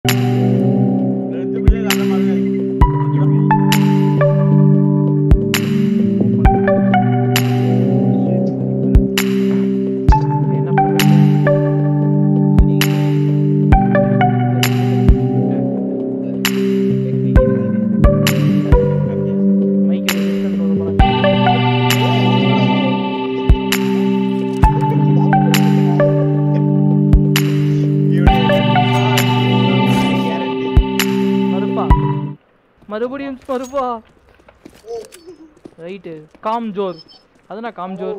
ரெண்டு பிள்ளைங்க அந்த மாதிரி தான் இருக்கு. என்ன பண்றது மைக் மறுப்பா மறுபடியும் மறுப்பா ரைட்டு காம் ஜோர் அதுனா காம் ஜோர்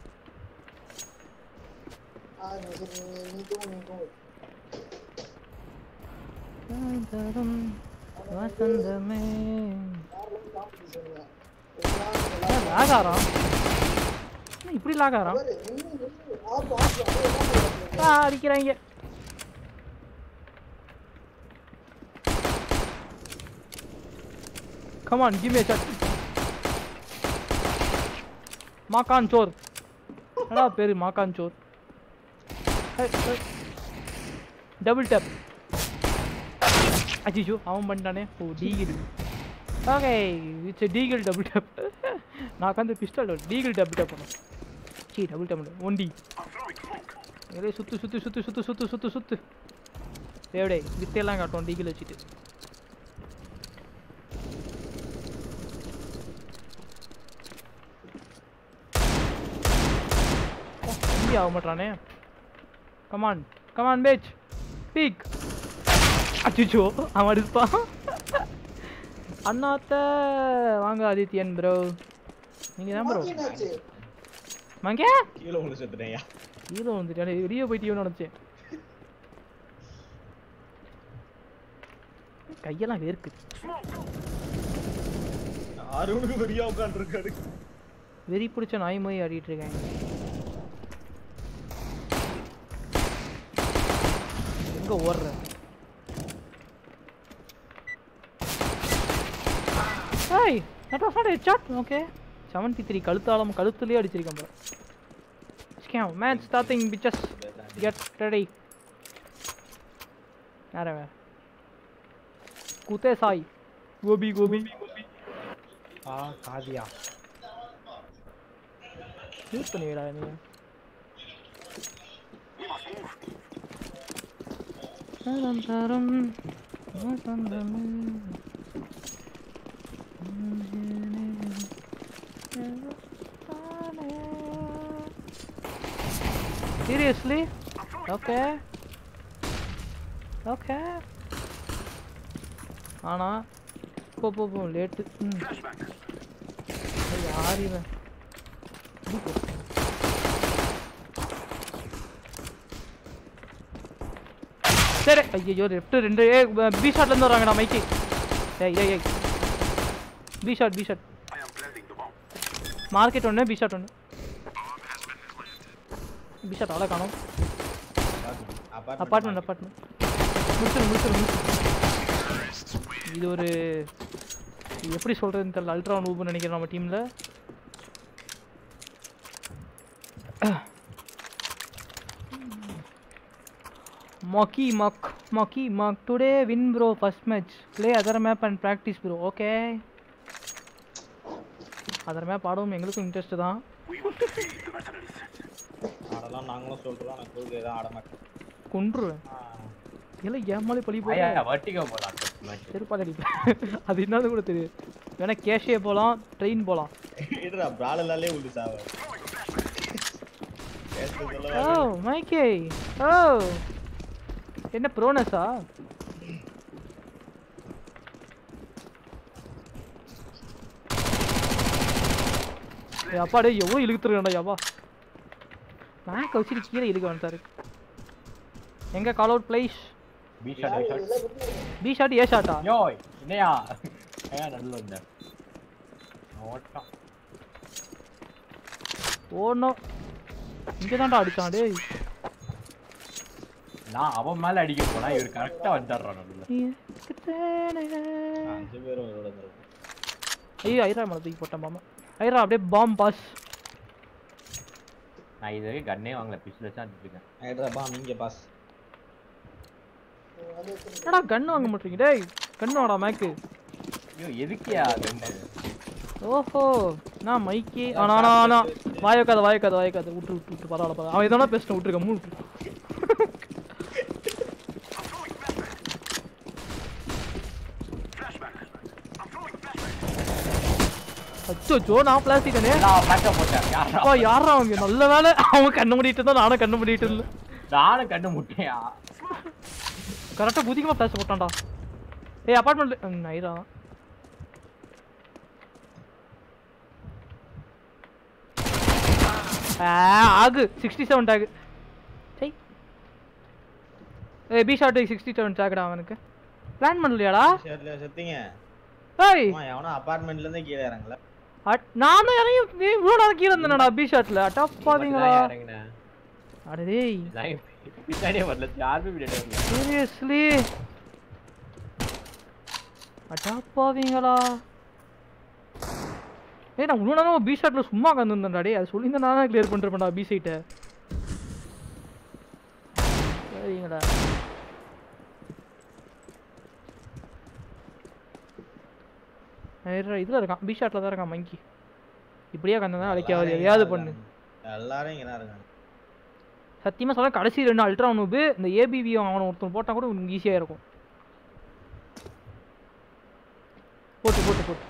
வசந்தமே லாக் ஆறான் என்ன இப்படி லாக் ஆறான் ஆ அடிக்கிறாங்க come on give a shot மாக்கான் சோர் என்னடா பேரு மாக்கான் சோர் டபுள் டேப் அச்சிச்சோ அவன் பண்ணிட்டானே ஓ டீகிள் ஓகே இட்ஸ் டீகிள் டபுள் டேப் நான் உட்காந்து பிஸ்டல் டீகிள் டபுள் டேப் பண்ணேன் சி டபுள் டேப் ஒன் டி ஒரே சுத்து சுத்து சுத்து சுத்து சுத்து சுத்து சுத்து தேவடே வித்தையெல்லாம் காட்டும் டீகிள் வச்சுட்டு இங்கே ஆக மாட்டானே கமான் கமான் பேச் பீக் அச்சுச்சோ அவன் அடிப்பான் அண்ணாத்த வாங்க ஆதித்யன் ப்ரோ நீங்க தான் ப்ரோ மங்கே கீழே ஒன்று செத்துட்டேன்யா ஹீரோ வந்துட்டு வெளியே போயிட்டியோன்னு நினச்சேன் கையெல்லாம் வேர்க்கு அருணுக்கு பெரிய உட்காந்துருக்காரு வெறி பிடிச்ச நாய் மொழி ஆடிட்டு இருக்காங்க எங்க ஓடுற ஏய் that was not a headshot okay 73 கழுத்தாலம் கழுத்துலயே அடிச்சிருக்கேன் bro scam man starting bitches get ready யார வே குத்தே சாய் கோபி கோபி ஆ காதியா யூஸ் பண்ணுவீடா நீ தரம் தரம் வசந்தமே. Seriously? Okay. Okay. ஆனா போ போ போ லேட்டு ம் ஏய், யார் இவன் இது போ. சரி ஐயோ லெஃப்ட் ரெண்டு ஏ பி ஷாட்ல இருந்து வராங்கடா மைக்கி ஏய் ஏய் ஏய் P shot P shot market ஒன்று பி ஷாட் ஒன்று பி ஷாட் அவ்வளோ காணும் அப்பார்ட்மெண்ட் அப்பார்ட்மெண்ட் முடிச்சிரு முடிச்சிரு முடிச்சிரு இது ஒரு இது எப்படி சொல்கிறதுன்னு தெரியல அல்ட்ரா நூப்னு நினைக்கிறேன் நம்ம டீமில் Mocky Muck Mocky Muck today win bro first match play other map and practice bro okay other map ஆடவும் எங்களுக்கும் இன்ட்ரெஸ்ட் தான் அதெல்லாம் நாங்களும் சொல்றோம் நான் கூகுள் ஏதாவது ஆட மாட்டேன் கொன்றுவேன் இல்லை ஏமாலே பழி ஐயா போய் வட்டிக்க போலாம் மேட்ச் செருப்பால் அடிப்பேன் அது என்னது கூட தெரியும் வேணா கேஷே போகலாம் ட்ரெயின் போகலாம் இதுடா பிராலாலே உண்டு சாவ ஓ மைக்கே ஓ என்ன ப்ரோனஸா ஏய் அப்பா டேய் எவ்வளோ இழுத்துருக்கா யாவா மேக்க வச்சுட்டு கீழே இழுக்க வந்துட்டாரு எங்க call out places P shot P shot P shot ஏ ஷாட்டா யோ என்னையா ஐயா நடுவில் வந்த ஓட்டம் ஓடணும் இங்கே தான்டா அடிச்சான் டேய் நான் அவன் மேல அடிக்க போனா இவர் கரெக்டா வந்துடுறான் நடுவில் அஞ்சு பேரும் இதோட இருந்திருக்கும். ஐயோ ஐரா மேலே தூக்கி போட்டேன் பாமா ஐரா அப்படியே பாம் பாஸ் நான் இது வரைக்கும் கண்ணே வாங்கல பிஸ்ல வச்சு அடிச்சிருக்கேன் ஐட்ரா பா நீங்க பாஸ் என்னடா கன் வாங்க மாட்டீங்க டேய் கன் வாடா மேக்கு ஐயோ எதுக்கியா கண்ணு ஓஹோ நான் மைக்கி ஆனா ஆனா ஆனா வாயக்காத வாயக்காத வாயக்காத விட்டு விட்டு விட்டு பரவாயில்ல பரவாயில்ல அவன் எதனா பேசின விட்டுருக்க மூணு விட்டு அச்சோ நான் பிளாஸ்டிக் நான் பேக்கப் போட்டேன் யாரா அப்பா யாரா அவங்க நல்ல வேலை அவன் கண்ணு மூடிட்டு இருந்தா நானும் கண்ணு மூடிட்டு இல்லை நானும் கண்ணு முட்டையா கரெக்டா குதிக்கமா பேச போட்டான்டா ஏய் அபார்ட்மெண்ட் நைரா ஆ, ஆகு சிக்ஸ்டி செவன் டேக் சை ஏய் பி ஷாட் சிக்ஸ்டி செவன் டேக்டா அவனுக்கு பிளான் பண்ணலையாடா ஷர்ட்ல செத்தீங்க ஏய் ஆமா எவனோ அபார்ட்மெண்ட்ல இருந்தே கீழே இறங்கல அட்- நானும் இறங்கி நீ இவ்வளோ நேரம் கீழே இருந்தேனடா பி ஷாட்ல அட்டாப்பாதீங்களா இறங்கினேன் அட டேய் நான் பின்னாடியே வரல யாருமே பின்னாடி வரல சீரியஸ்லி அட்டாப்பாவீங்களா ஏய் நான் இவ்வளோ நேரம் பி ஷாட்டில் சும்மா உட்காந்துருந்தேன்டா டேய் அது சொல்லி நான் தான் கிளியர் பண்ணிருப்பேன்டா பி சைட்டை சரிங்கடா இதில் இருக்கான் பி ஷாட்டில் தான் இருக்கான் மங்கி இப்படியே உட்காந்து அழைக்காது எதையாவது பண்ணு எல்லாரும் இங்க தான் இருக்காங்க சத்தியமாக சொல்ல கடைசி ரெண்டு அல்ட்ரா நூபு இந்த ஏபிவி அவனை ஒருத்தன் போட்டால் கூட உனக்கு ஈஸியாக இருக்கும் போட்டு போட்டு போட்டு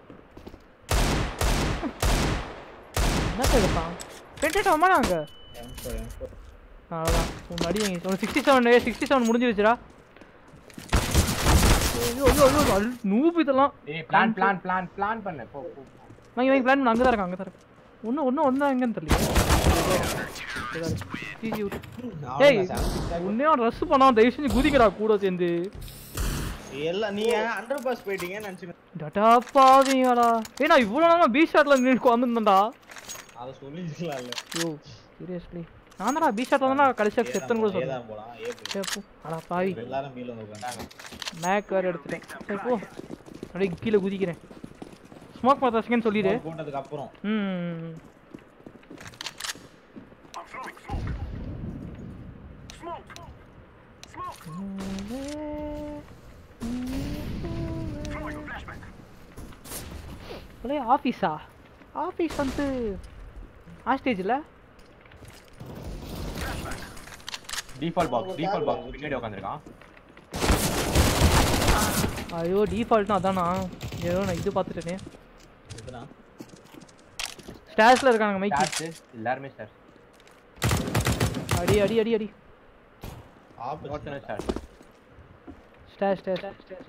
என்ன எடுப்பான் பென்டேட் ஆமா நாங்க M4, M4. அவ்வளோதான் உன் அடி வாங்கி சிக்ஸ்டி செவன் சிக்ஸ்டி செவன் முடிஞ்சிருச்சுடா ஐயோ ஐயோ ஐயோ அல் நூபு இதெல்லாம் ஏய் பிளான் பிளான் பிளான் பிளான் பண்ணு போ போ போ. வாங்கி வாங்கி பிளான் பண்ண அங்கே தான் இருக்கான் அங்கே தான் இருக்கான் ஒன்று ஒன்று ஒன்றா எங்கன்னு தெரியல ஜிஜி விட்டு அவ்வளவுதான், ஏய் 76 உன்னையும் ரஸ் பண்ணா தயவு செஞ்சு குதிக்கடா கூட சேர்ந்து எல்லாம் நீங்க அண்டர் பாஸ் போயிட்டீங்கன்னு நினைச்சுக்க டட்டா பாவீங்கடா ஏய் நான் இவ்வளோ நேரம் பி ஷாட்ல நின்று வந்திருந்தேன்டா அதை சொல்லிக்கலாம்ல ஐயோ சீரியஸ்லி நான் தான்டா பி ஷாட்ல தான் கடைசியாக செத்தன் கூட சொல்றேன் ஏதான் போலாம் ஏ போய் சரி போ அடா பாவி எல்லாரும் கீழே வந்து உட்காந்தாங்க மேக் வேறு எடுத்துட்டேன் சரி போ அப்படியே கீழே குதிக்கிறேன் ஸ்மோக் பார்த்தா செகண்ட் சொல்லிடு போட்டதுக்கு அப்புறம் ம் ஒரே ஆஃபீஸா ஆஃபீஸ் வந்து ஆஸ்டேஜில் டிஃபால்ட் பாக்ஸ் டிஃபால்ட் பாக்ஸ் பின்னாடி உட்காந்துருக்கான் ஐயோ டிஃபால்ட்னா அதானா ஏதோ நான் இது பார்த்துட்டேனே எதுனா ஸ்டேர்ஸில் இருக்காங்க மைக்கி ஸ்டார்ஸ் எல்லாருமே ஸ்டார்ஸ் அடி அடி அடி அடி ஆப்போசிட் ஒருத்தனை stars stair stair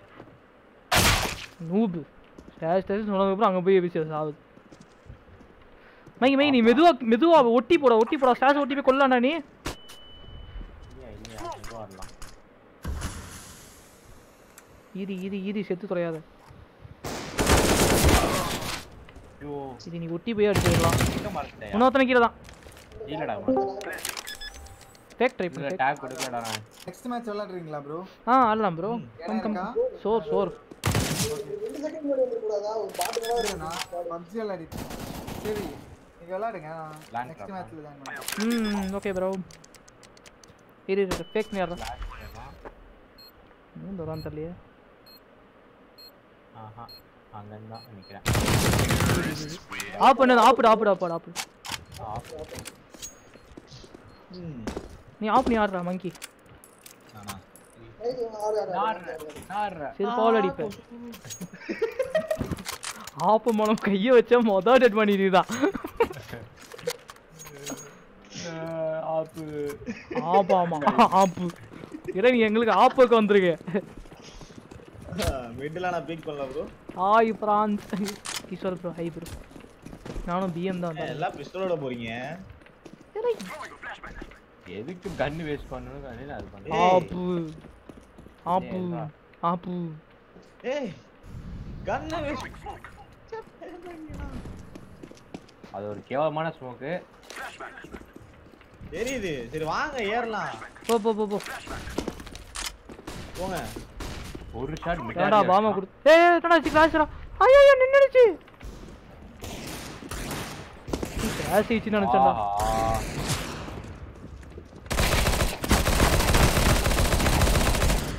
noob stair stair சொன்னதுக்கப்புறம் அங்கே போய் பிசினஸ் ஆகுது மைக்கி மைக்கி நீ மெதுவா மெதுவா ஒட்டி போட ஒட்டி போட ஸ்டேர்ஸ் ஒட்டி போய் கொல்லாண்டா நீ இல்லையா இல்லையா எங்க வரலாம் ஈதி ஈதி ஈதி செத்து தொலையாத ஐயோ இது நீ ஒட்டி போய் அடிச்சிடலாம் எங்க மறந்துட்டேன் இன்னொருத்தனை கீழே தான் இல்லடா ஃபேக் ட்ரை இல்ல பண்ணு டேக் கொடுக்கலடா நான் நெக்ஸ்ட் மேட்ச் விளையாடுறீங்களா ப்ரோ ஆ ஆடலாம் ப்ரோ கம் கம் சோர் சோர் நான் பப்ஜி விளையாடிட்டு இருக்கேன். சரி நீங்க விளையாடுங்க Land நெக்ஸ்ட் crab. மேட்ச்ல ஜாயின் பண்ணுறேன் ம் ஓகே ப்ரோ இரு இரு ஃபேக் நேரம் மூணு வரான்னு தெரியலையே ஆஹா அங்கன்னு தான் நிக்கிறேன் ஆப் பண்ணது ஆப்பிடு ஆப்பிடு ஆப்பாடு ஆப்பிடு ஆஃப் ம் நீ ஆப் நீ ஆடுறா மங்கி நானா சரி பால் அடிப்பேன் ஆப்பு மூலம் கையை வச்சா மொதல் டெட் பண்ணி தான் ஆப்பு ஆப்பு ஆமா ஆப்பு இறை நீ எங்களுக்கு ஆப்புக்கு வந்திருக்க மிடில் நான் பீக் பண்ணல bro hi friends Kishore bro hi bro நானும் பிஎம் தான் வந்தேன் எல்லாம் பிஸ்டலோட போறீங்க இறை, எதுக்கு கன் வேஸ்ட் பண்ணணும் கண்ணு அது பண்ணு ஏய். ஆப்பு ஆப்பு ஏய், ஆப்பு ஏய் கண்ணை அது ஒரு கேவலமான ஸ்மோக்கு தெரியுது சரி வாங்க ஏறலாம் போ போ போ போ போங்க ஒரு ஷாட் ஏன்டா பாமா கொடு ஏய் ஏய், என்னடா ஆச்சு கிளாஸ்ரா ஐயோ நின்னுடுச்சு கிளாஸ் ஆயிடுச்சு நினைச்சேன்டா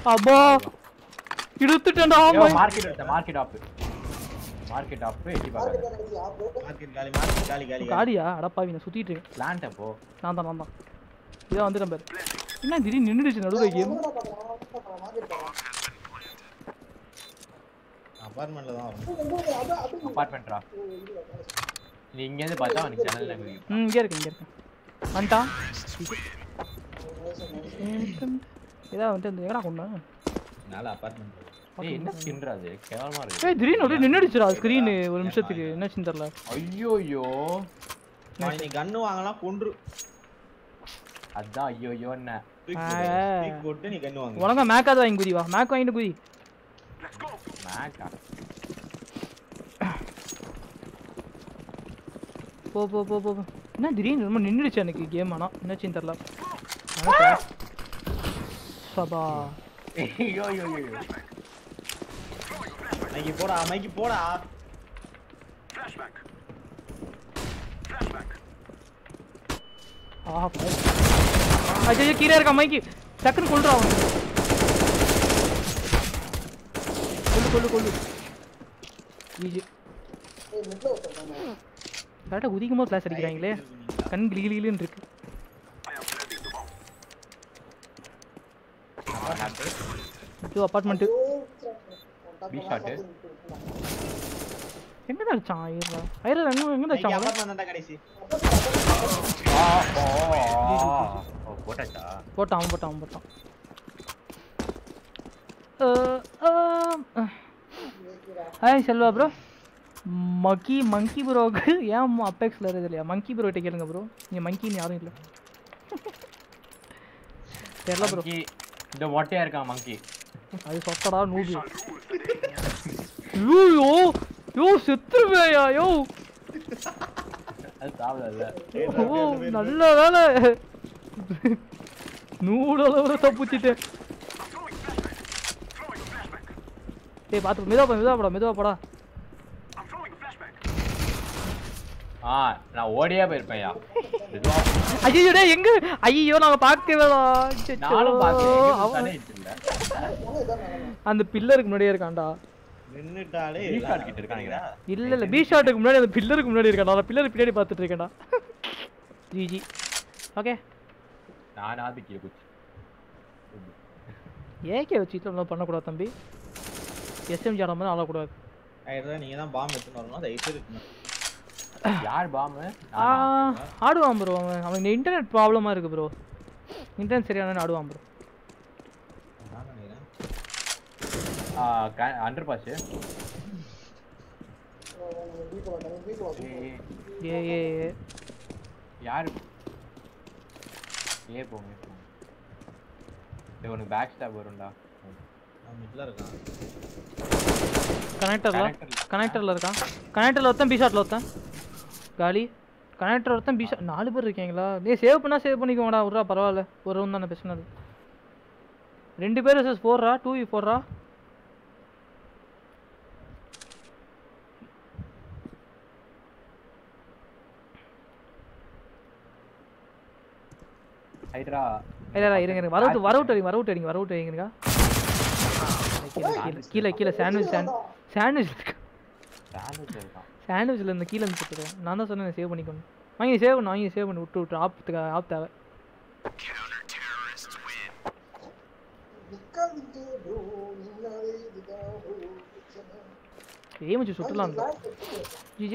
அப்பா இழுத்துட்டேன்டா ஆமா மார்க்கெட் மார்க்கெட் ஆப் மார்க்கெட் ஆப் எட்டி பார்க்காத மார்க்கெட் காலி மார்க்கெட் காலி காலி காலி காடியா அடப்பாவி நான் சுத்திட்டு இருக்கேன் பிளான்ட் அப்போ நான் தான் நான் தான் இதான் வந்துட்டேன் பாரு என்ன திடீர்னு நின்றுடுச்சு நடுவில் கேம் அபார்ட்மெண்ட்ல தான் வரும் அபார்ட்மெண்ட்ரா நீ இங்க இருந்து பார்த்தா உனக்கு ஜன்னல்ல தெரியும் ம் இங்கே இருக்கேன் இங்கே இருக்கேன் வந்துட்டான் ஏதாவது வந்துட்டு இந்த எங்கடா கொண்டு நாலு அபார்ட்மெண்ட் ஏய் என்ன ஸ்கின்ரா அது கேவலமா இருக்கு ஏய் திடீர்னு அப்படியே நின்றுடுச்சுடா ஸ்க்ரீன் ஒரு நிமிஷத்துக்கு என்னாச்சுன்னு தெரியல ஐயோ ஐயோ நீ கன்னு வாங்கலாம் கொன்று அதான் ஐயோ ஐயோ என்ன தூக்கி ஆ. போடு. தூக்கி போட்டு நீ கன்னு வாங்க உனங்க மேக்காவது வாங்கி குதி வா மேக் வாங்கிட்டு குதி மேக்கா போ போ போ போ போ. என்ன திடீர்னு ரொம்ப நின்றுடுச்சு எனக்கு கேம் ஆனால் என்னாச்சுன்னு தெரில எனக்கு- சபா ஐயோ ஐயோ ஐயோ மைக்கி போடா மைக்கி போடா ஆஹா ஐயோ கீழே இருக்கா மைக்கு டக்குன்னு கொள்றா அவன் கொள்ளு கொள்ளு கொள்ளு ஈஜி கரெக்டாக குதிக்கும் போது கிளாஸ் அடிக்கிறாங்களே கண் கிளி கிளின்னு இருக்கு ஐயோ அப்பார்ட்மெண்ட்டு பி ஷாட் எங்கே தான் அடிச்சான் ஐயரா ஐயரா எங்கே எங்கே மைக்கி அடிச்சான் அவன்? அபார்ட்மெண்ட் தான் கடைசி ஓ போட்டாச்சா போட்டான் அவன் போட்டான் அவன் போட்டான் அஹ், அஹ், அஹ். ஹாய் செல்வா ப்ரோ மக்கி மங்கி ப்ரோக்கு ஏன் அப்பெக்ஸில் இருக்குது இல்லையா மங்கி ப்ரோ கிட்ட கேளுங்க ப்ரோ இங்கே மங்கின்னு யாரும் இல்லை தெரியல ப்ரோ மங்கி இந்த மொட்டையா இருக்கான் மங்கி அது சொத்தடா நூபு ஐயோ யோ செத்துருவேயா யோ அது சாப்பிடல ஓ நல்ல வேலை நூறு அளவுல தப்பிச்சிட்டேன் டேய் பார்த்து மெதுவா போ மெதுவா போடா மெதுவா போடா ஆ நான் ஓடியே போயிருப்பேன்யா மெதுவா ஐயோ டேய் எங்க ஐயோ நாங்க பார்க்கவேடா நானும் பார்த்தேன் அவன் தானே இல்ல அந்த பில்லருக்கு முன்னாடியே இருக்கான்டா நின்னுட்டாலே பி ஷாட் கிட்ட இருக்கானுங்க இல்ல இல்ல பி ஷாட்டுக்கு முன்னாடி அந்த பில்லருக்கு முன்னாடி இருக்கான்டா அந்த பில்லருக்கு பின்னாடி பார்த்துட்டு இருக்கேன்டா ஜி ஜி ஓகே நான் ஆதி கீழே குச்சி ஏகே வச்சுட்டு நம்ம பண்ணக்கூடாது தம்பி எஸ்எம்ஜி ஆடாம ஆடக்கூடாது ஐயரா நீங்க தான் பாம்பு எடுத்துன்னு வரணும் தயவு செய்து எடுத்துன்னு வரணும். யார் பாம்பு ஆ, ஆடுவான் ப்ரோ அவன் அவனுக்கு இன்டர்நெட் ப்ராப்ளமாக இருக்கு ப்ரோ இன்டர்நெட் சரியான ஆடுவான் ப்ரோ நான் நினைக்கிறேன் அண்டர் பாஸ் ஏ ஏ ஏ. யாரு ஏ போங்க ஏ போங்க டேய், உனக்கு பேக் ஸ்டாப் வரும்டா நான் மிட்ல இருக்கான் கனெக்டர்ல Connector- கனெக்டர்ல இருக்கான் கனெக்டர்ல ஒருத்தன் பி ஷாட்ல ஒருத்தன் காலி கனெக்டர் ஒருத்தன் பி ஷாட் நாலு பேர் இருக்கீங்களா நீ சேவ் பண்ணா சேவ் பண்ணிக்கோங்கடா விட்றா பரவாயில்ல ஒரு ரவுண்ட் தானே பிரச்சனை இல்லை ரெண்டு பேர் வர்சஸ் ஃபோர்ரா டூ வி ஃபோர்ரா ஹைட்ரா இல்ல இல்ல இருங்க இருங்க வரவுட்டு வரவுட்டு அடிங்க வரவுட்டு அடிங்க வரவுட்டு அடிங்க கீழே கீழே கீழே கீழே சாண்ட்விச் சாண்ட்விச் இருக்கு சாண்ட்விச் இருக்கான் சாண்ட்விச்சில் இந்த கீழே இருந்து போட்டுருவேன் நான் தான் சொன்னேன் சேவ் பண்ணிக்கணும் வாங்கி சேவ் பண்ணு வாங்கி சேவ் பண்ணி விட்டு விட்டு ஆப்த்துக்கு ஆப் தேவை ஏமிச்சு சுட்டலாம் ஜிஜி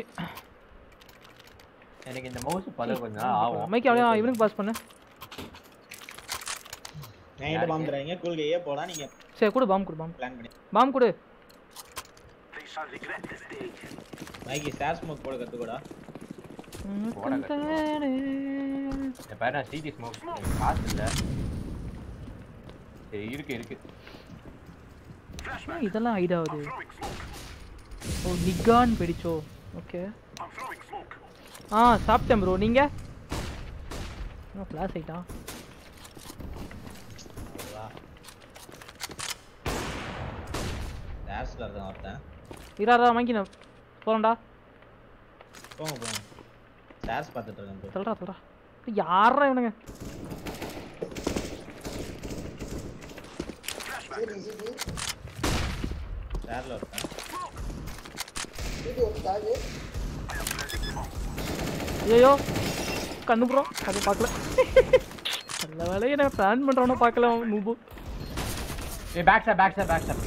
எனக்கு இந்த மவுஸ் பல கொஞ்ச நாள் ஆகும் மைக்கு அப்படியே இவனுக்கு பாஸ் பண்ணு என்கிட்ட பாம்பு தராங்க கூல்கையே போடா நீங்க சரி கொடு பாம் கொடு பாம் பிளான் பண்ணி பாம் கொடு மைக்கி ஸ்டார் ஸ்மோக் போட கத்துக்கோடா போட என் பேர் நான் சிடி ஸ்மோக் காசு இல்ல சரி இருக்கு இருக்கு ஏன் இதெல்லாம் ஹைட் ஆகுது ஓ நிகான் பிடிச்சோ ஓகே ஆ சாப்பிட்டேன் ப்ரோ நீங்க ஃப்ளாஷ் ஆயிட்டா ஸ்டார்ஸ்ல இருக்கான் ஒருத்தன் இராரா வாங்கி நான் போகிறேன்டா போங்க போங்க ஸ்டார்ஸ் பார்த்துட்டு இருக்கேன் bro. சொல்றா சொல்றா யாரா இவனுங்க சிடி சிடி சேர்ல இருக்கேன் சிடி ஒரு டாகு ஐயோ கண்ணு ப்ரோ அதை பார்க்கல நல்ல வேலையை நான் பிளான் பண்ணுறவன பார்க்கல நூபு ஏய் back stop back stop back stop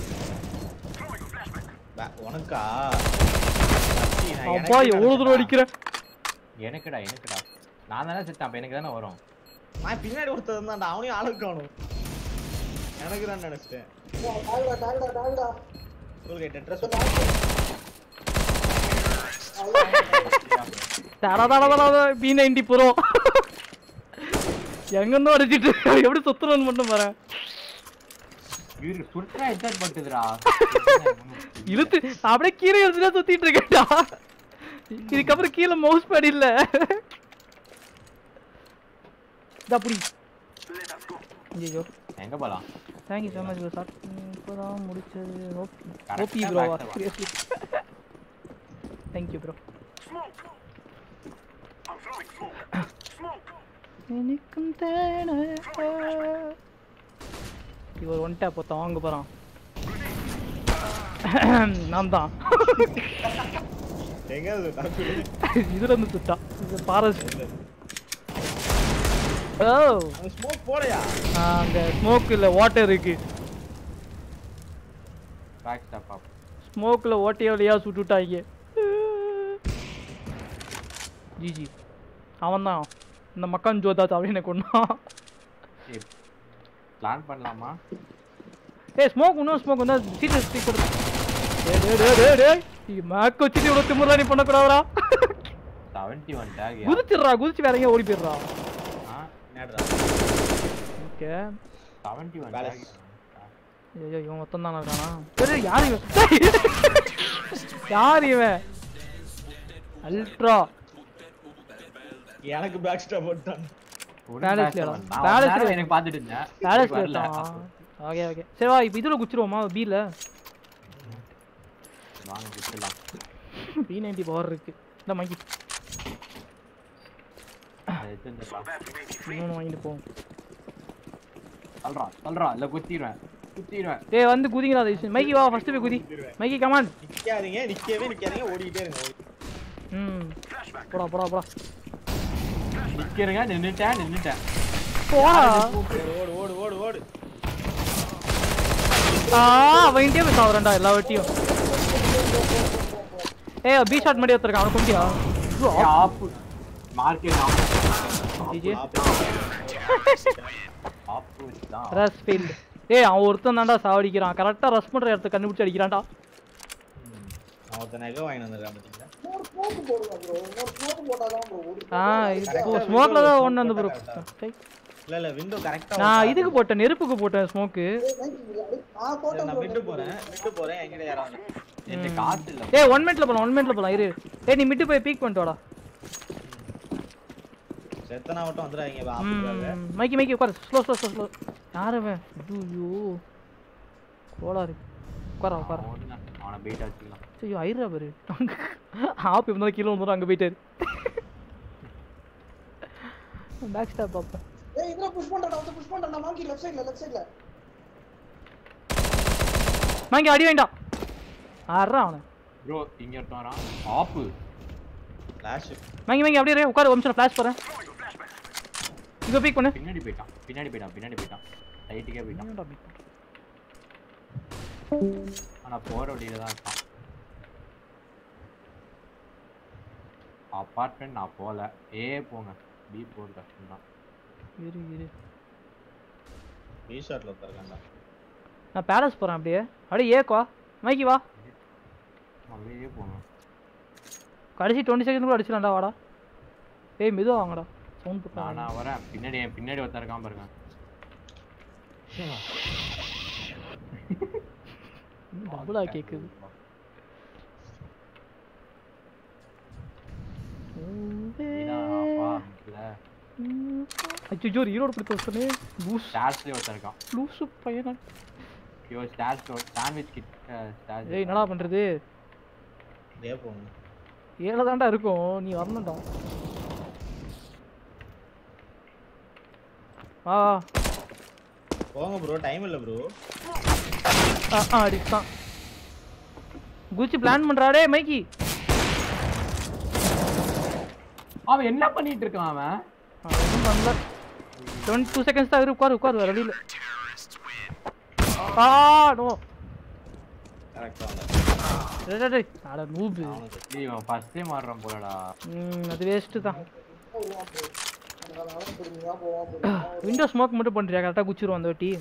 பா- உனக்கா சத்தி, நான் அப்பா எனக்கே எவ்வளோ தூரம் நினைச்சேன்டா. அடிக்கிறேன் எனக்குடா எனக்குடா நான் தானே செத்தேன் அப்ப எனக்கு தானே வரும் நான் பின்னாடி ஒருத்தர் இருந்தான்டா அவனையும் ஆளுக்கு காணும் எனக்கு தான் நினைச்சிட்டேன் டாகுடா டாகுடா டாகுடா சொல்லுங்க டெட்ரஸ் தடா தடா தடா பி நைன்டி ப்ரோ எங்கேருந்தோ அடிச்சிட்டு எப்படி சுத்துறோன்னு மட்டும் பாரு இவரு சுற்றா ஹெட்ஷாட் பட்டுதுடா இழுத்து அப்படியே கீழே எடுத்துட்டு சுத்திட்டு இருக்கேன்டா இதுக்கப்புறம் கீழே மவுஸ் பேட் இல்ல இதா புடி ஐயோ எங்க போலாம் thank you so much bro sir இப்போதான் முடிச்சது ஓபி Correct ஓபி ஆ ப்ரோவா back ஆ வா. சீரியஸ்லி தேங்க்யூ ப்ரோ எனக்கும் தேன இவர் ஒன் டேப் ஒருத்தன் வாங்க போறான் நான் தான் எங்க அது டாக்கு? இதுல இருந்து சுட்டான் இது ஃபாரஸ்ட் ஓ அந்த ஸ்மோக் போடையா அங்க ஸ்மோக் இல்ல வாட்டர் இருக்கு பேக் ஸ்டாப் ஆப் ஸ்மோக்ல ஓட்டைய வழியா சுட்டுட்டாங்க ஜிஜி அவன் தான் இந்த மக்கான் ஜோதா அப்படின்னு கொண்டான் ஏய் பிளான் பண்ணலாமா ஏய் ஸ்மோக் இன்னும் ஸ்மோக் வந்தா சீரியஸ் ஸ்பீக் கொடு டேய் டேய் டேய் டேய் டேய் நீ மேக் வச்சுட்டு இவ்வளோ திமுறா நீ பண்ணக்கூடாதுடா செவன்டி ஒன் டேக் குதிச்சிடுறா குதிச்சு வேற எங்கேயும் ஓடி போயிடுறா என்னடா okay seventy one Palace. Tag ஐயோ இவன் மொத்தம் தானே இருக்கானா சரி யார் இவன் டேய்! யார் இவன் அல்ட்ரா எனக்கு பேக் ஸ்டாப் போட்டான் Palace லயா? நான் Palace Palace லயா? எனக்கு பார்த்துட்டு இருந்தேன் பேலஸ் எனக்கு வரல. இருக்கான் ஓகே ஓகே சரி வா இப்போ இதில் குச்சிருவோமா பியில் வாங்க விட்டுலாம் பி நைன்டி பவர் இருக்கு இந்த மங்கி இன்னொன்று வாங்கிட்டு போவோம் சொல்றா சொல்றா இல்ல குத்திடுவேன் குத்திடுவேன் டேய் வந்து குதிங்கடா தயவு மைக்கி வா ஃபர்ஸ்ட் போய் குதி மைக்கி கமான் நிக்காதீங்க நிக்கவே நிக்காதீங்க ஓடிக்கிட்டே இருங்க ஓடி. ம் போடா போடா போடா நிக்கிறேங்க நின்னுட்டேன் நின்னுட்டேன் போடா ஓடு ஓடு ஓடு ஓடு ஓடு ஆ அவன்கிட்டே போய் சாவுறேன்டா எல்லா வெட்டியும் ஏய் பி ஷாட் மாதிரி ஒருத்தருக்கான் அவனை கும்பிட்டியா ஆப்பு மார்க்கெட் ஜிஜி ஆப்பு தான் ரஸ் ஃபீல்டு ஏய் அவன் ஒருத்தன் தான்டா சாவடிக்கிறான் கரெக்டாக ரஸ் பண்ணுற இடத்த கண்டுபிடிச்சு அடிக்கிறான்டா நான் ஒருத்தன் நகை வாங்கி வந்திருக்கேன் பாத்தீங்களா இன்னொரு ஸ்மோக் போடுங்க ப்ரோ இன்னொரு ஸ்மோக் போட்டாதான் ப்ரோ ஒரு ஆ இப்போ ஸ்மோக்கில் தான் ஒன்று வந்து ப்ரோ இல்ல இல்ல விண்டோ கரெக்டா நான் இதுக்கு போட்டேன் நெருப்புக்கு போட்டேன் ஸ்மோக்கு நான் போட்டேன் நான் bro. விட்டு போறேன் விட்டு போறேன் என்கிட்ட யாராவது எந்த காசு இல்ல ஏய் ஒன் மினிட்ல போலாம் ஒன் மினிட்ல போலாம் இரு ஏய் நீ மிட்டு போய் பீக் பண்ணிட்டு வாடா செத்தனா மட்டும் வந்துடாதீங்க வா, ஆப்புக்காக. ம், மைக்கி மைக்கி உட்காரு ஸ்லோ ஸ்லோ ஸ்லோ ஸ்லோ யார் அவன் ஐயோ கோளாறு உட்காரா உட்காரா அவன அவனை பைட் வச்சுக்கலாம் ஐயோ ஐரா பாரு ஆப் இருந்தாலும் கீழே வந்துடும் அங்கே போயிட்டாரு பேக் ஸ்டாப் பார்ப்பேன் ஏய் இதுல புஷ் பண்றடா வந்து புஷ் பண்றடா மாங்கி லெஃப்ட் சைடுல லெஃப்ட் சைடுல மைக்கி அடி வேண்டாம் ஆறா அவனை ப்ரோ இங்க ஒருத்தன் வரான் ஆப்பு Flash. மைக்கி மைக்கி அப்படியே இரு, உட்காரு ஒரு நிமிஷம் ஃப்ளாஷ் போகிறேன் இங்கே பீக் பண்ணு பின்னாடி போயிட்டான் பின்னாடி போயிட்டான் பின்னாடி போயிட்டான் ரைட்டுக்கே போயிட்டான் என்னடா pick பண்ற? ஆனா போற வழியில தான் இருக்கான் அப்பார்ட்மெண்ட் நான் போல ஏ போங்க பி போறது கஷ்டம் தான் இரு இரு B shotல ஒருத்தன் இருக்கான்டா. நான் பேலஸ் போகிறேன் அப்படியே அப்படியே ஏக்குவா மைக்கி வா அப்படியே போங்க கடைசி டுவெண்ட்டி செகண்ட் கூட அடிச்சிடலாம்டா வாடா ஏய் மெதுவாக வாங்கடா சவுண்ட் போட்டா நானா வரேன் பின்னாடி என் பின்னாடி ஒருத்தன் இருக்கான் பாருங்க டபுளா கேக்குது நீதான் அப்பா இல்ல அச்சோ ஒரு ஈரோடு பிடித்த வசனே லூஸ் ஸ்டார்ஸ்லயே ஒருத்தன் இருக்கான் லூசு பையனா ஐயோ ஸ்டார்ஸ் சாண்ட்விச் கிட் ஸ்டார்ஸ் ஏய் என்னடா பண்றது இதே போங்க. ஏழை தான்டா இருக்கும் நீ வரணும்டா வா வா. போங்க ப்ரோ டைம் இல்ல ப்ரோ ஆ ஆ அடிச்சான் குச்சி பிளான் பண்றாடே மைக்கி அவன் என்ன பண்ணிட்டு இருக்கான் அவன் அவன் ஒன்றும் பண்ணல டுவெண்ட்டி டூ செகண்ட்ஸ் தான் இரு உட்காரு உட்காரு வேற வழியில் ஆ நோ கரெக்டா டேய், டேய், டேய். அட நூபு டேய் இவன் ஃபர்ஸ்ட் டைம் ஆடுறான் போலடா ம் அது வேஸ்ட்டு தான் வருவான் bro. அதனால பொறுமையா போவான் பொறுமையா வருவான். விண்டோ ஸ்மோக் மட்டும் பண்ணுறியா கரெக்டாக குச்சிருவோம் அந்த வாட்டி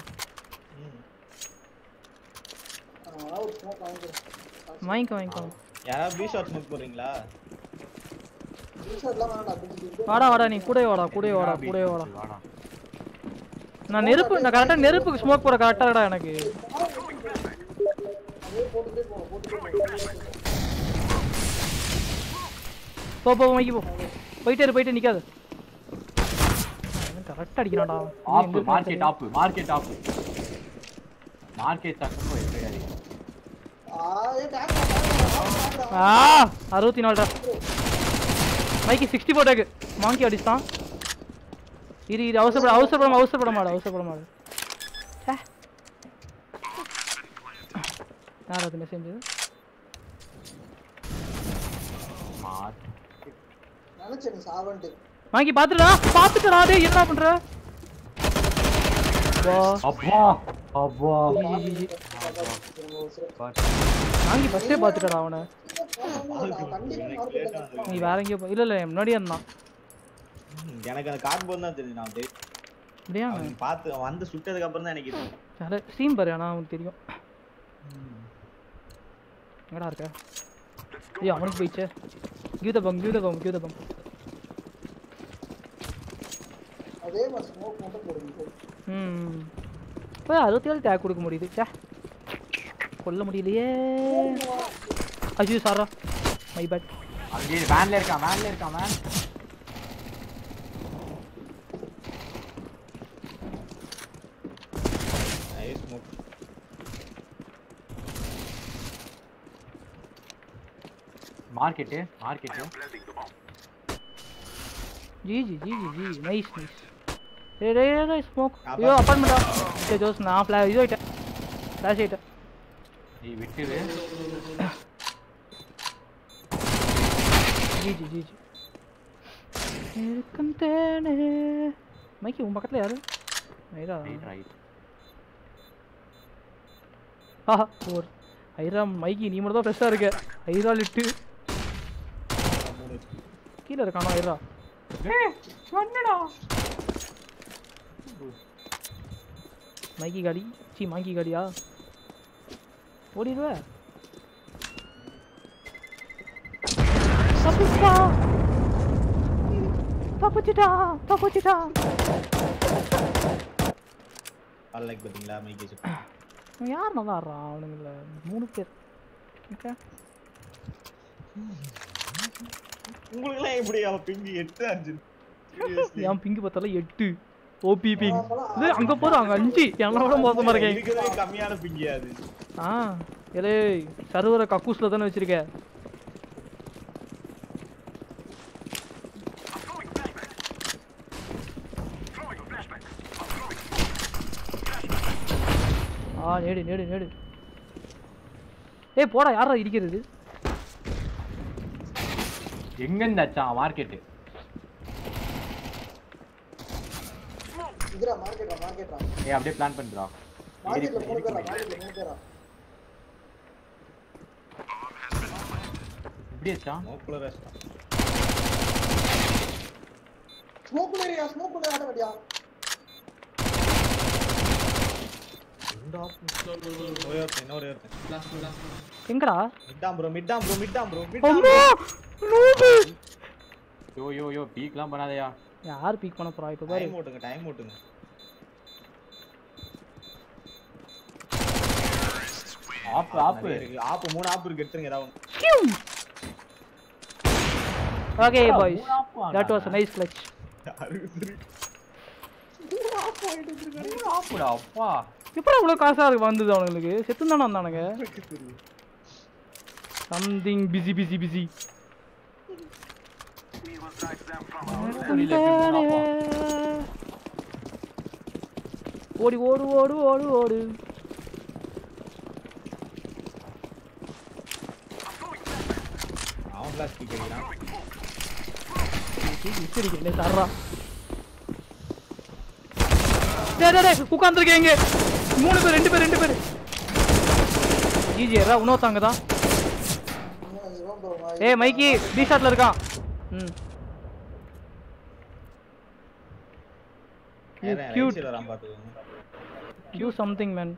அதனால ஒரு smoke வாங்கிக்கிறேன். வாங்கிக்கோ வாங்கிக்கோ யாராவது பி ஷாட் ஸ்மோக் போடுறீங்களா T-shirt எல்லாம் வேணாம், பிடிச்சி இருக்கு. வாடா வாடா நீ கூடவே வாடா கூடவே வாடா கூடவே வாடா வாடா நான் நெருப்பு நான் கரெக்டாக நெருப்புக்கு ஸ்மோக் போட கரெக்டாகடா எனக்கு அப்படியே போட்டுட்டே போ, போட்டுட்டே போ. போ போ மைக்கி போ போயிட்டே இரு போயிட்டே நிக்காத கரெக்டாக அடிக்கிறான்டா off market app market app market off எப்படி அடிக்கும் ஆ, ஏய், tag டா, tag டா, tag டா. ஆ அறுபத்தி நாலுடா மைக்கி சிக்ஸ்டி போட்டாக்கு மாங்கி அடிச்சான் இரு இரு அவசரப்பட அவசரப்பட அவசரப்பட மாடு அவசரப்பட மாடு ச்சே. யார் அது மெசேஜ் மார்க் நினைச்சேன் நீ சாவன்ட்டு. வாங்கி பாத்துடா பாத்துட்டடா டேய் என்ன பண்ற வா அப்பா அப்பா ஜி, ஜி, ஜி. திரும்ப ஒரு சில- வாங்கி ஃபஸ்ட்டே பாத்துட்டடா அவனை நான் கண்டிப்பா market ல தான் நீ வேற எங்கேயோ போ- இல்ல இல்ல என் முன்னாடியே இருந்தான் ம், எனக்கு அந்த கார்டு போது தான் தெரியும் நான் அப்படியே அப்படியா அவன் பார்த்து அவன் வந்து சுட்டதுக்கு அப்புறம் தான் எனக்கு தெரியும். வேற ஸ்டீம் பாரு ஆனா அவனுக்கு தெரியும் எங்கடா இருக்க ஐயோ அவனுக்கு போயிடுச்சே கிவ் த பம் கிவ் த பம் கிவ் த பம் அதே மாதிரி smoke மட்டும் போடுங்க ம் இப்போ அறுபத்தி ஏழு டேக் கொடுக்க முடியுது சே கொல்ல முடியலையே ஐயோ சாரா மை பேட் அங்கே வேன்ல இருக்கான் வேன்ல இருக்கான் van Nice smoke. Market market G G G G G nice nice ஏ ரே ரே ஸ்மோக் ஐயோ அப்பார்ட்மெண்டா ஏ ஜோஸ் நான் ஃப்ளா இது ஆயிட்டேன் ஃப்ளாஷ் ஆயிட்டேன் நீ விட்டுரு ஜி ஜி ஜி ஜி இருக்கும் தேனே மைக்கி உன் பக்கத்தில் யாரு ஐரா ரைட் ரைட் ஆஹா ஓர் ஐரா மைக்கி நீ மட்டும் தான் ஃப்ரெஷ்ஷாக இருக்க ஐரா லிட்டு கீழே இருக்கானோ ஐரா மைக்கி காடி சி மாங்கி காடியா ஓடிடுவ தப்பிச்சிட்டா தப்பிச்சிட்டா தப்பிச்சிட்டா All like பாத்தீங்களா மைக்கே சுட்டு. அவன் யார் நல்லா ஆடுறான் அவனுங்கள மூணு பேர் ஓகே உங்களுக்குலாம் எப்படி அவன் பிங்கி எட்டு அர்ஜுன் Seriously. என் பிங்கு பார்த்தாலும் எட்டு ஓபி பிங் இது அங்க போதும் அங்க அஞ்சு என்னை விட மோசமா இருக்கேன் இருக்கிறதுலே கம்மியான பிங்கியா அது ஆ ஏலே சர்வரை கக்கூஸ்ல தானே வச்சிருக்க ஆ நேடு நேடு நேடு ஏய் போடா யாரா இருக்கிறது எங்க இருந்தாச்சான் மார்க்கெட் இதுரா மார்க்கெட்டா மார்க்கெட்டா ஏய் அப்படியே பிளான் பண்றா மார்க்கெட்ல மூணு பேரா மார்க்கெட்ல மூணு பேரா இப்படி வச்சான் மோக்குல ரஷ்டம் ஸ்மோக் ஏரியா ஸ்மோக் உள்ள ஆட வேண்டியா ஒரே ஒருத்தன் இன்னொரு ஒருத்தன் எங்கடா மிட்டாம் ப்ரோ மிட்டாம் ப்ரோ மிட்டாம் ப்ரோ அம்மா நூபு யோ யோ யோ பீக்லாம் பண்ணாதயா யார் பீக் பண்ண போறா இப்ப பாரு டைம் ஓட்டுங்க டைம் ஓட்டுங்க ஆப் ஆப் நிறைய இருக்கு. ஆப்பு மூணு ஆப்பு இருக்கு எடுத்துருங்க ஏதாவது ஒண்ணு. ஓகே ஆ, பாய்ஸ் மூணு ஆப்பு தட் வாஸ் ஆடுறாங்க. நைஸ் கிளட்ச் அறுபது ஆப்புடா அப்பா எப்படி அவ்வளோ காசா இருக்கு வந்தது அவனுங்களுக்கு செத்து தானே வந்தானுங்க சம்திங் பிஸி பிஸி பிஸி புரியல, எப்படி மூணு ஆப்பா? ஓடி ஓடு ஓடு ஓடு ஓடு கிளாஸ் கிக் அடிக்கிறான் விசிறிக்கல தர்றா டேய் டேய் டேய் உட்கார்ந்திருக்கேன் இங்க மூணு பேர் ரெண்டு பேர் ரெண்டு பேர் ஜிஜி ஏறா இன்னொருத்தவங்க தான் இன்னும் இவன் bro, நான் ஏய் மைக்கி பி ஷாட்ல இருக்கான் ம் வேற cute. ரைட் சைடுல வரான் பாத்துக்கோங்க do something man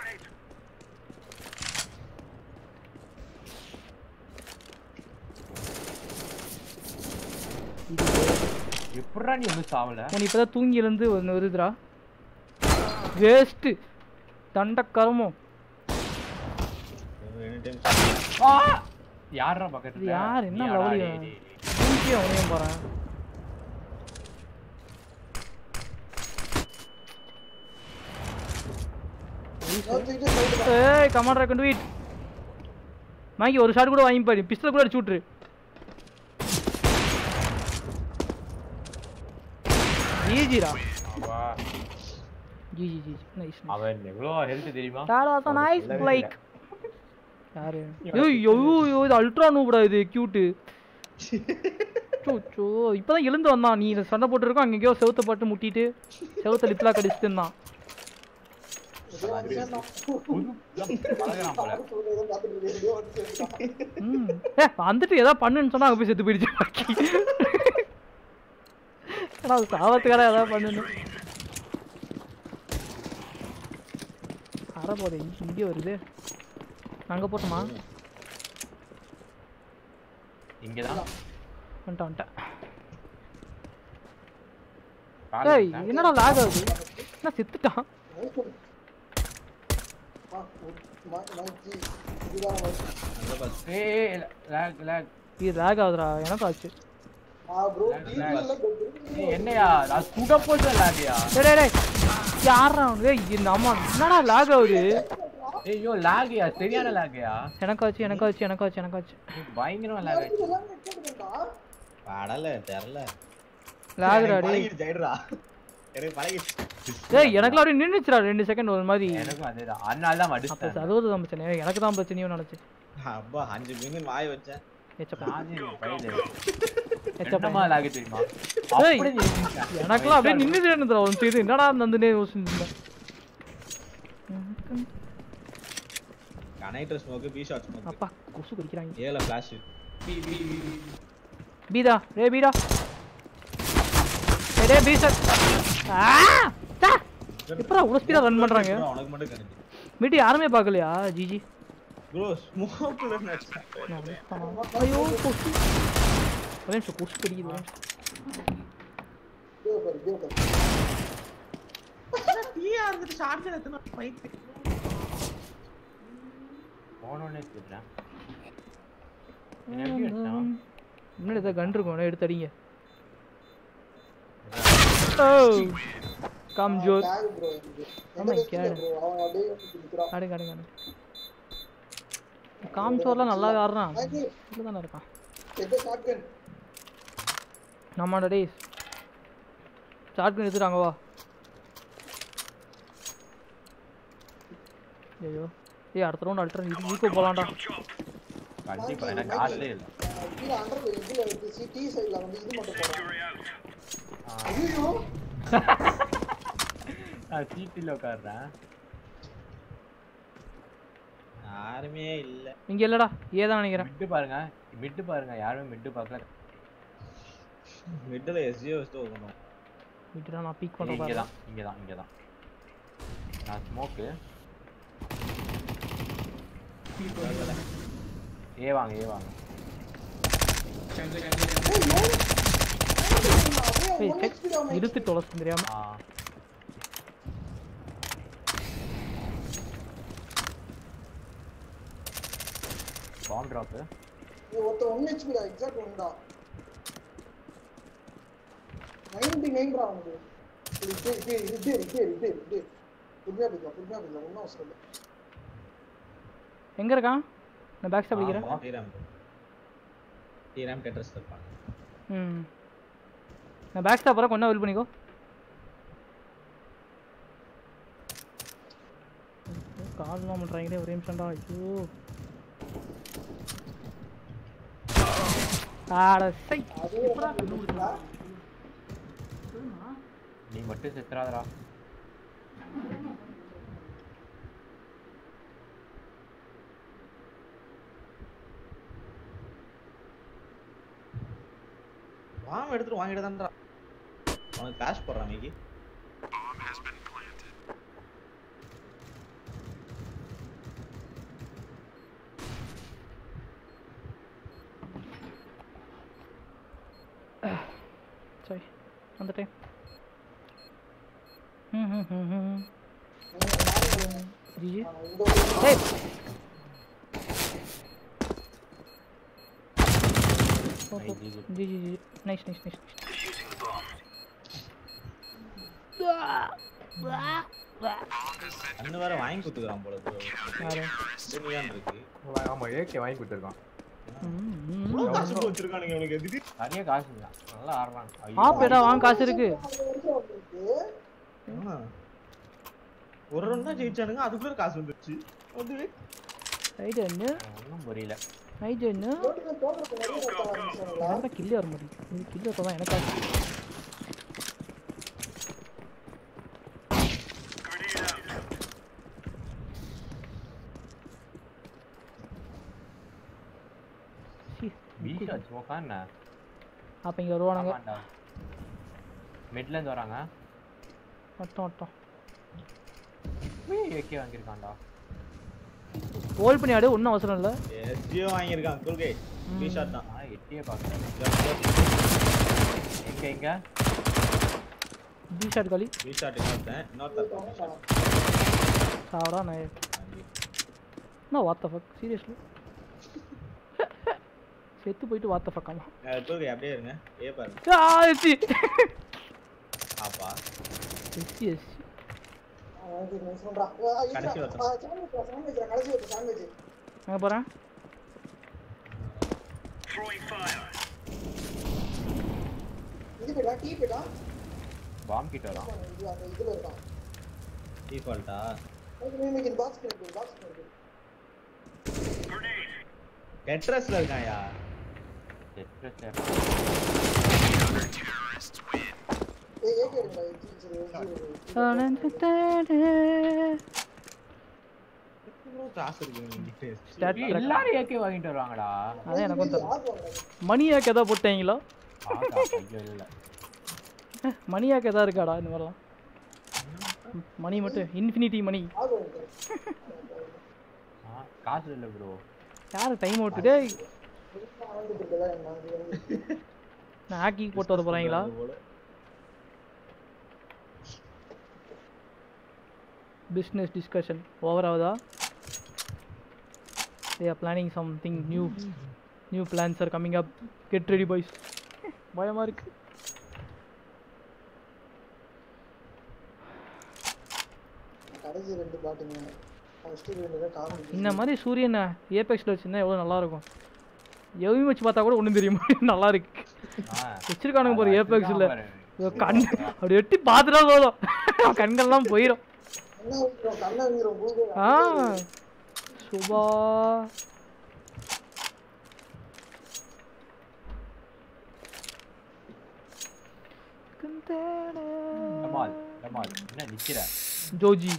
எப்படிடா நீ ஒன்றும் சாவல உன் இப்பதான் தூங்கி எழுந்து ஒன்று வருதுடா வேஸ்ட்டு தண்ட கருமம் ரெண்டு டைம் ஆ! யார்ரா பக்கத்துல இது யார்? என்ன நீயாடா? லவ்லி டேய், அவன்? டேய், டேய். தூங்கி அவனையும் போகிறேன் இன்னொருத்தர்கிட்ட side தான். ஏய் கமாண்டர் கொண்டு வீட் மைக்கி ஒரு ஷாட் கூட வாங்கி பாரு பிஸ்டல் கூட அடிச்சு விட்ரு ஜிஜிடா வா. ஜிஜி ஜிஜி நைஸ் அவன் எவ்வளோ ஹெல்த் தெரியுமா that was a அவனுக்கு nice சொல்லவே like இல்லை. யாரு ஐயோ ஐயோ இது அல்ட்ரா நூபடா இது கியூட்டு சோ இப்பதான் எழுந்து வந்தான் நீ சண்டை போட்டுருக்கோம் அங்கேயோ செவுத்த பாட்டு முட்டிட்டு செவுத்த லிப்லா கடிச்சிட்டு இருந்தான் இதோ வந்து சேர்ந்தான். பழகுறான் போல. சொல்றது ஏதோ பார்த்துட்டு இருக்கேன். இதோ வந்து சேர்ந்தான். ம் ஏ வந்துட்டு ஏதாவது பண்ணுன்னு சொன்னா அங்க போய் செத்து போயிடுச்சு பாக்கி ஏன்னா அது சாவத்துக்கார ஏதாவது பண்ணணும் அரை போதே இங்கே வருது அங்க போட்டோமா இங்கதான் வந்துட்டேன் வந்துட்டேன் கால் ஏய் இருக்கா? என்னடா லாக் ஆகுது என்ன செத்துட்டான் ஆ, ம- மைக்கி, இதுதான் மைக்கி. அங்க பாஸ் ஏய், ஏய், lag, lag. இது லாக் ஆகுதுடா எனக்கு ஆச்சு ஆ, bro, lag, TV lag. எல்லாம் போட்டு. ஏய், என்னையா நான் சுட போட்டு லாகியா டேய் டேய், டேய் யாரா அவனு ஏய் இந்த அம்மா என்னடா லாக் ஆகுது ஐயோ லாகியா சரியான லாகியா எனக்காச்சு எனக்காச்சு எனக்காச்சு எனக்காச்சு பயங்கரமா லாக் ஆயிடுச்சு எல்லாமே கேட்டுக்கேன்டா. படல தெரியல லாகுடா டேய் பழகிடுச்சு ஆயிடுறா எனக்கு பழகிடுச்சு டேய் எனக்குலாம் அப்படியே நின்னுச்சுடா ரெண்டு செகண்ட் ஒரு மாதிரி எனக்கும் அதேதான் அதனால தான் அப்போ அடிச்சிட்டேன் சர்வர் தான் பிரச்சனை எனக்கு தான் பிரச்சனையும் நினச்சி அப்பா அஞ்சு மினிட் வாய் வச்சேன் ஏச்சப்பா நானே பையலே. ஏச்சப்பா என்னமா லாக் தெரியுமா ஏய், அப்படி நின்னுட்டேன். எனக்குலாம் அப்படியே நின்றுட்டு இருந்துடா ஒரு சைடு என்னடா நந்துனே யோசிச்சுருந்தேன் connector smoke B short smoke அப்பா கொசு குடிக்கிறாங்க ஏல ஃபிளாஷ் பீடா ரே பீடா ஏய், டேய் பீ சார் ஆ சா எப்படா இவ்வளோ ஸ்பீடாக ரன் பண்ணுறாங்க உனக்கு மட்டும் கனெக்ட் மீட்டு யாருமே பார்க்கலையா ஜிஜி ப்ரோ ஸ்மோக்ல ஐயோ கொசு ஒரே நிமிஷம் கொசு கடிக்குது ஒரே நிமிஷம். இதோ பாரு, இதோ பாரு. டீயா இருந்துட்டு ஷார்ட் எத்தனை ஃபைட் போனோன்னே திட்டுறேன். என்ன எப்படி அடிச்சான்? முன்னாடி ஏதாவது கன் இருக்கும் எடுத்து அடிங்க ஓ கம் ஜோர் Tag bro எனக்கு. Oh my எந்த God. bro, அவன் அப்படியே வந்து நிக்கிறான். காடு காடு காடு காம்சோர்லாம் நல்லா ஆடுறான் மைக்கி, இதில் தானே இருக்கான் எந்த shotgun? ஆமாடா டேய் ஷார்ட் எடுத்துட்டாங்க வா ஐயோ ஏய் அடுத்த ரவுண்ட் அல்ட்ரா இது ஈக்கோ போலாம்டா கண்டிப்பா எனக்கு காசுலே இல்லை அஹ் கீழே under ல இதுல இருக்கு, சி- T side ல வந்து இது மட்டும் போடுறான். ஆ. ஐயையோ, நான் சீட்டில் உட்காடுறேன் யாருமே இல்ல இங்க இல்லடா ஏதான் நினைக்கிறேன் மிட்டு பாருங்க மிட்டு பாருங்க யாருமே மிட்டு பார்க்கல மிடில் எஸ்ஜியோ வச்சுட்டு போகணும் விட்டுடா நான் பீக் இங்கே பண்ணுறேன் பாரு தான் இங்கே தான் இங்கே தான் நான் ஸ்மோக்கு ஏ வாங்க ஏ வாங்க அப்படியே ஏய் one செக் HP தான் மைக்கி. இழுத்து தொலைச்சு தெரியாம ஆ பாம் ட்ராப்பு ஏய், ஒருத்தன் one HP தான், exact one தான். 99 ரா அவனுக்கு. இது இப்படி, இப்படி, இது இப்படி, இப்படி, இப்படி, இப்படி. பொறுமையா போய்க்கலாம், பொறுமையா போய்க்கலாம், ஒண்ணும் அவசரம் இல்ல. எங்க இருக்கான் நான் பேக் ஸ்டாப் அடிக்கிறேன் டீராம் டீராம் டெட்ரஸ் இருப்பாங்க ம் நான் பேக் ஸ்டாப் வரேன் கொஞ்சம் வெல் பண்ணிக்கோ கால்லாம் பண்ணுறாங்களே ஒரே நிமிஷம்டா ஐயோ ஆட சை அது எப்படா கண்டுபிடிச்சா? நீ மட்டும் செத்துறாதடா வாங்க எடுத்துட்டு வாங்கிட்டு தான்டா உனக்கு காசு போடுறான் நீக்கு சரி வந்துட்டேன் ம் ம் ம் ம் ஜிஜி ஏய் ஐ, GG. G G G nice nice nice அண்ணன் வேற வாங்கி கொடுத்துக்கிறான் போல bro. யாரு துணியான் இருக்கு ஆமா ஏகே வாங்கி கொடுத்துருக்கான் ம், ம். இவ்வளவு காசு bro வச்சிருக்கானுங்க இவனுக்கு எதுக்கு நிறைய காசு இல்லை நல்லா ஆடுறான் ஐயோ, ஆப் ஏடா வாங்க காசு இருக்கு ஆ. ஒரு ரன் தான் ஜெயிச்சானுங்க அதுக்குள்ள காசு வந்துருச்சு வந்து ரைட் என்ன ஒன்றும் புரியல ரைட் என்ன யாரா கில்லி வர முடியும் கில்லி வரதான் எனக்கு ஆச்சு. சீ, பீஷா சும்மா என்ன அப்ப இங்க வருவானுங்க ஆமாண்டா மிட்ல இருந்து வராங்க வட்டம் வட்டம் ஏகே வாங்கியிருக்கான்டா ஹோல் பண்ணி ஆடு ஒன்றும் அவசரம் இல்லை எஸ்ஜியோ வாங்கியிருக்கான் குல்கே ம். பி ஷாட் தான் ஆ எட்டியே பார்க்குறேன் எங்க எங்க பி ஷாட் காலி பி ஷாட் இன்னொருத்தன் இன்னொருத்தன் சாவடா நான் என்ன வாத்த ஃபக் சீரியஸ்லி செத்து போயிட்டு வாத்த ஃபக் ஆமா குல்கே அப்படியே இருங்க ஏ பாருங்க எஸ்சி ஆப்பா எஸ்சி எஸ்சி கடைசி வருஷம். கடைசி வருஷம் சாண்ட்விச் அங்கே போகிறேன் இது போயிடா டீ போயிடா பாம் கிட்ட வரான் இது அந்த இதுல இருக்கான் டிஃபால்ட்டா இன்னைக்கு பாக்ஸ் இருக்கு பாக்ஸ் இருக்கு கெட்ரஸ்ல இருக்கான்யா Tetris ஏய் ஏகே இருங்கடா சரி எவ்வளவு காசு இருக்கு இவனுக்கு ஸ்டார்ட் ஏய், எல்லாரும் ஏகே வாங்கிட்டு வருவாங்கடா அதான் எனக்கும் தரும் ஆகுவாங்க மணியாக்கு எதாவது போட்டீங்களா ஆகா, ஐயோ இல்ல மணியாக்கு எதாவது இருக்காடா இந்த மாதிரிலாம் ம், மணி மட்டும் இன்ஃபினிட்டி மணி ஆகுவாங்க ஆ, காசு இல்ல ப்ரோ யார் டைம் அவுட்டு டேய் வாழ்ந்துட்டு இருக்கல நான் நான் ஹாக்கி போட்டு வர போகிறாங்களா போல. பிஸ்னஸ் டிஸ்கஷன் ஓவர் ஆகுதா they are planning something new new plans are coming up get ready boys பயமா இருக்கு கடைசி ரெண்டு பாட்டுங்க ஃபர்ஸ்ட் ரெண்டு தான் காமி இந்த மாதிரி சூரியன் ஏபெக்ஸில் வச்சிருந்தா எவ்வளோ நல்லா இருக்கும் எவையும் வச்சு பார்த்தா கூட ஒன்றும் தெரியுமா நல்லா இருக்கு ஆ, வச்சிருக்கானுங்க பாரு அதான் ஏபெக்ஸில் பாரு. கண் அப்படி எட்டி பார்த்துட்டா போதும் கண்கள்லாம் போயிடும் கண்ணை ஊத்துறோம் கண்ணை ஊத்துறோம் கூகுள் ஆ சுபா டமால் டமால் என்ன நிக்கிற ஜோஜி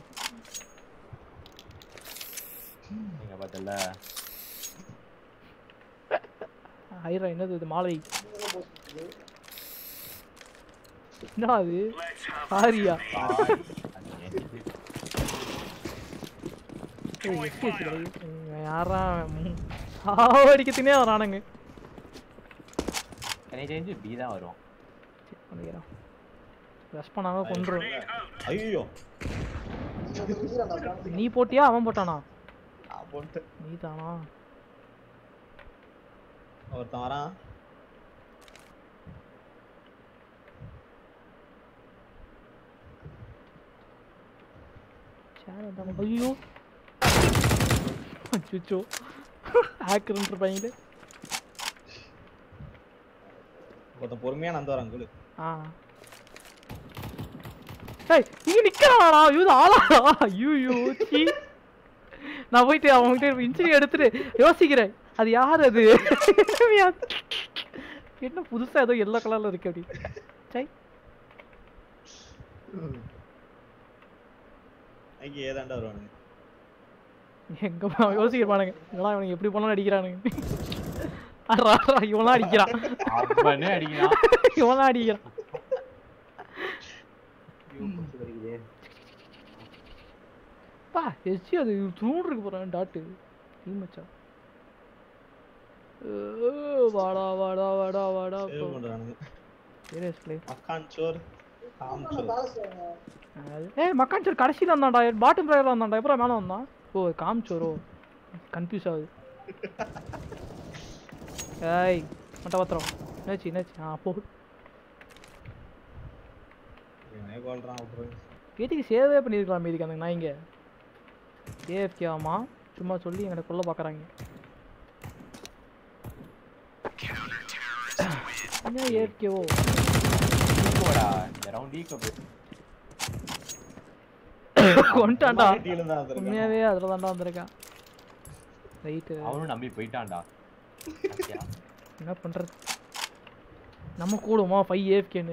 நீங்க பார்த்தல ஐரா என்னது இது மாலை என்னடா அது சாரியா ஏய், escape கிடையாது. இவன் யாரா ம், சாவடிக்கத்துனே வரானுங்க எனக்கு தெரிஞ்சு பி தான் வரும் சரி, பண்ணிக்கிறேன் ரெஸ்ட் பண்ணாம கொண்டுரும் ஐயோ நீ போட்டியா அவன் போட்டானா நான் போட்டு நீ தானா ஒருத்தன் வரான் சேர் வந்தாங்க ஐயோ அச்சோ ஹேக்கர்ன்ற இருப்பாங்களே ஒருத்தன் பொறுமையா நந்து வரான் குழு ஆ ஏய் இங்க நிக்கிறானா இது ஆளாடா ஐயோ சீ நான் போயிட்டு அவன்கிட்ட இன்ஜினி எடுத்துட்டு யோசிக்கிறேன் அது யார் அது என்ன புதுசா ஏதோ எல்லோ கலர்ல இருக்கு அப்படி சை ஐக்கு ஏதாண்டா வருவானுங்க எங்க போ- யோசிக்கிறானுங்க இதெல்லாம் இவனுங்க எப்படி போனாலும் அடிக்கிறானுங்க அட்ரா, அட்ரா, இவன்லாம் அடிக்கிறான் அவனே அடிக்கிறான் இவன்லாம் அடிக்கிறான் ஐயோ, கொசு கடிக்குதே. பா எஸ்சி அது தூண்டு இருக்கு போறேன் டாட்டு நீ மச்சான் ஓ, வாடா வாடா வாடா வாடா சேவ் பண்றானுங்க சீரியஸ்லி மக்கான் சோர் காம் சோர் ஏய் மக்கான் சார் கடைசியில் வந்தான்டா பாட்டம் பிளேயரில் வந்தான்டா எப்பறம் மேலே வந்தான் ஓ காமிச்சோரோ கன்ஃபியூஸ் ஆகுது ஏய் மட்ட பத்திரம் என்னாச்சு என்னாச்சு ஆ போ இவனே கொல்றான் அப்புறம் எதுக்கு சேவே பண்ணியிருக்கலாம் மீதிக்கு அந்த நாய்ங்க ஏஎஃப்கே ஆமா சும்மா சொல்லி எங்களை கொல்ல பார்க்குறாங்க என்ன ஏஎஃப்கேவோ ஈகோடா, இந்த round ஈகோ போய். கொண்டாண்டா டீல தான் வந்திருக்கான். உண்மையாவே அதில் தான்டா வந்திருக்கான் ரைட்டு அவனும் நம்பி போயிட்டான்டா பாத்தியா? என்ன பண்றது நம்ம கூடுமா ஃபைவ் ஏஎஃப்கேன்னு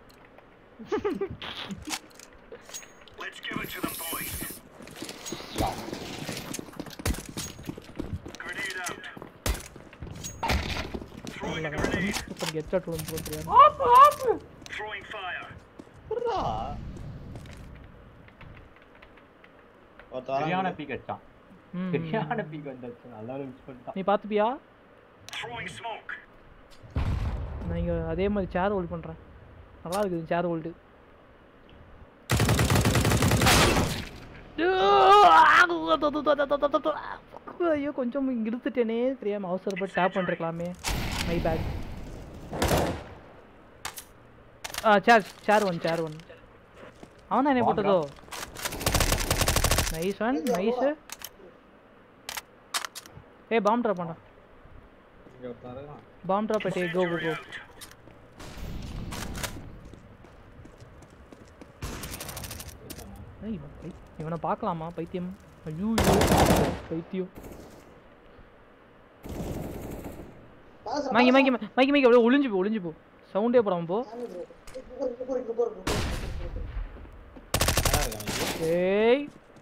சூப்பர் ஹெட்ஷாட் விழுந்து போட்டுருக்காங்க புர்ரா. ஒருத்தன் சரியான வரான் பீக் அடிச்சான் ம். சரியான பீக் வந்துச்சு நல்லா மிஸ் பண்ணிட்டான் நீ பார்த்துப்பியா நான் இங்கே அதே மாதிரி சேர் ஹோல்ட் பண்ணுறேன் நல்லா இருக்குது சேர் ஹோல்டு ஐயோ கொஞ்சம் இங்க இழுத்துட்டேனே தெரியாம அவசரப்பட்டு டேப் பண்ணிருக்கலாமே மை பேக் ஆ share share one share one அவன் தான் என்ன போட்டதோ நைஸ் ஒன் நைஸ் ஏ பாம் ட்ராப் பண்ணா இங்க ஒருத்தன் இருக்கான். பாம் ட்ராப் அட்டே கோ கோ கோ ஏய், இவன் பை- இவனை பார்க்கலாமா பைத்தியம் ஐயோ பைத்தியம் வாங்கி வாங்கி வாங்கி வாங்கி அப்படியே ஒளிஞ்சு போ ஒளிஞ்சு போ சவுண்டே போடாம போ நல்லா இருக்கான் இவன். ஏய்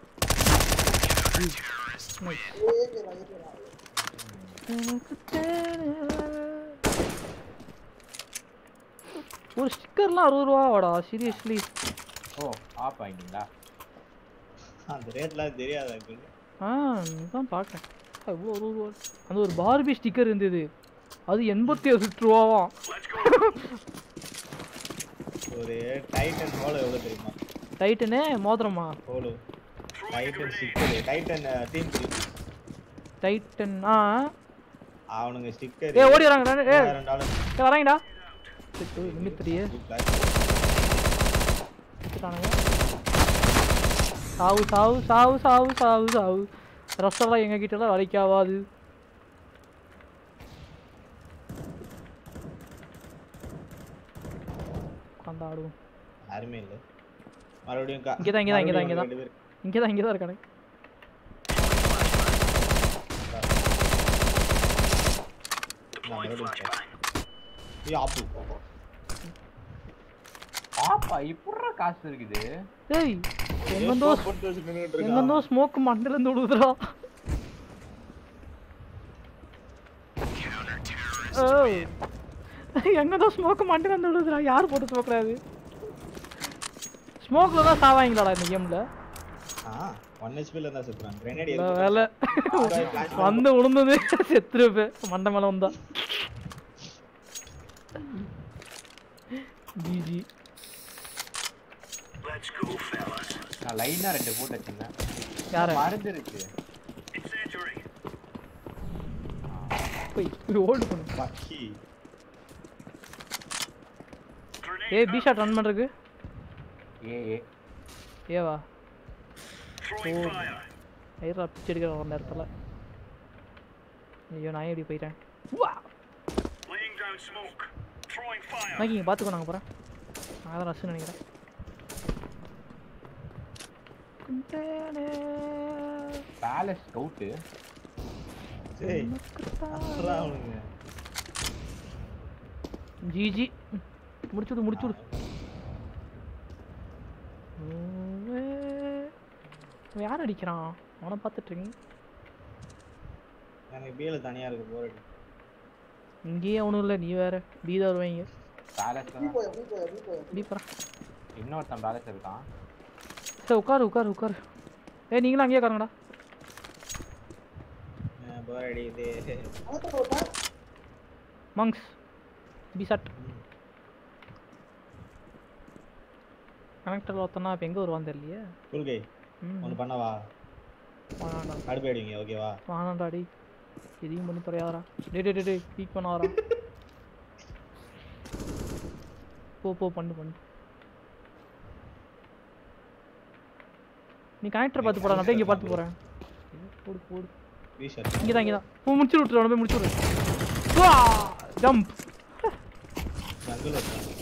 ஒரு ஸ்டிக்கர்லாம் அறுபது ரூபாவாடா சீரியஸ்லி ஓ ஆஃப் ஆயிட்டீங்களா அந்த ரேட்லாம் தெரியாதா எனக்கு ஆ தான் பார்க்கேன் எவ்வளோ அறுபது ரூபா அந்த ஒரு பார்பி ஸ்டிக்கர் இருந்தது அது எண்பத்தி எட்டு ரூபாவாம் ஒரு டைட்டன் ஹோலோ எவ்வளவு தெரியுமா டைட்டனு மோதிரமா holo Titan sticker Titan team Titan ஆ அவனுங்க ஸ்டிக்கர் ஏய் ஓடி வராங்க ரெண்டு- ஏய் ரெண்டு டாலர் ஏய், வராங்கடா நிமித்திரியே எடுத்துட்டானுங்க சாவு சாவு சாவு சாவு சாவு சாவு ரசம்லாம் எங்க கிட்ட எல்லாம் வேலைக்கு ஆகாது உட்காந்து ஆடுவோம் யாருமே இல்ல மறுபடியும் கா- இங்கதான், இங்கதான், இங்கதான், மறுபடியும் இங்கதான். ரெண்டு பேர். இங்கே தான் இங்கே தான் இருக்கானு நான் மறுபடியும் கா- ஏய், ஆப்பு ஆப்பா இப்படிற காசு இருக்குது ஏய் எங்கந்தோ போட்டு வச்சு நின்னுட்டு இருக்கான். எங்கந்தோ ஸ்மோக் மண்டல இருந்து விழுதுடா ஏய், எங்கதோ ஸ்மோக் மண்டல இருந்து விழுதுடா யார் போட்டு ஸ்மோக்றாது ஸ்மோக்ல தான் சாவாங்களாடா இந்த கேம்ல ஆ, one HP ல இருந்தா செத்துறான். grenade நல்ல எதுக்கு வேலை ஆகாய flash வந்து விழுந்தது செத்துருப்பேன் மண்டை மேல வந்தா ஜிஜி நான் லைனா ரெண்டு போட்டு வச்சிருந்தேன் யார மருந்து இருக்கு போய் ஹோல்டு பண்ணு பக்கி. ஏய் பி ஷாட் ரன் பண்றதுக்கு ஏ ஏ ஏவா ஐயரா பிச்சு எடுக்கிற ஒரு நேரத்தில் ஐயோ நான் எப்படி போயிட்டேன் நாக்கி இங்கே பார்த்துக்கோ நாங்கள் போகிறேன் நான் தான் ரஷ்னு நினைக்கிறேன் பேலஸ் ஸ்கவுட்டு ஏய், அப்புறம் அவனுங்க. ஜிஜி முடிச்சுடு முடிச்சுடு அவன் யார் அடிக்கிறான் அவனை பார்த்துட்டு இருக்கீங்க எனக்கு பிஏல தனியா இருக்கு போர் அடி இங்கேயே அவனும் இல்லை நீ வேற பீ தான் வருவாங்க பேலஸ்ல நீ போயா நீ போயா நீ போயா பீ போகிறான் இன்னொருத்தன் பேலஸ் இருக்கான் சரி உட்காரு உட்காரு உட்காரு ஏய் நீங்களும் அங்கேயே உட்காருங்கடா போர் அடி இது அவன்கிட்ட போட்டேன் மங்ஸ் பி சட் கனெக்டர் ஒருத்தனா இப்போ எங்கே வருவான்னு தெரியலையே குல்கை ம் ஒன்று பண்ணவா வானாண்டா கடுப்பாயிடுவீங்க ஓகேவா வானாண்டா டி எதையும் பண்ணி தொலையாதரா டே டே டே டே பீக் பண்ணாதரா போ போ பண்ணு பண்ணு நீ கனெக்டர் பார்த்து போடா நான் போய் இங்கே பார்த்து போகிறேன் போடு போடு ரீஷர்ட் இங்கே தான் இங்கே தான் போ முடிச்சு விட்டுரு போய் முடிச்சு விட்ரு ஜம்ப் ஜங்கிள்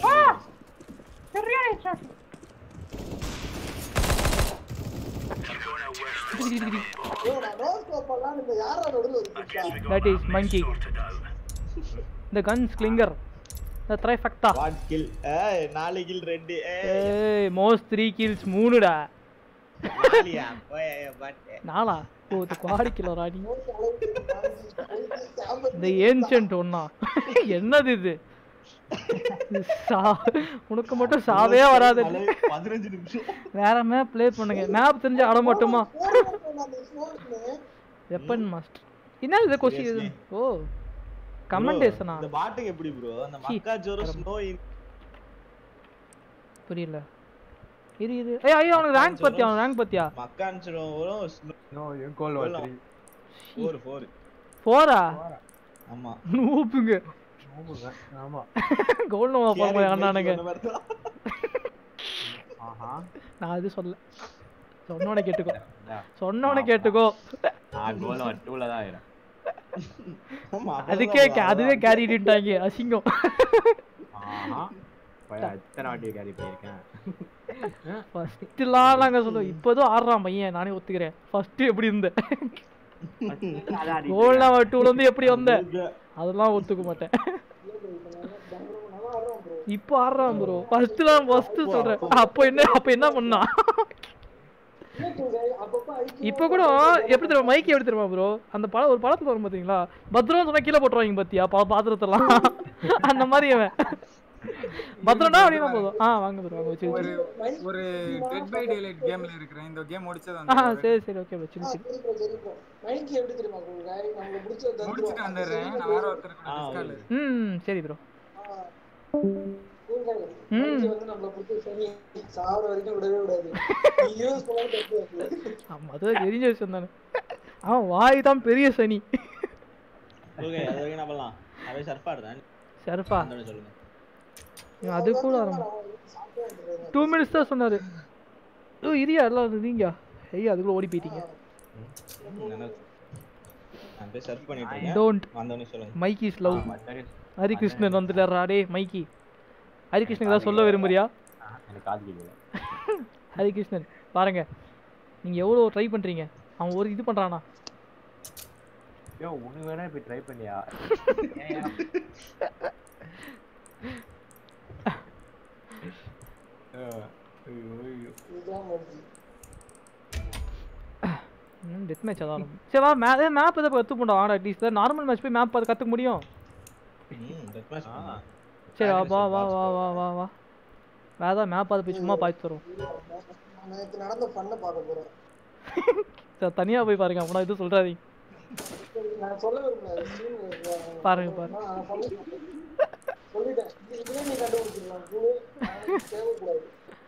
ஏய், நான் ரோஸ் கோப்பெல்லாம் இந்த யாரா நடுவுல வச்சிருக்கா? That is monkey the guns clinger the trifecta what kill ஏய் நாலு கில் ரெண்டு ஏய் ஏய் மோஸ்ட் த்ரீ கில்ஸ் மூணுடா நாலியா போய் பட் நாளா ஓ இது குவாடி கிலோ ராணி ரோஸ் அளவுக்கு வாங்கி, போயிட்டு சாம்பல் இந்த ஏன்ஷன்ட் ஒண்ணா என்னது இது இது சா உனக்கு மட்டும் சாவே வராது பதினஞ்சு நிமிஷம் வேற மேப் ப்ளே பண்ணுங்க மேப் தெரிஞ்சு ஆட மாட்டோமா போடுறேன் அந்த ஸ்மோக்னு. வெப்பன் மாஸ்டர் என்ன இது கொஸ்டின் ஓ கமெண்டேஷனா இந்த பாட்டுக்கு எப்படி ப்ரோ அந்த மக்கா ஜோரம் ஸ்னோ புரியல இரு இரு ஐயோ ஐயோ அவனுக்கு ரேங்க் பத்தியா அவன் ரேங்க் பத்தியா மக்கான் ஜோரம் வரும் ஸ்னோ நோ என் goal Goal three four four போரா ஆமா நூப்புங்க ஆமா கோல் நோவா போற அண்ணானுங்க சொன்ன மாதிரி தான். ஆஹா நான் அது சொல்ல சொன்னவனை கேட்டுக்கோ இந்தா. சொன்னவனை கேட்டுக்கோ நான் கோல் டூல தான் இருக்கிறேன் ஆமா, அதுக்கே அவ்வளவுதான் அதுவே கேரிட்டாங்க அசிங்கம் ஆஹா போய் எத்தனை வாட்டி கேரி பண்ணியிருக்கேன் ஃபர்ஸ்ட்லாம் நாங்க சொல்லுவோம் இப்போதும் ஆடுறான் பையன் நானே ஒத்துக்கிறேன் ஃபர்ஸ்ட் எப்படி இருந்த கோல் நம்பர் டூல இருந்து எப்படி வந்த அதெல்லாம் ஒத்துக்க மாட்டேன் இப்போ ஆடுறான் ப்ரோ ஃபர்ஸ்ட்லாம் ஃபர்ஸ்ட் சொல்றேன் அப்போ என்ன அப்போ என்ன பண்ணான் இல்ல தூங்க, அப்பப்ப அடிச்சு இப்போ கூட எப்படி தெரியுமா மைக் எப்படி தெரியுமா ப்ரோ அந்த படம் ஒரு படத்துல வரும் பாத்தீங்களா பத்ரம் சொன்னா கீழே போட்டுருவாங்க பாத்தியா பா பாத்திரத்தெல்லாம் அந்த மாதிரி அவன் பத்ரம்னா அப்படின்னா போதும் ஆ வாங்க ப்ரோ வாங்க வச்சு ஒரு வச்சு ஒரு டெட் பை டேலைட் கேம்ல இருக்கிறேன் இந்த கேம் முடிச்சது ஆ வந்து சரி சரி ஓகே வச்சு ஆ, வச்சு சரி bro, சரி bro. மைக்கி எப்படி தெரியுமா உங்களுக்கு? நம்மளுக்கு பிடிச்சத தந்துருவோம். முடிச்சிட்டு வந்துடுறேன் நான் வேற ஒருத்தர் கூட ஆ, டிஸ்கார்ட்ல ம் சரி ப்ரோ ஆ. தூங்க. மைக்கி வந்து நம்மள பிடிச்ச சனி. சாவர வரைக்கும் விடவே விடாது நீ use பண்ணாலும் தப்பு இல்லை. ஆமா அது தெரிஞ்ச விஷயம் தானே அவன் வாய் தான் பெரிய சனி ஓகே அது வரைக்கும் நம்ம பண்ணலாம் அப்படியே சர்ஃப் ஆடுறேன் சர்ஃபா வந்தோடனே சொல்லுங்க அது கூட ஆரம்பம் அவன் சாப்பிட்டே வந்துடுறான். டூ மினிட்ஸ் தான் சொன்னாரு ஓ இரியா எல்லாம் இருந்தீங்க ஐயா அதுக்குள்ள ஓடி போயிட்டீங்க நான் அப்படியே சர்ஃப் பண்ணிட்டு இருக்கேன் டோன்ட் வந்தோடனே சொல்லுங்க மைக் இஸ் லவ் ஹரிகிருஷ்ணன் வந்துட்டாரா டே மைக்கி ஹரிகிருஷ்ணன் ஏதாவது சொல்ல விரும்புறியா எனக்கு காது கேட்கல ஹரிகிருஷ்ணன் பாருங்க நீங்க எவ்வளோ ட்ரை பண்றீங்க அவன் ஒரு இது பண்றானா யோ உனக்கு வேணா இப்ப ட்ரை பண்ணியா இதுதான் மைக்கி. டெத் மேட்ச் அதான் சரி வா மே மேப் எதை கற்றுக்கொண்டா வாடா அட்லீஸ்ட் நார்மல் மேட்ச் போய் மேப் அதை கற்றுக்க முடியும் ம் டெத் மேட்ச் பண்ணலாம் சரி வா வா வா வா வா வா வா வேற ஏதாவது மேப் அதை போய் சும்மா பார்த்து தரும் நான் நேத்து நடந்த பண்ண பார்க்க போறேன் சரி தனியாக போய் பாருங்க அப்படின்னா எதுவும் சொல்கிறாதீங்க நான் சொல்ல விரும்பல stream ல பாருங்க பாருங்க நான் சொல்லிட்டேன். சொல்லிட்டேன் இதுலயே நீ கண்டுபிடிச்சிடலாம் குழு தேவைக்கூடாது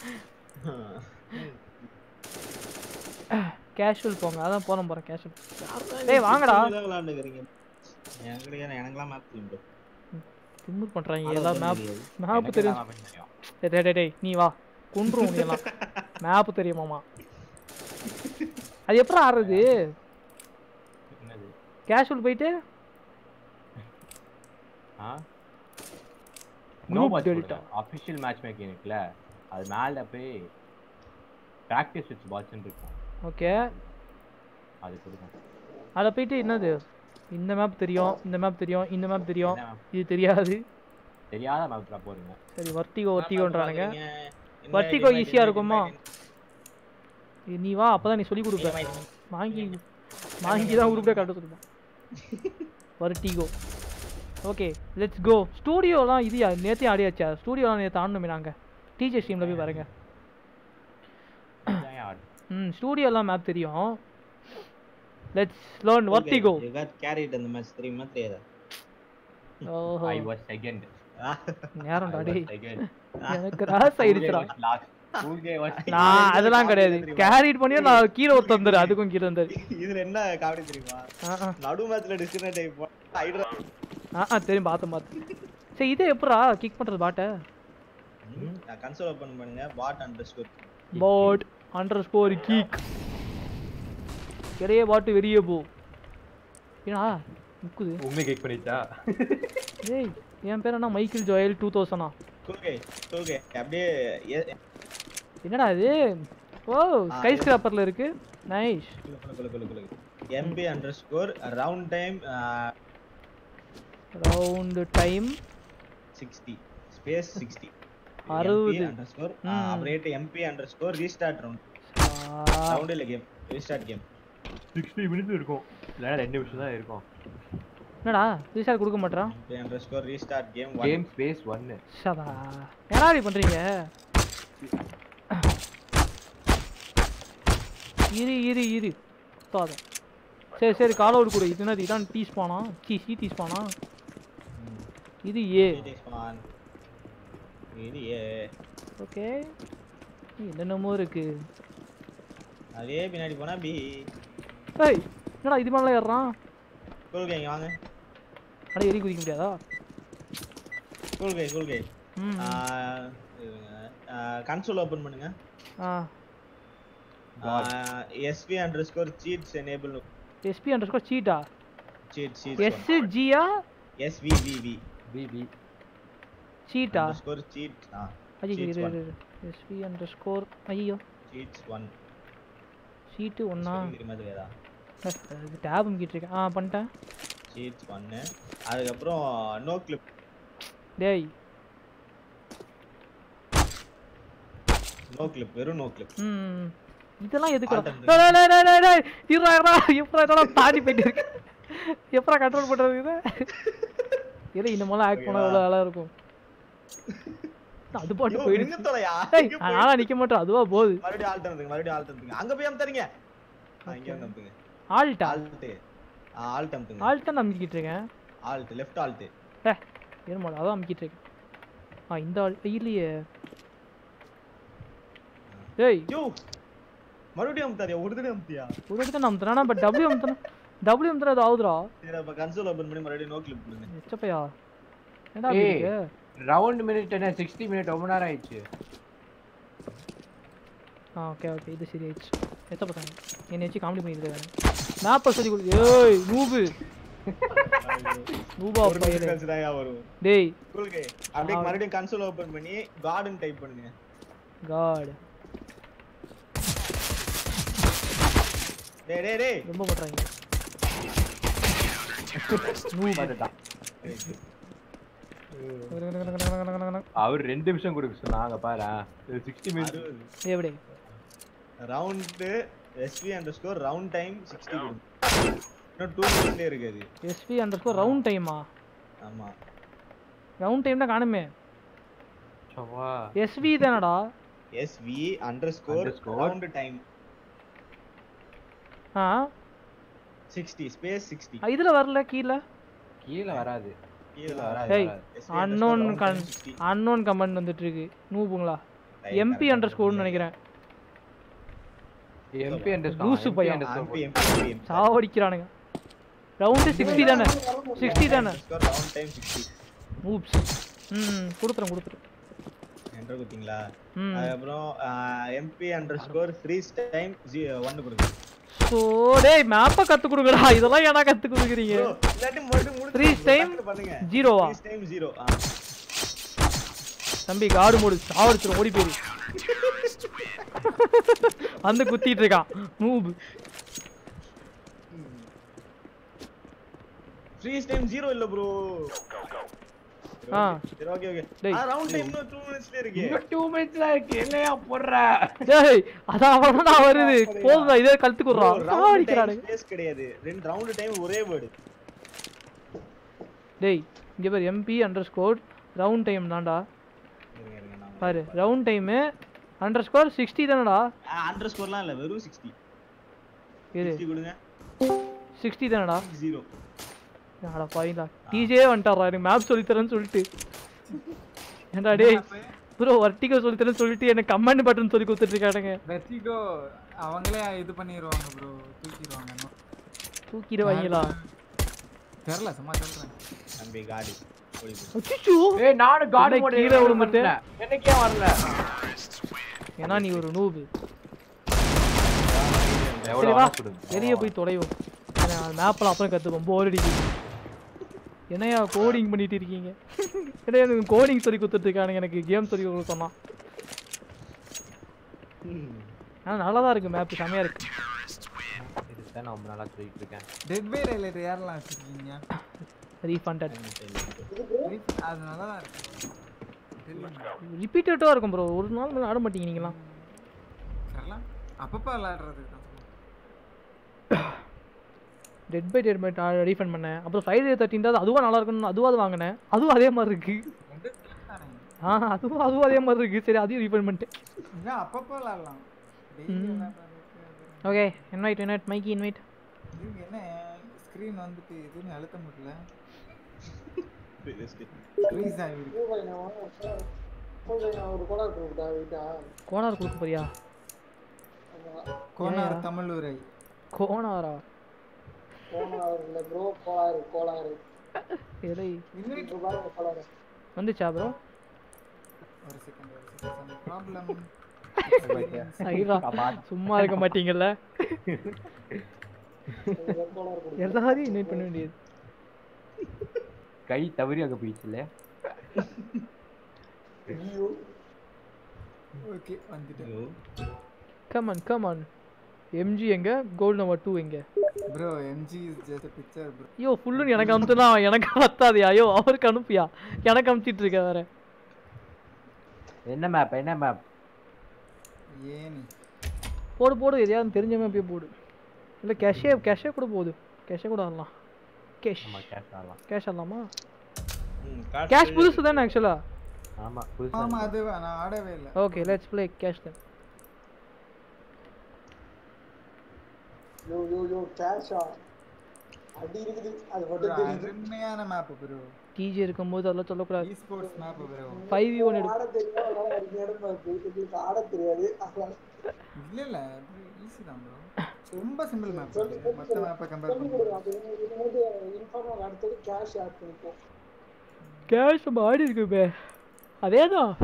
கேஷுவல் போங்க அதான் போன போகிறேன் கேஷுவல் டேய் வாங்கடா விளையாண்டுக்கிறீங்க எங்களுக்கு எனக்குலாம் மேப் தெரியும் திமுர் பண்ணுறாங்க எல்லாம் மேப் மேப்பு தெரியும் டேய், டேய் டேய், டேய் நீ வா குன்றும் நீ எல்லாம் மேப்பு தெரியுமாமா அது எப்படி ஆடுறது என்னது கேஷுவல் போயிட்டு ஆ Group no delta. Official match making இருக்குல்ல அது மேல போய் ப்ராக்டிஸ் வித் பாட்ஸ்ன்னு இருக்கும் ஓகே அது கொடுக்கும் அதில் போயிட்டு என்னது இந்த மேப் தெரியும் இந்த மேப் தெரியும் இந்த மேப் தெரியும் என்ன map? இது தெரியாது தெரியாத மேப்ல போறீங்க சரி வர்த்திகோ வர்த்திகோன்றானுங்க Invite, வர்த்திகோ invite, ஈஸியா invite, இருக்குமா invite, ஏய், நீ வா அப்பதான் நீ சொல்லி கொடுப்ப invite. வாங்கி வாங்கி தான் உருப்படியாக கட்ட சொல்லுவேன் வர்ட்டிகோ ஓகே லெட்ஸ் கோ ஸ்டூடியோலாம் இது நேற்றே ஆடியாச்சா ஸ்டூடியோலாம் நேற்று ஆடணுமே நாங்கள் டிஜே ஸ்ட்ரீமில் போய் பாருங்க இதான் ஆடு. ம் ஸ்டூடியோலாம் மேப் தெரியும் let's learn Vertigo You got carried in the match தெரியுமா தெரியாதா ஓஹோ I was second. நேரம்டா I was டேய் second. எனக்கு ராஸ் ஆயிடுச்சுடா Fulge was last. Fulge was நான் அதெல்லாம் கிடையாது தெரியுமா? கேரிட் பண்ணியே நான் கீழே ஒருத்தர் வந்தாரு அதுக்கும் கீழே வந்தாரு இதுல என்ன காமெடி தெரியுமா ஆ ஆ நடு மேட்ச்ல டிஸ்கனெக்ட் ஆகி போ ஹைட்ரா ஆ ஆ தெரியும் பார்த்தேன் பார்த்தேன் சரி இது எப்படா கிக் பண்ணுறது பாட்டை கன்சோல் ஓபன் பண்ணுங்க bot underscore bot underscore kick கிடையே பாட்டு வெளியே போ ஏன்னா முக்குது உண்மை கிக் பண்ணிட்டா ஏய் என் பேர் என்ன மைக்கேல் ஜோயல் டூ தௌசண்டா கூல்கே கூல்கே அப்படியே ஏ- என்னடா இது ஓ ஸ்கை ஸ்கிராப்பரில் இருக்கு நைஸ் குலு, குலு, குலு, குலு, குலு. MP underscore round time round time sixty space sixty அறுபது. அண்டர்ஸ்கோர் ம். அப்புறமேட்டு MP underscore restart round round இல்ல game restart game sixty minutes இருக்கும் இல்லைன்னா ரெண்டு நிமிஷம் தான் இருக்கும் என்னடா ரீசார்ட் கொடுக்க மாட்டான் MP underscore restart game game space ஒன்னு ஷதா என்னடா இப்படி பண்றீங்க இரு இரு இரு சுத்தாத சரி சரி கால் அவுட் கொடு இது என்னது இதான் டீஸ் பானா சி சி டீஸ் பானா இது ஏ இது ஏ ஓகே என்னென்னமோ இருக்கு அதே பின்னாடி போனா பி ஏய் என்னடா இது மேலே ஏறுறான் கூல்கே இங்க வாங்க அட எரி குதிக்க முடியாதா கூல்கே கூல்கே ம் கன்சோல் ஓபன் பண்ணுங்க ஆ SV underscore cheats enable SP underscore சீட்டா சீட் எஸ் சீட் ஜியா எஸ்விவிவி பிபி சீட்டா அண்டர்ஸ்கோர் சீட் ஆ ஐயோ Cheats இரு one. இரு எஸ்பி அண்டர் ஸ்கோர் ஐயோ சீட்ஸ் 1 சீட்டு ஒன்றா தெரியுமா தெரியாதா டேப் அமுக்கிட்டு இருக்கேன் ஆ பண்ணிட்டேன் சீட்ஸ் 1 அதுக்கப்புறம் நோ கிளிப் டேய் நோ கிளிப் வெறும் நோ கிளிப் ம் இதெல்லாம் எதுக்கு Alt and டேய் டேய் டேய் டேய் டேய் இருடா இருடா எப்படா இதெல்லாம் தாண்டி போயிட்டு இருக்கு எப்படா கண்ட்ரோல் பண்றது இதை எது இந்த மாதிரிலாம் ஆக்ட் பண்ணா எவ்வளோ நல்லா இருக்கும் அது பாட்டு போயிடுச்சு தொலையா டேய் நானா நிக்க மாட்டேன் அதுவா போகுது மறுபடியும் ஆல்ட் வந்துங்க மறுபடியும் ஆல்ட் வந்துங்க அங்க போய் அமுத்துறீங்க இங்க வந்து அமுத்துங்க ஆல்ட்டா ஆல்ட் ஆல்ட் அமுத்துங்க ஆல்ட் தான் அமுக்கிட்டு இருக்கேன் ஆல்ட் லெஃப்ட் ஆல்ட் ஏ ஏறுமாடா அதான் அமுக்கிட்டு இருக்கேன் ஆ இந்த ஆள் இல்லையே டேய் யோ மறுபடியும் அமுத்தாரியா ஒரு தடவை அமுத்தியா ஒரு இடத்துல அமுத்துனா பட் டபிள்யூ அமுத்துனா டபிள்யூ அமுத்துனா அது ஆகுதுடா சரி அப்ப கன்சோல் ஓபன் பண்ணி மறுபடியும் நோ கிளிப் பண்ணுங்க எச்சப்பையா என்னடா அப்படி ஏய். இருக்கு ரவுண்ட் மினிட் என்ன சிக்ஸ்டி மினிட் ரொம்ப நேரம் ஆயிடுச்சு ஆ ஓகே ஓகே இது சரி ஆயிடுச்சு எத்த பசங்க என்னை வச்சு காமெடி பண்ணிட்டு இருக்காங்க மேப்பை சொல்லி கொடு ஏய் நூபு நூபா ஒரு பையலே நிமிஷம் தான் வரும் டேய் கூல்கே அப்படியே மறுபடியும் கன்சோல் ஓபன் பண்ணி கார்டன் டைப் பண்ணுங்க காட் டேய் டேய் டேய் ரொம்ப பண்றாங்க பார்த்துட்டான் நூபு அவர் ரெண்டு நிமிஷம் கொடுக்க சொன்னாங்க பாரு சிக்ஸ்டி மினிட் அறுபது எப்படி round SV underscore round time sixty இன்னும் டூ மினிட்லேயே இருக்குது எஸ்பி அண்டர் ஸ்கோர் ரவுண்ட் டைமா ஆமா ரவுண்ட் டைம்னா காணுமே சவா எஸ்வி தானடா SV underscore Underscore. Round time ஆ சிக்ஸ்டி ஸ்பேஸ் சிக்ஸ்டி இதுல வரல கீழே கீழே வராது கீழே ஏய் அன்னோன் கன் அன்னோன் கமெண்ட் வந்துட்டு இருக்கு நூபுங்களா எம்பி அண்டர் ஸ்கோர்னு நினைக்கிறேன் எம்பி லூசு பையன். அண்டர் சாவடிக்கிறானுங்க ரவுண்டு சிக்ஸ்டி தானே சிக்ஸ்டி தானே ரவுண்ட் டைம் சிக்ஸ்டி ஊப்ஸ் ம் கொடுத்துறேன் கொடுத்துறேன் என்டர் குத்திங்களா ம் அதுக்கப்புறம் MP underscore freeze time ஒன்னு கொடுங்க ஸோ டேய் மேப்பை கற்றுக் கொடுங்கடா இதெல்லாம் ஏன்னா கற்றுக் கொடுக்குறீங்க Bro, இல்லாட்டி மறுபடியும் முடிச்சு Freeze time டக்குனு பண்ணுங்க ஜீரோவா ஃப்ரீஸ் டைம் ஜீரோ தம்பி காடு மூடு சாவடிச்சிடும் ஓடி போயிரு வந்து குத்திட்டு இருக்கான் நூபு ஃப்ரீஸ் டைம் ஜீரோ இல்ல ப்ரோ ஆ சரி ஓகே ஓகே டேய். ரவுண்ட் டைம் இன்னும் 2 மினிட்ஸ்ல இருக்கு இன்னும் டூ மினிட்ஸ்ல இருக்கு இல்லையா போடுற டேய் அதான் அவ்வளவுதான் வருது போதும் இதே கழுத்துக்கு விடுறான் ரவுண்ட் டைம் அடிக்கிறானு ஸ்பேஸ் கிடையாது ரெண்டு ரவுண்ட் டைம் ஒரே வேர்டு டேய் இங்க பாரு MP underscore round time தான்டா இருங்க இருங்க நான் பாரு round time underscore sixty தானடா அண்டர் ஸ்கோர்லாம் இல்ல வெறும் 60 இரு 60 கொடுங்க சிக்ஸ்டி தானடா 0 அட பாவிங்களா டிஜே வந்துட்டாரா எனக்கு மேப் சொல்லித்தரேன்னு சொல்லிட்டு ஏன்டா டேய் ப்ரோ வர்ட்டிகோ சொல்லித்தரேன்னு சொல்லிட்டு எனக்கு கமாண்ட் பட்டன் சொல்லி கொடுத்துட்டு இருக்கானுங்க வெர்டிகோ அவங்களே இது பண்ணிடுவாங்க ப்ரோ தூக்கிடுவாங்க தூக்கிடுவாங்களா தெரில சும்மா சொல்றேன் தம்பி காடி ஓடி போ அச்சோ ஏய் நானும் காட் என்ன மோட் கீழே விழ மாட்டேன்? எனக்கு ஏன் வரல ஏன்னா நீ ஒரு நூபு எவ்வளவு சரி வா வேணா கொடுங்க. வெளியே போய் தொலைவோம் மேப்பில் அப்புறம் கற்றுப்போம் போர் அடிக்குது என்னையா கோடிங் பண்ணிட்டு இருக்கீங்க என்னையா எனக்கு கோடிங் சொல்லி கொடுத்துட்டு இருக்கானுங்க எனக்கு கேம் சொல்லி கொடுக்க சொன்னான் ஆனால் நல்லா தான் இருக்கு மேப் செமையாக இருக்கு இதுதான் நான் ரொம்ப நாளா சொல்லிட்டு இருக்கேன் டெட் பை டைலைட் யாரெல்லாம் வச்சிருக்கீங்க ரீஃபண்டட் Re- அது நல்லா தான் இருக்கு தெரியுமா? ரிப்பீட்டடாக இருக்கும் ப்ரோ ஒரு நாள் மேலே ஆட மாட்டீங்க நீங்களாம் சரில அப்பப்போ விளையாடுறது தான் dead by dead by refund பண்ணேன் அப்புறம் ஃப்ரைடே தேர்ட்டின் தான் அதுவும் நல்லா இருக்கும்னு அதுவாது வாங்கினேன் அதுவும் அதே மாதிரி இருக்கு ரெண்டு தானே ஆ அதுவும் அதுவும் அதே மாதிரி இருக்கு சரி அதையும் ரீஃபண்ட் பண்ணிட்டேன் இல்லை அப்பப்போ விளையாடலாம் டெய்லி விளையாடுறதுக்கு அது- okay invite invite Mikey invite இது என்ன ஸ்க்ரீன் வந்துட்டு எதுன்னு அழுத்த முடியல ஃப்ரீஸ் ஆகிருக்கு பூபாய் நான் வாங்க. பூபாய் நான் ஒரு கோலா கொடுத்தா வீட்டா கோனார் கொடுக்க போறியா கோனார் தமிழ் உரை கோனாரா கோலாறு இல்ல ப்ரோ கோளாறு கோளாறு எதை இன்னும் இப்போ பாருங்க கோளாறு வந்துச்சா ப்ரோ ஒரு செகண்ட் ஒரு செகண்ட் ப்ராப்ளம் ஐயா சும்மா இருக்க மாட்டீங்கல்ல கோளாறு கொடுத்து எல்லாரையும் இன்வைட் பண்ண வேண்டியது கை தவறி அங்க போயிடுச்சு இல்ல ஐயோ ஓகே வந்துட்டேன் கமான் கமான் எம்ஜி எங்க கோல்டு நம்பர் டூ எங்க bro MG is just picture bro ஐயோ ஃபுல்லுன்னு எனக்கு அனுப்புனா எனக்கு பத்தாதே ஐயோ அவருக்கு அனுப்பியா எனக்கு அனுப்பிச்சிட்டு இருக்க வேற என்ன மேப் என்ன மேப் ஏனி போடு போடு எதையாவது தெரிஞ்சவங்க போய் போடு இல்லை கேஷே கேஷே கூட போகுது கேஷே கூட ஆடலாம் கேஷ் ஆமா கேஷ் ஆடலாம் கேஷ் ஆடலாமா ம், கேஷ் புதுசு தானே ஆக்சுவலா ஆமா புதுசா ஆமா அது நான் ஆடவே இல்லை okay let's play cash then yo yo yo கேஷா அடி இருக்குது அது மட்டும் தெரியுது அருமையான மேப் ப்ரோ டிஜி இருக்கும்போது அதெல்லாம் சொல்லக்கூடாது esports map bro five V one எடு ஆட தெரியும் அதனால அருமையான இருக்கு எங்களுக்கு ஆட தெரியாது அதனால இல்ல இல்ல ஈஸி தான் ப்ரோ ரொம்ப சிம்பிள் மேப் மத்த மேப்பை கம்பேர் சொல்லி பண்ணும்போது கொடுங்க அது இது இன்ஃபார்ம் அடுத்தது கேஷ் ஆட் பண்ணிப்போம் கேஷ் நம்ம ஆடி இருக்குமே அதே தான்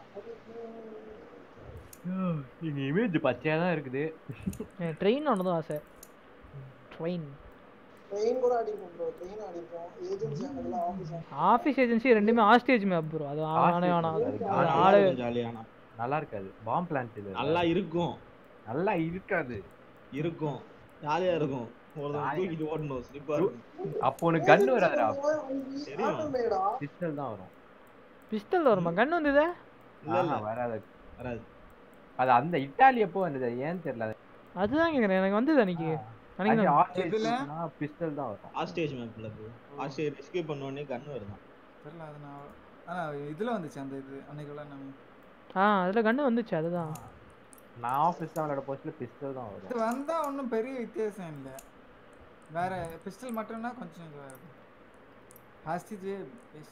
இங்க இமேஜ் பச்சையா தான் இருக்குது ட்ரெயின் ஒன்று தான் ஆசை ட்ரெயின் ட்ரெயின் கூட ஆடிப்போம் ப்ரோ ட்ரெயின் ஆடிப்போம் ஏஜென்சி ஆனதுல ஆஃபீஸ் ஆஃபீஸ் ஏஜென்சி ரெண்டுமே ஆஸ்டேஜ் மேப் ப்ரோ அது ஆனே வேணாம் அது ஆனா ஆளு ஜாலியானா நல்லா இருக்காது பாம் பிளான்ட் இது நல்லா இருக்கும் நல்லா இருக்காது இருக்கும் ஜாலியா இருக்கும் ஒருத்தன் தூக்கிட்டு ஓடணும் ஸ்லிப்பா இருக்கும் அப்போ உனக்கு கன் வராதுடா தெரியும். ஆட்டோமேடா பிஸ்டல் தான் வரும் பிஸ்டல் வருமா கன் வந்ததே இல்ல இல்ல ஆஹா, வராது வராது அது அந்த இட்டாலி எப்போ வந்தது ஏன்னு தெரியல அது. அதுதான் கேட்குறேன் எனக்கு வந்தது அன்னைக்கு அது அன்னைக்கு தான். எதுல? பிஸ்டல் தான் வரும் ஆஸ்டேஜ் மேப்ல ப்ரோ ஆஸ்டேஜ் எஸ்கேப் பண்ண உடனே கன் வருதான் தெரியல அது நான் ஆனா இதுல வந்துச்சு அந்த இது அன்னைக்கு உள்ள நம்ம ஆ அதில் கன்று வந்துச்சு அதுதான் நான் ஆஃபீஸ் தான் விளையாட போச்சுல பிஸ்டல் தான் வரும் இது வந்தா ஒன்றும் பெரிய வித்தியாசம் இல்லை வேற பிஸ்டல் மட்டும்னா கொஞ்சம் இது ஹாஸ்டிஜ் பெஸ்ட்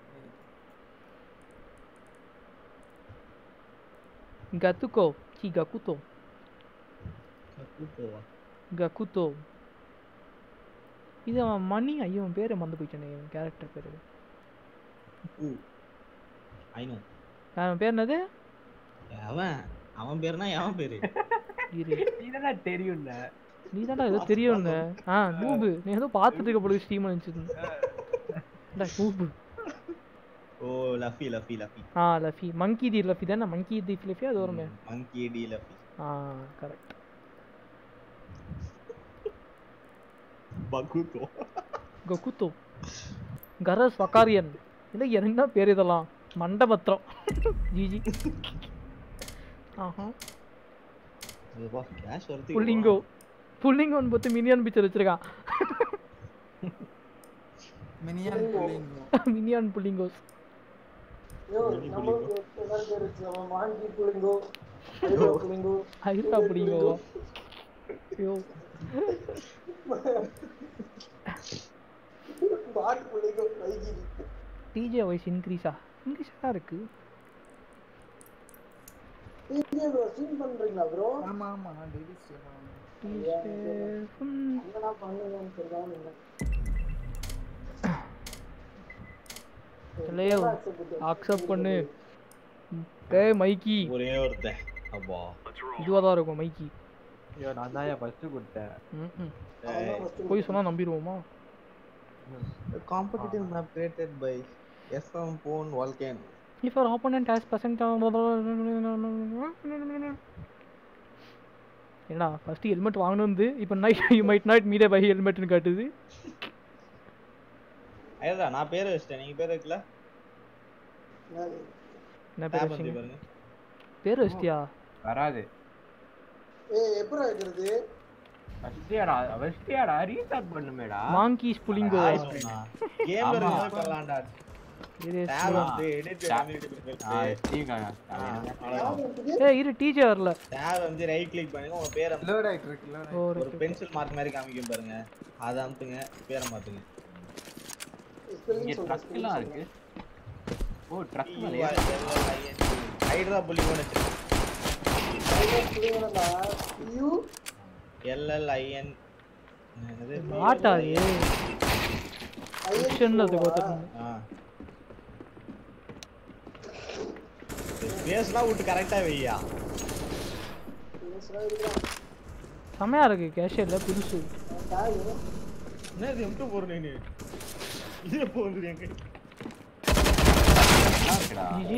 கத்துக்கோ சி கக்குத்தோ போவா கக்குத்தோ இது அவன் மணி ஐயோ அவன் பேரை மறந்து போயிட்டானே இவன் கேரக்டர் பேர் ஐ நோ அவன் பேர் என்னது அவன் அவன் பேருனா எவன் பேரு இரு இதெல்லாம் தெரியும்ல நீ தான்டா ஏதோ தெரியும்ல ஆ நூபு நீ ஏதோ பார்த்துட்டு இருக்க போல ஸ்டீம் நினச்சிருந்தேன் நூபு ஓ லஃபி லஃபி லஃபி ஆ லஃபி மங்கி தி லஃபி தானே மங்கி தி லஃபி அது வருமே மங்கி டி லஃபி ஆ கரெக்ட் பகுதோ கக்குத்தோ கரஸ் வக்காரியன் இல்லை என்ன பேர் இதெல்லாம் மண்டபத்திரம் ஜிஜி ஆஹா இதுப்பா கேஷ் வரது புல்லிங்கோ புல்லிங்கோன்னு பார்த்து மினியான் பிக்சர் வச்சிருக்கான் மினியன் புள்ளிங்கோ மினியான் புல்லிங்கோஸ் ஐயோ நம்மளுக்கு எல்லாரும் பேர் வச்சு நம்ம மாங்கி புளிங்கோ ஐரோ புளிங்கோ ஐரா புல்லிங்கோவா ஐயோ பாட் புளிங்கோ வைகிரி டிஜே வாய்ஸ் இன்க்ரீஸா இன்க்ரீஸாக தான் இருக்கு டிஜே ப்ரோ ஸ்ட்ரீம் பண்றீங்களா ப்ரோ ஆமா ஆமா நான் டெய்லி ஸ்ட்ரீம் டிஜே ம், என்னடா பண்ணுங்கன்னு தெரியாம இல்லை இல்லையோ அக்செப்ட் பண்ணு ம், டேய் மைக்கி ஒரே ஒருத்தன் அப்பா இதுவாக தான் இருக்கும் மைக்கி ஐயோ நான் தான் ஃபர்ஸ்ட் கொடுத்தேன் ம் ம் போய் சொன்னால் நம்பிடுவோமா competitive map created by SM phone வால்கேன் If our opponent has percent என்னடா ஃபர்ஸ்ட் ஹெல்மெட் வாங்கணும் வந்து இப்போ night you might not meet by ஹெல்மெட்னு காட்டுது ஐயதா நான் பேர் வச்சிட்டேன் நீங்க பேர் வைக்கல என்ன பேர் டேப் வந்து வச்சீங்க பாருங்க பேர் வச்சிட்டியா வராது ஏய் எப்படி வைக்கிறது ஃபர்ஸ்டியாடா ஃபர்ஸ்டியாடா ரீஸ்டார்ட் பண்ணுமேடா மாங்கீஸ் புலிங்கோ கேம்ல ஆமா. இருந்தா பண்ணலாம்டா இது டேப் வந்து எடிட் Tab. பண்ணி ஸ்டீம் ஏ இரு டீச்சர் வரல டேப் வந்து ரைட் கிளிக் பண்ணுங்க உங்க பேரை லோட் ஆயிட்டு இருக்கு லோட் ஓ ஒரு பென்சில் மார்க் மாதிரி காமிக்கும் பாருங்க அதை அமுத்துங்க பேரை மாத்துங்க இங்க ட்ரக்லாம் இருக்கு ஓ ட்ரக் மேல ஹைட்ரா புள்ளி ஒன்று யூ எல்எல்ஐஎன் என்னது மாட்டா ஏ ஆப்ஷன்ல அது கொடுத்துருந்தேன் ஆ பேஸ்லாம் விட்டு கரெக்டா வையா செமையா இருக்கு கேஷியர்ல புதுசு என்ன இது எம்ட்டு போறேன் நீ இது எப்போ வந்து எங்க நல்லா இருக்குடா ஜிஜி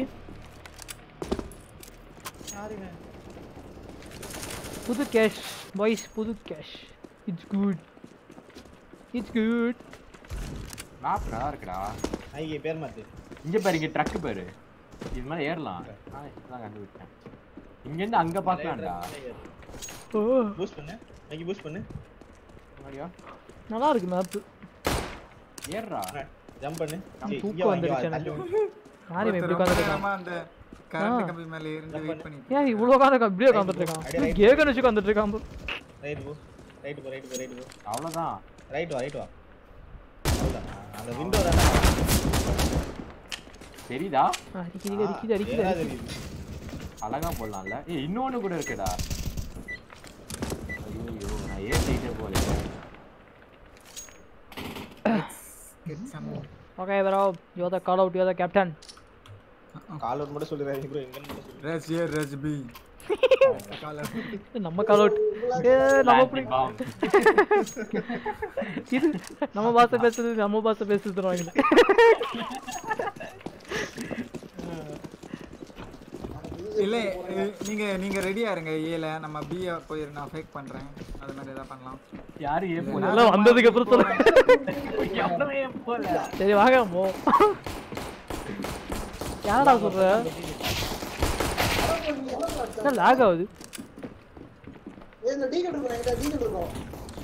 புது கேஷ் பாய்ஸ் புது cash it's good it's good map நல்லா இருக்குடா ஐயே பேர் மாத்து இங்க பாரு இங்க ட்ரக் பாரு இது மேல ஏறலாம் நான் இப்பதான் கண்டுபிடிச்சேன் இங்க இருந்து அங்க பாக்கலாம்டா ஓ பூஸ்ட் பண்ணு ஐயே பூஸ்ட் பண்ணு முன்னாடியா நல்லா இருக்கு மேப் ஏறுடா ஜம்ப் பண்ணு நம்ம ஏய், தூக்கம் இங்க வா, இங்க வா, வந்துருச்சு தள்ளி எனக்கு. வா. யாரும் எப்படி ரொம்ப உட்காந்துருக்கான் நேரமா அந்த கரண்ட் கம்பி மேல இருந்து வெயிட் பண்ணிட்டு ஏன் இவ்வளோ காலம் அப்படியே உட்காந்துட்டு இருக்கான் கேகன் வச்சு உட்காந்துட்டு இருக்கான் bro. ரைட் போ ரைட் போ ரைட் போ ரைட் போ அவ்வளவுதான் ரைட் வா ரைட் வா அவ்வளவுதான். அந்த விண்டோ தானே தெரியுதா ஆ, அடிக்குது அடிக்குது அடிக்குது ஏறா அடிக்குது தெரியுது அழகா போடலாம்ல ஏய் இன்னொன்னு கூட இருக்குடா ஐயோ நான் ஏறிட்டே போல get some ஓகே bro you the call out you the captain call out மட்டும் சொல்லிடுறாங்க ப்ரோ எங்கன்னு மட்டும் சொல்லு rush A rush B caller நம்ம கால் அவுட் ஏ நம்ம Planting புடி bomb. இது நம்ம பாச பேசுறது நம்ம பாச பேசுறது வாங்கல இல்ல இ- நீங்க நீங்க ரெடியா இருங்க ஏல நம்ம பி போய் நான் ஃபேக் பண்றேன் அது மாதிரி ஏதாவது பண்ணலாம் யாரு ஏ போல எல்லாம் வந்ததுக்கு அப்புறம் சொல்ல எவனுமே ஏன் போல சரி வாங்க போ யாரடா சொல்ற என்ன லாக் ஆகுது ஏய் இந்த டீ கட் இருக்கும் என்கிட்ட டீ கட் இருக்கும்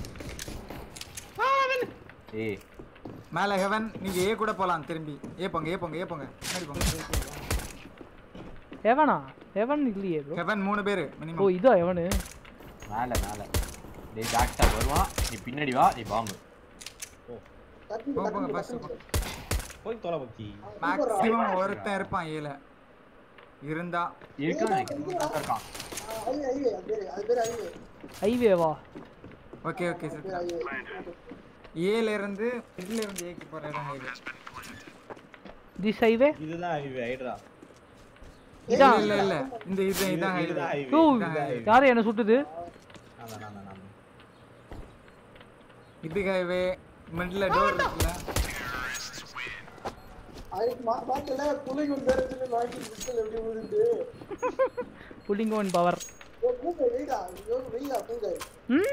ஏய் மேல ஹெவன் நீங்க ஏ கூட போலாம் திரும்பி ஏ போங்க ஏ போங்க ஏ போங்க முன்னாடி போங்க எவனா எவன் இல்லையே ப்ரோ ஹெவன் மூணு பேரு ஓ மினிமம் இதா எவனு மேல மேல டேய் டாக்டா வருவான் நீ பின்னாடி வா நீ பாம்பு தட்டி போங்க போங்க தட்டி ஃபர்ஸ்ட் போய் தொலை பத்தி மேக்ஸிமம் ஒருத்தன் இருப்பான் ஏல இருந்தா இருக்கான் நினைக்கிறேன். இருக்கான் ஐவே ஐவே அது பேரு அது பேரு ஐவே ஹைவேவா ஓகே ஓகே பேரு சார் ஐவே ஏல இருந்து இதுல இருந்து ஏக்கு போற இடம் ஹைவே திஸ் ஹைவே இதுதான் ஹைவே ஹைட்ரா இதான் இல்ல இல்ல இந்த இது இதான் ஹைவே இதுதான் ஓ ஹைவே யாரு என்ன சுட்டுது அதான் நான் நான் இது ஹைவே மிடில் டோர் இருக்குல்ல அதுக்கு மா பாக்கல புள்ளைங்க ஒரு பேர் சொல்லி வாங்கி பிஸ்டல் எப்படி விழுந்து புல்லிங்கோன் பவர் ஓ பூங்க வெயிடா ஐயோ வெயிடா பூங்க ம்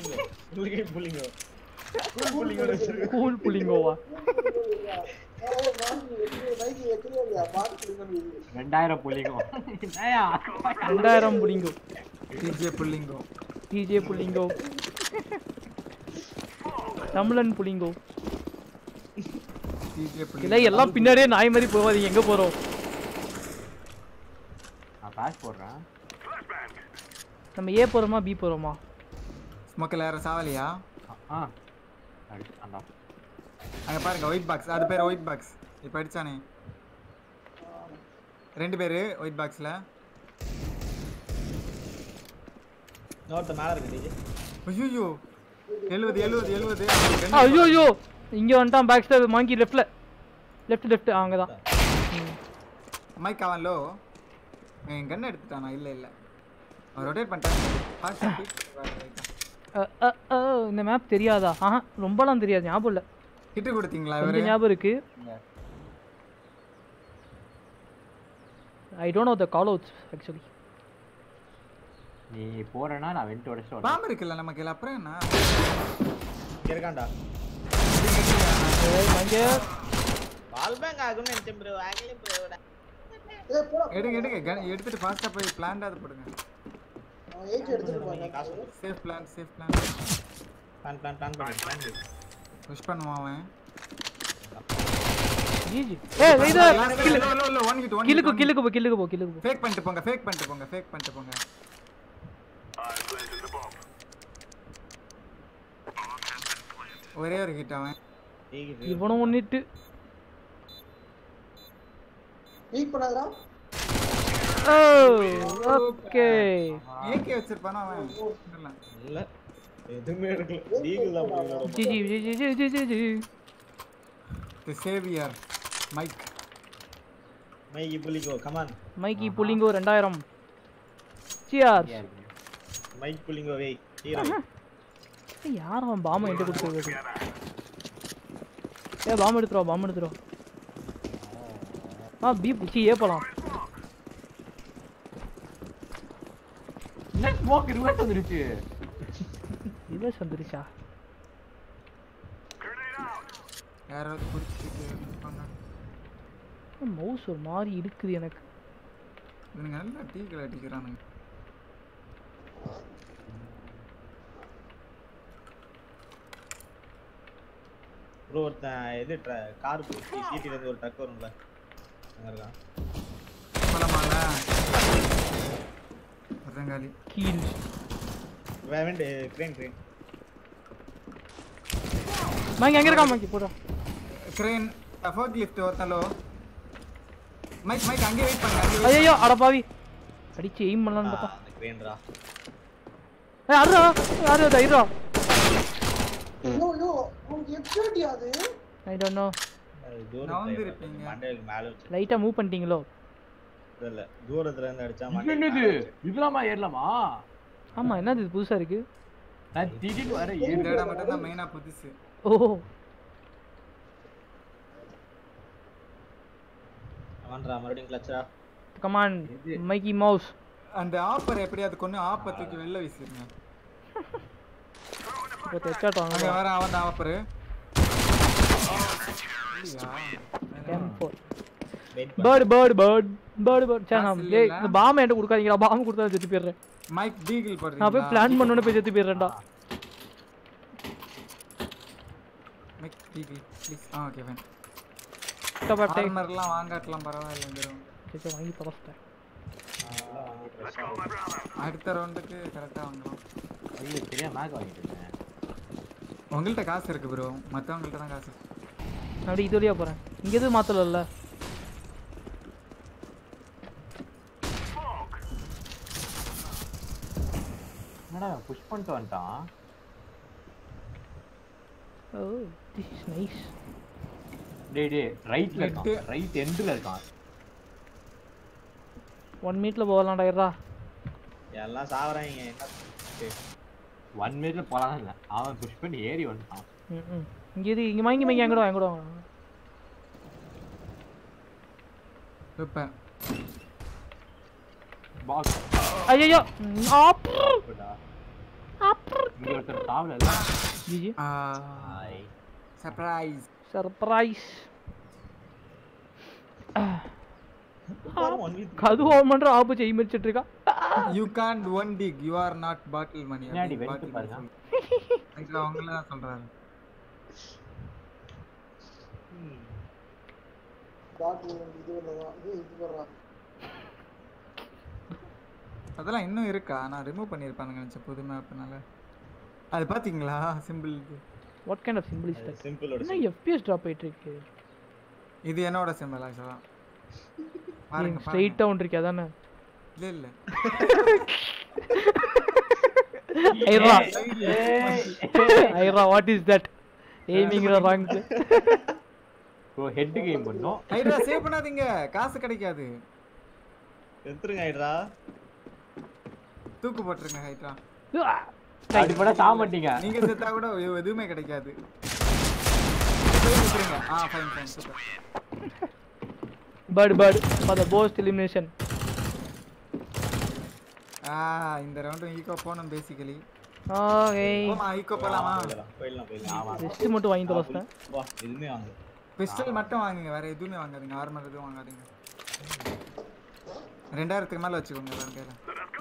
புள்ளிங்க புள்ளிங்க புள்ளிங்க வச்சிருக்கு கூல் புல்லிங்கோவா வைக்கிறியா இல்லையா பாத்து கொடுங்க ரெண்டாயிரம் புள்ளிக்கும் என்னய்யா? ரெண்டாயிரம் புள்ளிங்கோ டிஜே புள்ளிங்கோ டிஜே புள்ளிங்கோ தமிழன் புள்ளிங்கோ டிஜே இல்லை புள்ளிங்கோ எல்லாம் பின்னாடியே நாய் மாதிரி போகாதீங்க எங்க போறோம் நான் பாஸ் போடுறேன் நம்ம ஏ போறோமா பி போறோமா ஸ்மோக்கில் யாரும் சாவலியா ஆ அடி- அண்டா அங்க பாருங்க ஒயிட் பாக்ஸ் அது பேர் ஒயிட் பாக்ஸ் இப்போ அடிச்சானே ரெண்டு பேரு ஒயிட் பாக்ஸ்ல இன்னொருத்த மேல இருக்கு டிஜே ஐயோ எழுபது எழுபது எழுபது ஐயோ ஐயோ இங்க வந்துட்டான் பேக் ஸ்டாப் மாங்கி லெஃப்ட்ல லெஃப்ட் லெஃப்ட் அங்கதான் மைக் அவன் லோ என் கன் எடுத்துட்டானா இல்ல இல்ல அவன் ரொட்டேட் பண்ணிட்டான் Fast speed. அ, அ, அ, இந்த மேப் தெரியாதா ஆஹா ரொம்பலாம் தெரியாது ஞாபகம் இல்ல ஹிட்டு கொடுத்தீங்களா கொஞ்சம் இவரு ஞாபகம் இருக்கு I don't know the call outs actually நீ போறேன்னா நான் வெண்ட் உடச்சு வரேன் பாம்பு இருக்குல்ல நமக்கு இல்ல அப்புறம் என்ன இங்க இருக்கான்டா மங்க பால் பேங்க் ஆகும்னு நினைச்சேன் ப்ரோ ஆகலே ப்ரோடா ஏய் போடா எடுங்க எடுங்க gun எடுத்துட்டு ஃபாஸ்டா போய் பிளான்டாவது போடுங்க அவன் ஏஜ் எடுத்துட்டு போங்க காசு கொடு. Safe plan safe plan plan plan plan பண்ணி பிளான் பண்ணி புஷ் பண்ணுவான் அவன் ஜிஜி ஏய் இது இல்ல இல்ல இல்ல ஒன் ஹிட் ஒன் கில்லுக்கு கில்லுக்கு போ கில்லுக்கு போ கில்லுக்கு போ ஃபேக் பண்ணிட்டு போங்க ஃபேக் பண்ணிட்டு போங்க ஃபேக் பண்ணிட்டு போங்க ஒரே ஒரு ஹிட் அவன் டிஜே இவனும் ஒன்னிட்டு வீக் பண்ணாதடா ஓ ஓகே ஏகே வச்சிருப்பானா அவன் இல்ல இல்ல எதுவுமே எடுக்கல டீகிள் தான் போயிடலாம் GG GG GG GG the Xavier Mike Mikey புலிகோ கமான் மைக்கி புள்ளிங்கோ ரெண்டாயிரம் சியார் மைக் புலிங்கோ வை ஹீரோ யார் அவன் பாம்பை என்கிட்ட கொடுத்துருக்காரு ஏ பாம்பு எடுத்துருவா பாம்பு எடுத்துருவா ஆ பி சி ஏ போலாம் என்ன ஸ்மோக் ரிவர்ஸ் வந்துருச்சு ரிவர்ஸ் வந்துருச்சா யாராவது குடிச்சிட்டு இருப்பாங்க மவுஸ் ஒரு மாதிரி இருக்குது எனக்கு இவனுங்க நல்லா டீக்கில் அடிக்கிறானுங்க ப்ரோ ஒருத்தன் இது கார் சிட்டில இருந்து ஒரு ட்ரக் வரும்ல அங்க இருக்கான் போலாமால ஒருத்தங்காலி கீழ் வேவண்ட் கிரேன் கிரேன் மங்கி எங்க இருக்கான் மங்கி போடுறா கிரேன் ஃபோர்க் லிஃப்ட் ஒருத்தலோ மைக் மைக் அங்கே வெயிட் பண்ணுங்க அங்கே wait ஐயோ அட பாவி அடிச்சு எய்ம் பண்ணலாம்னு பார்த்தா அந்த கிரேன்டா ஏய் அருடா யாரு அது ஐரா ஐயோ ஐயோ உனக்கு எக்ஸ்ட்ரா அது ஐ டோன்ட் நோ நவுந்திருப்பீங்க. மண்டையில மேல வச்சு லைட்டா மூவ் பண்ணிட்டீங்களோ இல்ல தூரத்துல இருந்து அடிச்சா இது மண்டையில என்னது மேல வச்சு. இதெல்லாமா ஏறலாமா ஆமா என்னது இது புதுசா இருக்கு நான் திடீர்னு வர இந்த ஏறு இடம் மட்டும் தான் மெயினா புதுசு ஓ அவன்றா மறுபடியும் கிளச்சரா கமான் மைக்கி மவுஸ் அந்த ஆப்பர் எப்படியாவது கொண்டு ஆப்பை தூக்கி வெளில வீசிருங்க இப்போ ஹெட்ஷாட் அங்க வாங்க வர அவன் தான் ஆப்பரு M4 wait bird bird bird bird bird சே நான் காசு டேய் இல்லைல்ல? இந்த பாம்பை என்கிட்ட கொடுக்காதீங்கடா பாம்பு கொடுத்தா நான் செத்து போயிடுறேன் மைக் டீகிள் நான் போய் போடுறீங்களா பிளான் பண்ணோன்னு போய் செத்து போயிடுறேன்டா மைக் டீகிள் ப்ளீஸ் ஆ ஓகே ஃபைன் கஷ்டப்பட்டேன் ஆர்மர்லாம் வாங்காட்டலாம் பரவாயில்ல இந்த round. சரி வாங்கி தொலைச்சிட்டேன் அடுத்த ரவுண்டுக்கு கரெக்டாக வாங்கலாம் ஐயோ சரியா மேக் வாங்கிட்டு இருந்தேன் உங்கள்கிட்ட காசு இருக்கு ப்ரோ மற்றவங்கள்ட்ட தான் காசு நான் அப்படியே இது வழியா போறேன் இங்க எதுவும் மாத்தல என்னடா புஷ் பண்ணிட்டு வந்துட்டான் ஓ திஸ் இஸ் நைஸ் டேய் டேய் ரைட்ல இருக்கான் Net. ரைட் எண்ட்ல இருக்கான் ஒன் மினிட்ல போகலாம்டா இருடா எல்லாம் சாவறாங்க என்ன ஒன் மினிட்ல போலாம் இல்ல அவன் புஷ் பண்ணி ஏறி வந்துட்டான் ம் ம் இங்க இது இங்க வாங்கி வாங்கி எங்கடா எங்கடா வாங்க சூப்பர் பாக்ஸ் ஐயோ ஆப்பு இங்க ஒருத்தர் சாவல இல்ல GG surprise surprise one week கது ஓன் பண்ற ஆப்பு செய் மிச்சிட்டு இருக்கா you can't one tick you are not bottle மணி பின்னாடி வெடிச்சு பாருங்க. அவங்கள தான் சொல்றாங்க பாட்டில் இது பண்ணதான் இது இது போடுறான் அதெல்லாம் இன்னும் இருக்கா நான் ரிமூவ் பண்ணியிருப்பானுங்க நினச்ச புது மேப்னால அது பாத்தீங்களா simple what kind of simple is that சிம்பிளோட என்ன எஃப்பிஎஸ் டிராப் ஆயிட்டு இருக்கு இது என்னோட சிம்பிள் ஆக்சுவலா பாருங்க ஸ்ட்ரைட்டா ஒன்று இருக்கே அதானே இல்ல இல்ல ஐரா ஐரா வாட் இஸ் தட் எய்மிங்கிற ராங் ப்ரோ ஹெட் கேம் பண்ணோம் ஐடா சேவ் பண்ணாதீங்க காசு கிடைக்காது எடுத்துருங்க ஐட்ரா தூக்கு போட்டுருங்க ஹைட்ரா அப்படி பண்ணா சாக மாட்டீங்க நீங்க செத்தா கூட எ- எதுவுமே கிடைக்காது போய் நிக்கிறீங்க. ஆ fine fine super bird bird for the post elimination ஆ இந்த ரவுண்டும் ஈகோ போனோம் பேசிக்கலி ஓகே போமா ஈகோ போலாமா போயிடலாம் போயிடலாம் போயிடலாம் ரெஸ்ட் மட்டும் வாங்கி தொலைச்சிட்டேன் வா எதுவுமே வாங்க பிஸ்டல் மட்டும் வாங்குங்க வேற எதுவுமே வாங்காதீங்க நார்மல் எதுவும் வாங்காதீங்க ரெண்டாயிரத்துக்கு மேல வச்சுக்கோங்க எல்லாரும் கையில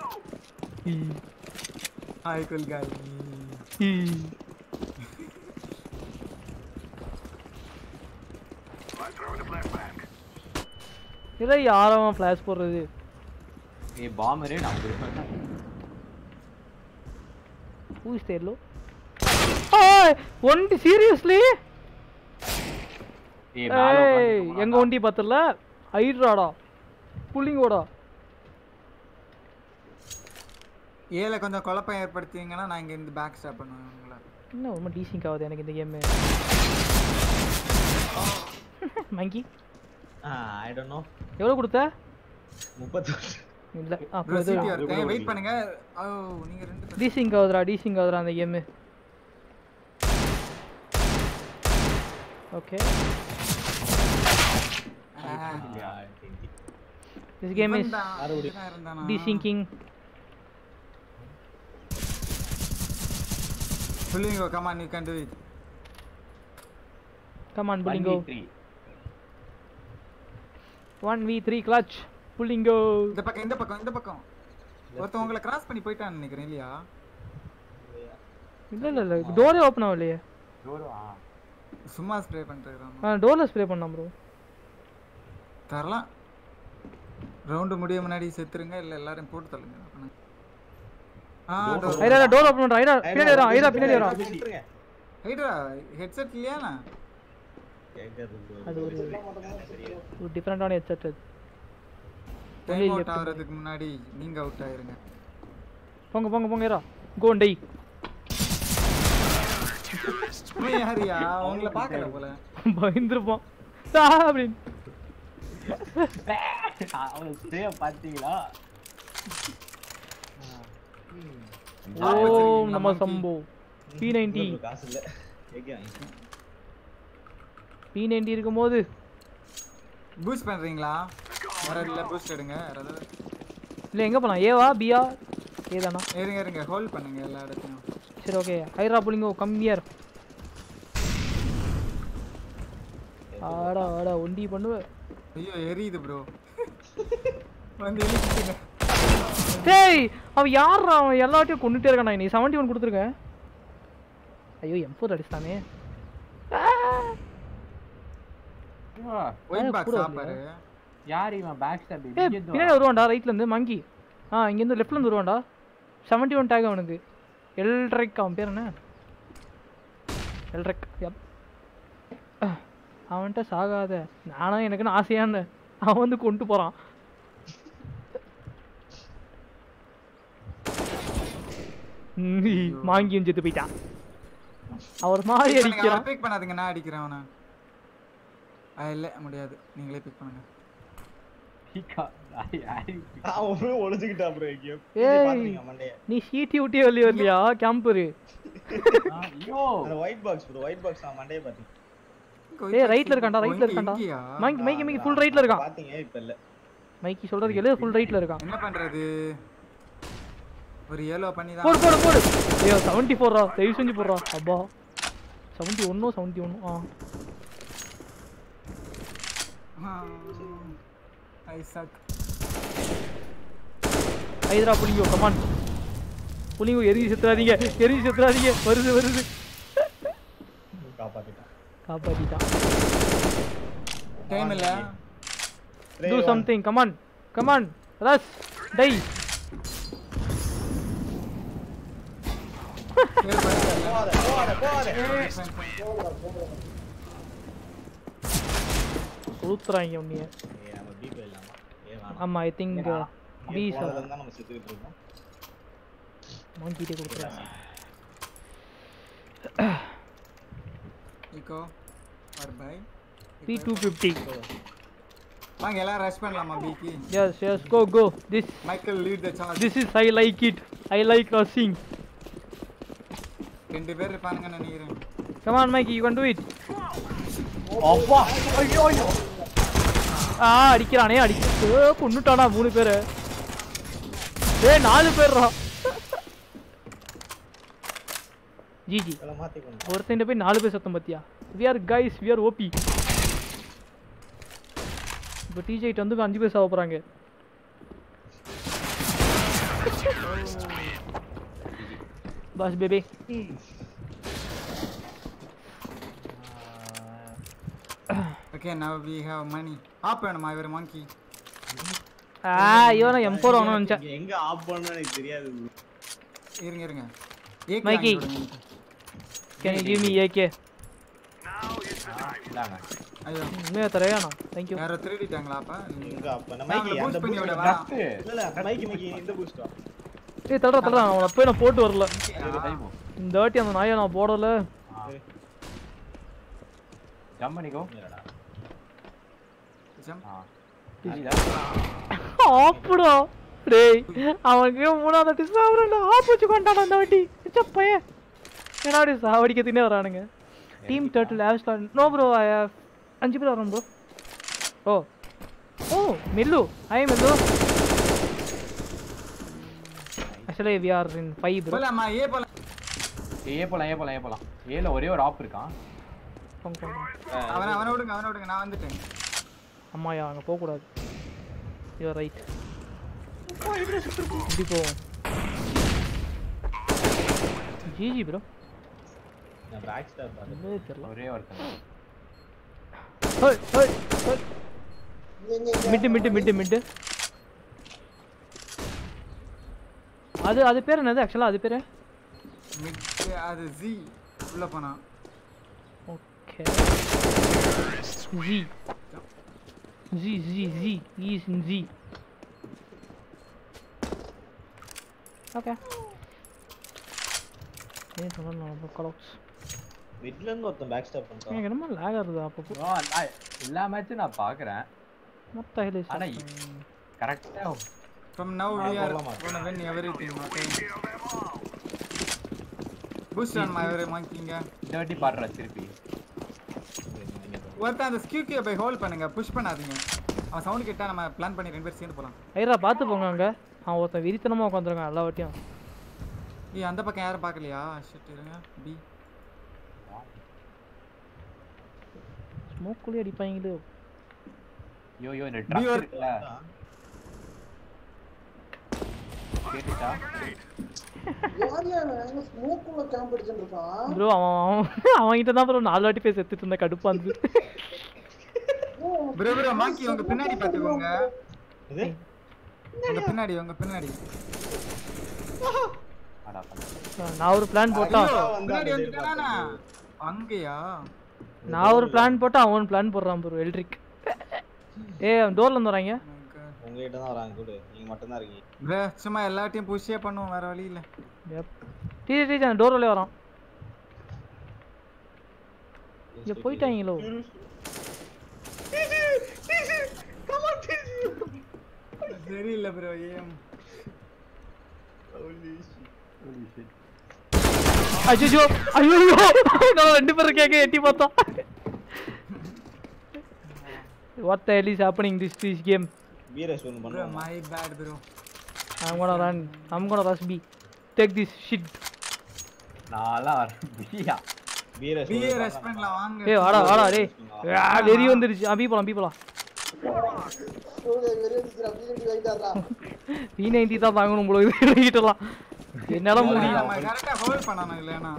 ஹாய் குல் காய் இதை யாரும் ஃப்ளாஷ் போடுறது ஏ பாமரே நான் கொடுப்பேன் Who is there, low? ஒண்டி சீரியஸ்லி ஏ மேல ஏய் எங்க ஒண்டி பார்த்தல ஹைட்ராடா புள்ளிங்கோடா ஏல கொஞ்சம் குழப்பம் ஏற்படுத்திங்கன்னா நான் இங்க இருந்து பேக் ஸ்டாப் பண்ணுவேன் உங்களை என்ன ரொம்ப டீசிங் ஆகுது எனக்கு இந்த game monkey I don't know எவ்வளவு கொடுத்த முப்பத்தொன்று இல்ல ப்ரோ அப்போ இது சிடி வரேன் வெயிட் பண்ணுங்க ஓ நீங்க ரெண்டு பேரும் டீசிங் ஆகுதுடா டீசிங் ஆகுதுடா அந்த game okay this game is teasing சொல்லுங்க come on you can do it come on புள்ளிங்கோ three one v three clutch புள்ளிங்கோ இந்த பக்கம் இந்த பக்கம் இந்த பக்கம் ஒருத்தன் உங்களை கிராஸ் பண்ணி போயிட்டான்னு நினைக்கிறேன் இல்லையா இல்ல இல்ல இல்ல டோரே ஓப்பன் ஆகலையே சும்மா ஸ்ப்ரே பண்றேன் ஆ டோர்ல ஸ்ப்ரே பண்ணலாம் ப்ரோ தரலாம் ரவுண்டு முடிய முன்னாடி செத்துருங்க இல்ல எல்லாரும் போட்டு தள்ளுங்க அப்பனா. ஆ door. ஐரா டோர் ஓப்பன் பண்றா ஐரா பின்னாடி வரா ஐரா பின்னாடி வரா விட்டுருங்க ஹைட்ரா ஹெட்செட் இல்லையாண்ணா கேட்கறது அது ஒரு ஒரு டிஃப்ரெண்டான ஹெட்செட் அது டைம் அவுட் ஆகிறதுக்கு முன்னாடி நீங்க அவுட் ஆயிருங்க போங்க போங்க போங்க ஐரா கோ டை நீ யாரியா உங்களை பார்க்கல போல பயந்துருப்போம் ஆ, அப்படின்னு அவனுக்கு சேவ் பாத்தீங்களா ஓம் நம சம்போ பி நைன்டி காசு இல்ல எங்கே வாங்கி பி நைன்டி இருக்கும்போது பூஸ்ட் பண்றீங்களா வேற இல்ல பூஸ்ட் எடுங்க வேற ஏதாவது இல்லை எங்கே போகலாம் ஏவா பியா ஏதானா இருங்க இருங்க ஹோல்ட் பண்ணுங்க எல்லா இடத்தையும் சரி ஓகே ஹைரா புள்ளிங்கோ கம்மியார் ஆடா ஆடா ஒண்டி பண்ணுவ ஐயோ எரியுது ப்ரோ வந்து இழுத்துங்க டேய் அவன் யார்ரா அவன் எல்லாத்தையும் கொண்டுட்டே இருக்கான் நீ செவன்ட்டி ஒன் கொடுத்துருக்கேன் ஐயோ எம் ஃபோர் அடிச்சிட்டானே ஒயிட் கூட பாக்ஸ் வரலையா? சாப்பாரு யார் இவன் பேக் ஸ்டாப் ஏய் பின்னாடி வருவான்டா ரைட்ல இருந்து மங்கி ஆ இங்கேருந்து லெஃப்ட்ல இருந்து வருவான்டா செவன்ட்டி ஒன் டேக் அவனுக்கு எல்ட்ரெக் அவன் பேர் என்ன எல்ட்ரெக் யப் அவன்கிட்ட சாகாத நானும் எனக்குன்னு ஆசையான்னு அவன் வந்து கொண்டு போறான் ம், மாங்கியும் செத்து போயிட்டான் அவர் மாதிரி அடிக்கிறான் பிக் பண்ணாதீங்க நான் அடிக்கிறேன் அவனை ஆ, இல்ல முடியாது நீங்களே பிக் பண்ணுங்க அவன் போய் ஒளிஞ்சுக்கிட்டா ப்ரோ எங்கேயோ ஏய். பாத்துறீங்க மண்டைய நீ சீட்டி விட்டே வெளியே வரலையா கேம்பரு ஐயோ அந்த white box bro white box அவன் மண்டைய பாத்தீங்க ஏய் ரைட்ல இருக்கான்டா ரைட்ல இருக்கான்டா எங்கேயா? மைக்கி மைக்கி மைக்கி ஃபுல் ரைட்ல இருக்கான் பாத்தீங்க இப்ப இல்ல மைக்கி சொல்றது கேளு ஃபுல் ரைட்ல இருக்கான் என்ன பண்றது ஒரு ஏலோ பண்ணி போடு தான் போடு போடு ஐயோ செவன்ட்டி ஃபோர்ரா தயவு செஞ்சு போடுறா அப்பா செவன்ட்டி ஒன்னும் செவன்ட்டி ஒன்னும் ஆ ஐ சக் ஹைதரா புலிங்கோ கமான் புலிங்கோ எரிஞ்சு செத்துறாதீங்க எரிஞ்சு செத்துறாதீங்க வருது வருது காப்பாத்திட்டான் காப்பாத்திட்டான் டைம் இல்ல do something come on come on rush டை clear பண்ணிட்டேன். போகாத போகாத போகாத Fine, fine, fine. ஊத்துறாங்க உன்னைய ஏய், நம்ம பி போயிடலாமா ஏ வேணாம் ஆமா ஐ திங்க் பி இங்க சார் போனதுல தான் நம்ம செத்துக்கிட்டு இருக்கோம் மாங்கிட்டே கொடுக்குறேன் Eco or buy. B two fifty வாங்க எல்லாரும் ரஷ் பண்ணலாமா பிக்கு yes yes go go this Michael lead the charge this is I like it I like rushing ரெண்டு பேர் இருப்பானுங்கன்னு நினைக்கிறேன் come on Mike you can do it அப்பா ஐயோ ஐயோ ஆ அடிக்கிறானே அடிக்க கொன்னுட்டானா மூணு பேரு ஏய் நாலு பேர்ரா ஜிஜி இதெல்லாம் மாத்தி கொண்டு ஒருத்தன் போய் நாலு பேர் சத்தம் பத்தியா we are guys we are OP இப்போ டிஜெயிட் வந்து அஞ்சு பேர் சாவ போறாங்க bus baby okay now we have money ஆப் வேணுமா இவர் மங்கி ஆ இவனை எம் ஃபோர் வாங்கணும்னு நினச்சேன் இங்க எங்க ஆஃப் பண்ணனும் எனக்கு தெரியாது bro. இருங்க இருங்க ஏக் மைக்கி. வாங்கி விடுங்க. Can you give me AK இந்தாங்க ஐயோ உண்மையாக தரையாண்ணா தேங்க்யூ யாரோ திருடிட்டாங்களா அப்ப எங்க ஆஃப் பண்ண நான் மைக்கி அவங்கள அந்த boost பண்ணி boost விடவா? டஸ்ட் இல்ல இல்ல மைக்கி மைக்கி இந்த பூஸ்ட் வா ஏய் தடா தடா அவனை போய் நான் போட்டு வரல டைமோ இந்த வாட்டி அந்த நாயை நான் போடல ஜம்ப் பண்ணிக்கோ இல்லடா ஜம்ப் ஆ சரிடா. ஆப்புடா டேய் அவனுக்கு மூணாவது வாட்டி சாவரண்டா ஆப் வச்சு கொண்டாடா அந்த வாட்டி ச்சே பையன் என்னடா அப்படி சாவடிக்கத்துனே வரானுங்க டீம் டர்ட்டில் ஆவ்ஸ்லா நோ ப்ரோ அஞ்சு பேர் வரோம் ப்ரோ ஓ ஓ மில்லு ஹாய் மில்லு actually we are in five bro போலாமா ஏ போலாம் ஏ போலாம் ஏ போலாம் ஏ போலாம் ஏல ஒரே ஒரு ஆப் இருக்கான் அவனை அவனை விடுங்க அவனை விடுங்க நான் வந்துட்டேன் அம்மாயா அங்கே போகக்கூடாது யூ ரைட் இப்படி போவோம் ஜிஜி ப்ரோ நான் பேக் ஸ்டாப் பாத்து இல்லவே தெரியல ஒரே ஒருத்தன் ஹோய் ஹோய் ஹோய் இங்க, இங்க, மிட்டு மிட்டு மிட்டு மிட்டு அது அது பேர் என்னது ஆக்சுவலாக அது பேர் மிட் அது ஜி உள்ள போனா okay G G G G is in G okay ஏன் சொல்லணும் கலோக்ஸ் மிட்ல இருந்து ஒருத்தன் பேக் ஸ்டாப் பண்ணிட்டான் எனக்கு என்னமோ லேக் ஆகுது அப்போ bro, நான் எல்லா மேட்சும் நான் பாக்குறேன் மொத்த ஹெலி ஆனா கரெக்டா from now we are போலாமா? gonna win everything okay boost on my every monkeyங்க இந்த வாட்டி பாடுறா திருப்பி ஒருத்தன் அந்த ஸ்கியூ கியூ பை ஹோல்ட் பண்ணுங்க புஷ் பண்ணாதீங்க அவன் சவுண்ட் கேட்டா நம்ம பிளான் பண்ணி ரெண்டு பேரும் சேர்ந்து போலாம் ஐரா பார்த்து போங்க அங்கே அவன் ஒருத்தன் விரித்தனமாக உட்காந்துருக்கான் எல்லா வாட்டியும் ஏய் அந்த பக்கம் யாரும் பார்க்கலையா ஷிட் இருங்க பி ஸ்மோக்குள்ளே அடிப்பாங்களே ஐயோ ஐயோ இந்த Viewer. ட்ரக் இருக்குல்ல கேட்டுட்டா யார் யார் அங்க smoke உள்ள camp அடிச்சுட்டு இருக்கான்? ப்ரோ அவன் அவன் அவன்கிட்ட தான் ப்ரோ நாலு வாட்டி போய் செத்துட்டு இருந்த கடுப்பா இருந்து ப்ரோ ப்ரோ மாங்கி உங்க பின்னாடி பாத்துக்கோங்க இது உங்க பின்னாடி உங்க பின்னாடி அடா பண்ண நான் ஒரு பிளான் போட்டா ஐயோ, வந்தா பின்னாடி அந்த வந்துட்டானா அங்கயா நான் ஒரு பிளான் போட்டா அவன் பிளான் போடுறான் ப்ரோ எல்ட்ரிக் ஏ டோர்ல இருந்து வராங்க உங்ககிட்ட தான் வராங்க கூட நீங்க மட்டும் தான் இருக்கீங்க ப்ரோ சும்மா எல்லாத்தையும் புஷ்ஷே பண்ணுவோம் வேற வழி இல்ல டீ டீ அந்த டோர் வழியே வரான் இங்க போயிட்டாங்களோ சரியில்லை ப்ரோ ஏம் அச்சோ ஐயோ நான் ரெண்டு பேரும் கேட்க எட்டி பார்த்தோம் what the hell is happening this this game வீரஸ் ஒன்று ப்ரோ பண்ணுவோம் my bad bro I'm gonna run. I'm gonna rush B. Take this shit. நான்லாம் வரேன் பிரியா வீரஸ் பிஏ ரெஸ்ட் பண்ணலாம் வாங்க ஏய் வாடா வாடா டேய் ஆ, வெறி வந்துருச்சு ஆ பி போலாம் பி போலாம் இருக்காரா பி நைன்டி தான் வாங்கணும் போல கிட்டலாம் என்னால முடியும் நம்ம கரெக்டா ஹோல்ட் பண்ணணும் இல்லைன்னா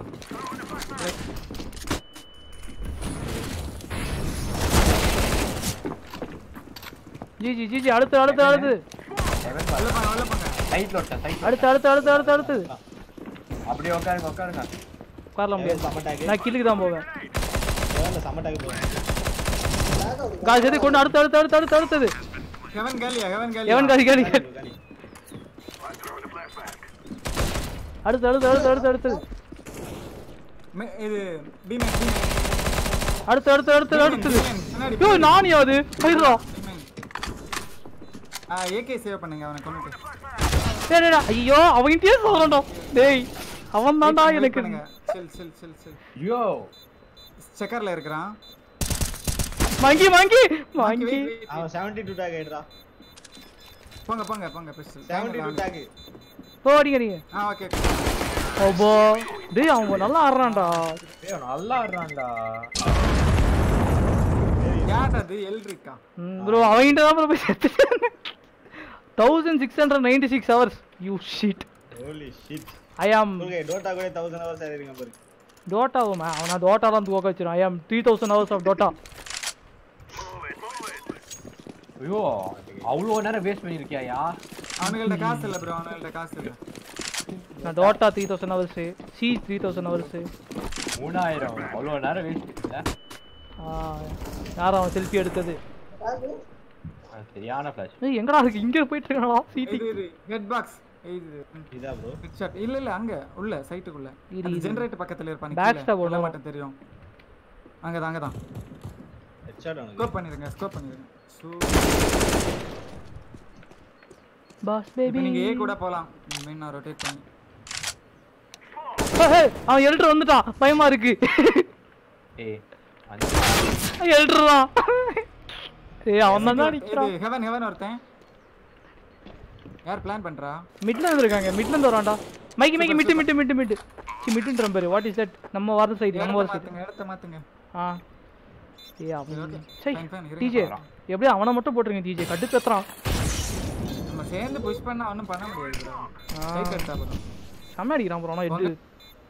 ஜி ஜி ஜி ஜி அடுத்து அடுத்து அடுத்து செவன் உள்ள போங்க உள்ள போங்க சைட்ல ஒருத்தன் சைட்ல அடுத்து அடுத்து அடுத்து அடுத்து அடுத்து அப்படியே உட்காருங்க உட்காருங்க உட்காரல முடியாது சமட்டாக்கு நான் கில்லுக்கு தான் போவேன் சமட்டாக்கு போவேன் lag ஆகுது. காசு எது கொண்டு அடுத்து அடுத்து அடுத்து அடுத்து அடுத்தது ஹெவன் காலியா ஹெவன் காலியா எவன் காசு கேளு காலி. அடுத்து அடுத்து அடுத்து அடுத்து அடுத்து மே- இது பீமேன் பீமேன் அடுத்து அடுத்து அடுத்து அடுத்தது முன்னாடி ஐயோ நானே அது போயிடுறா ஆ ஏகே சேவ் பண்ணுங்க அவனை கொண்டுட்டு டேய் டேய், டேய், ஐயோ அவன்கிட்டயே சொல்றான்டா டேய் அவன் தான்டா Wait எனக்கு பண்ணுங்க சில் சில் சில் சில் ஐயோ செக்கர்ல இருக்கிறான் monkey monkey Wait, monkey wait, wait. அவன் செவன்டி டூ டாக் ஆயிடுறா போங்க போங்க போங்க பிஸ்டல் செவன்டி டூ டாக் போடிங்க நீங்க ஆ ஓகே ஓபோ டேய் அவன் நல்லா ஆடுறான்டா ஏய் நல்லா ஆடுறான்டா யார் அது எல்ரிக்கா ப்ரோ அவன்கிட்ட தான் bro போய் செத்துட்டேன் thousand six hundred ninety six hours you shit holy shit I am okay Dota கூட 1000 ஹவர்ஸ் ஆயிருங்க பாரு டோட்டா அவனா டோட்டா தான் தூக்க வச்சிருவான் I am three thousand hours of Dota ஐயோ அவ்வளோ நேரம் வேஸ்ட் பண்ணிருக்கியாயா அவனுங்கள்ட்ட காசு இல்ல ப்ரோ அவனுங்கள்ட்ட காசு இல்ல நான் டோட்டா த்ரீ தௌசண்ட் ஹவர்ஸு சி த்ரீ தௌசண்ட் ஹவர்ஸு மூணாயிரம் அவ்வளோ நேரம் வேஸ்ட் இல்ல யார் அவன் செல்ஃபி எடுத்தது lag அது சரியான ஃபிளாஷ் ஏய் எங்கடா இருக்கு இங்க போயிட்டு இருக்கானா சிடி இது இது ஹெட் பாக்ஸ் இது இதா ப்ரோ ஹெட் ஷாட் இல்ல இல்ல அங்க உள்ள சைட்டுக்குள்ள இரு, அது இரு. ஜெனரேட்டர் பக்கத்துல இருப்பான் Back கீழ. stab உள்ள ஒண்ணும். மட்டும் தெரியும் அங்கதான் அங்கதான் ஹெட்ஷாட் அவனுக்கு ஸ்கோப் பண்ணிருங்க ஸ்கோப் பண்ணிருங்க சோ பாஸ் இப்போ பேபி நீங்க ஏ கூட போலாம் மெயின் நான் ரொட்டேட் பண்ணி அவன் எல்டர் வந்துட்டான் பயமா இருக்கு ஏய் அந்த எல்டர் தான் ஏய் அவன் தான் இது நிக்கிறான் ஹெவன் ஹெவன் ஒருத்தன் யார் பிளான் பண்றா மிட்ல இருந்து இருக்காங்க மிட்ல இருந்து வரான்டா Mikey Mikey mid mid mid mid சி மிட்டுன்ற பாரு வாட் இஸ் தட் நம்ம வர சைடு நம்ம வர இடத்த சைடு மாத்துங்க இடத்த மாத்துங்க ஆ ஏய் அவன் okay. சை Fine, fine, இருங்க. டிஜே எப்படியும் அவனை மட்டும் போட்டுருங்க டிஜே கட்டு கத்துறான் நம்ம சேர்ந்து புஷ் பண்ணா ஒன்றும் பண்ண முடியாது bro. Straight எடுத்தா போதும் செம்ம அடிக்கிறான் ப்ரோ ஆனால் இது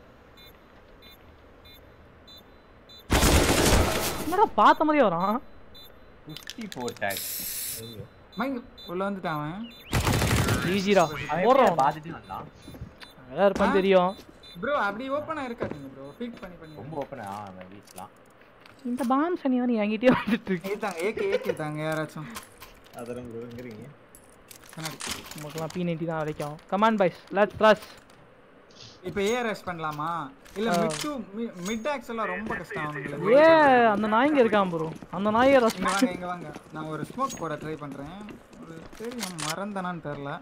என்னடா பார்த்த மாதிரியே வரான் ஃபிஃப்டி ஃபோர் டேக் மைங்க உள்ள வந்துட்டான் அவன் ஈஸிடா அவன் போடுறான் எப்படி பார்த்துட்டு வந்தான் நல்லா இருப்பான்னு தெரியும் ப்ரோ அப்படி ஓப்பனா இருக்காதீங்க ப்ரோ பிக் பண்ணி பண்ணி ரொம்ப ஓப்பனா அவன் வீட்லாம் இந்த பாம் சனி தான் என்கிட்டயே வந்துட்டு இருக்கு ஏத்தாங்க ஏகே ஏகே தாங்க யாராச்சும் அதரம் ப்ரோ எங்க இருக்கீங்க கண்ணாடி நமக்குலாம் பி நைன்டி தான் கிடைக்கும் கமான் பைஸ் லெட்ஸ் ப்ளஸ் இப்போ ஏ ரஷ் பண்ணலாமா இல்ல மிட் டு மிட் ஆக்சுவலா ரொம்ப கஷ்டம் அவனுங்களுக்கு ஏ அந்த நாய்ங்க இருக்கான் ப்ரோ அந்த நாயை ரஸ் இங்க வாங்க இங்க வாங்க நான் ஒரு ஸ்மோக் போட ட்ரை பண்றேன் ஒரு தெரியும் மறந்தனான்னு தெரியல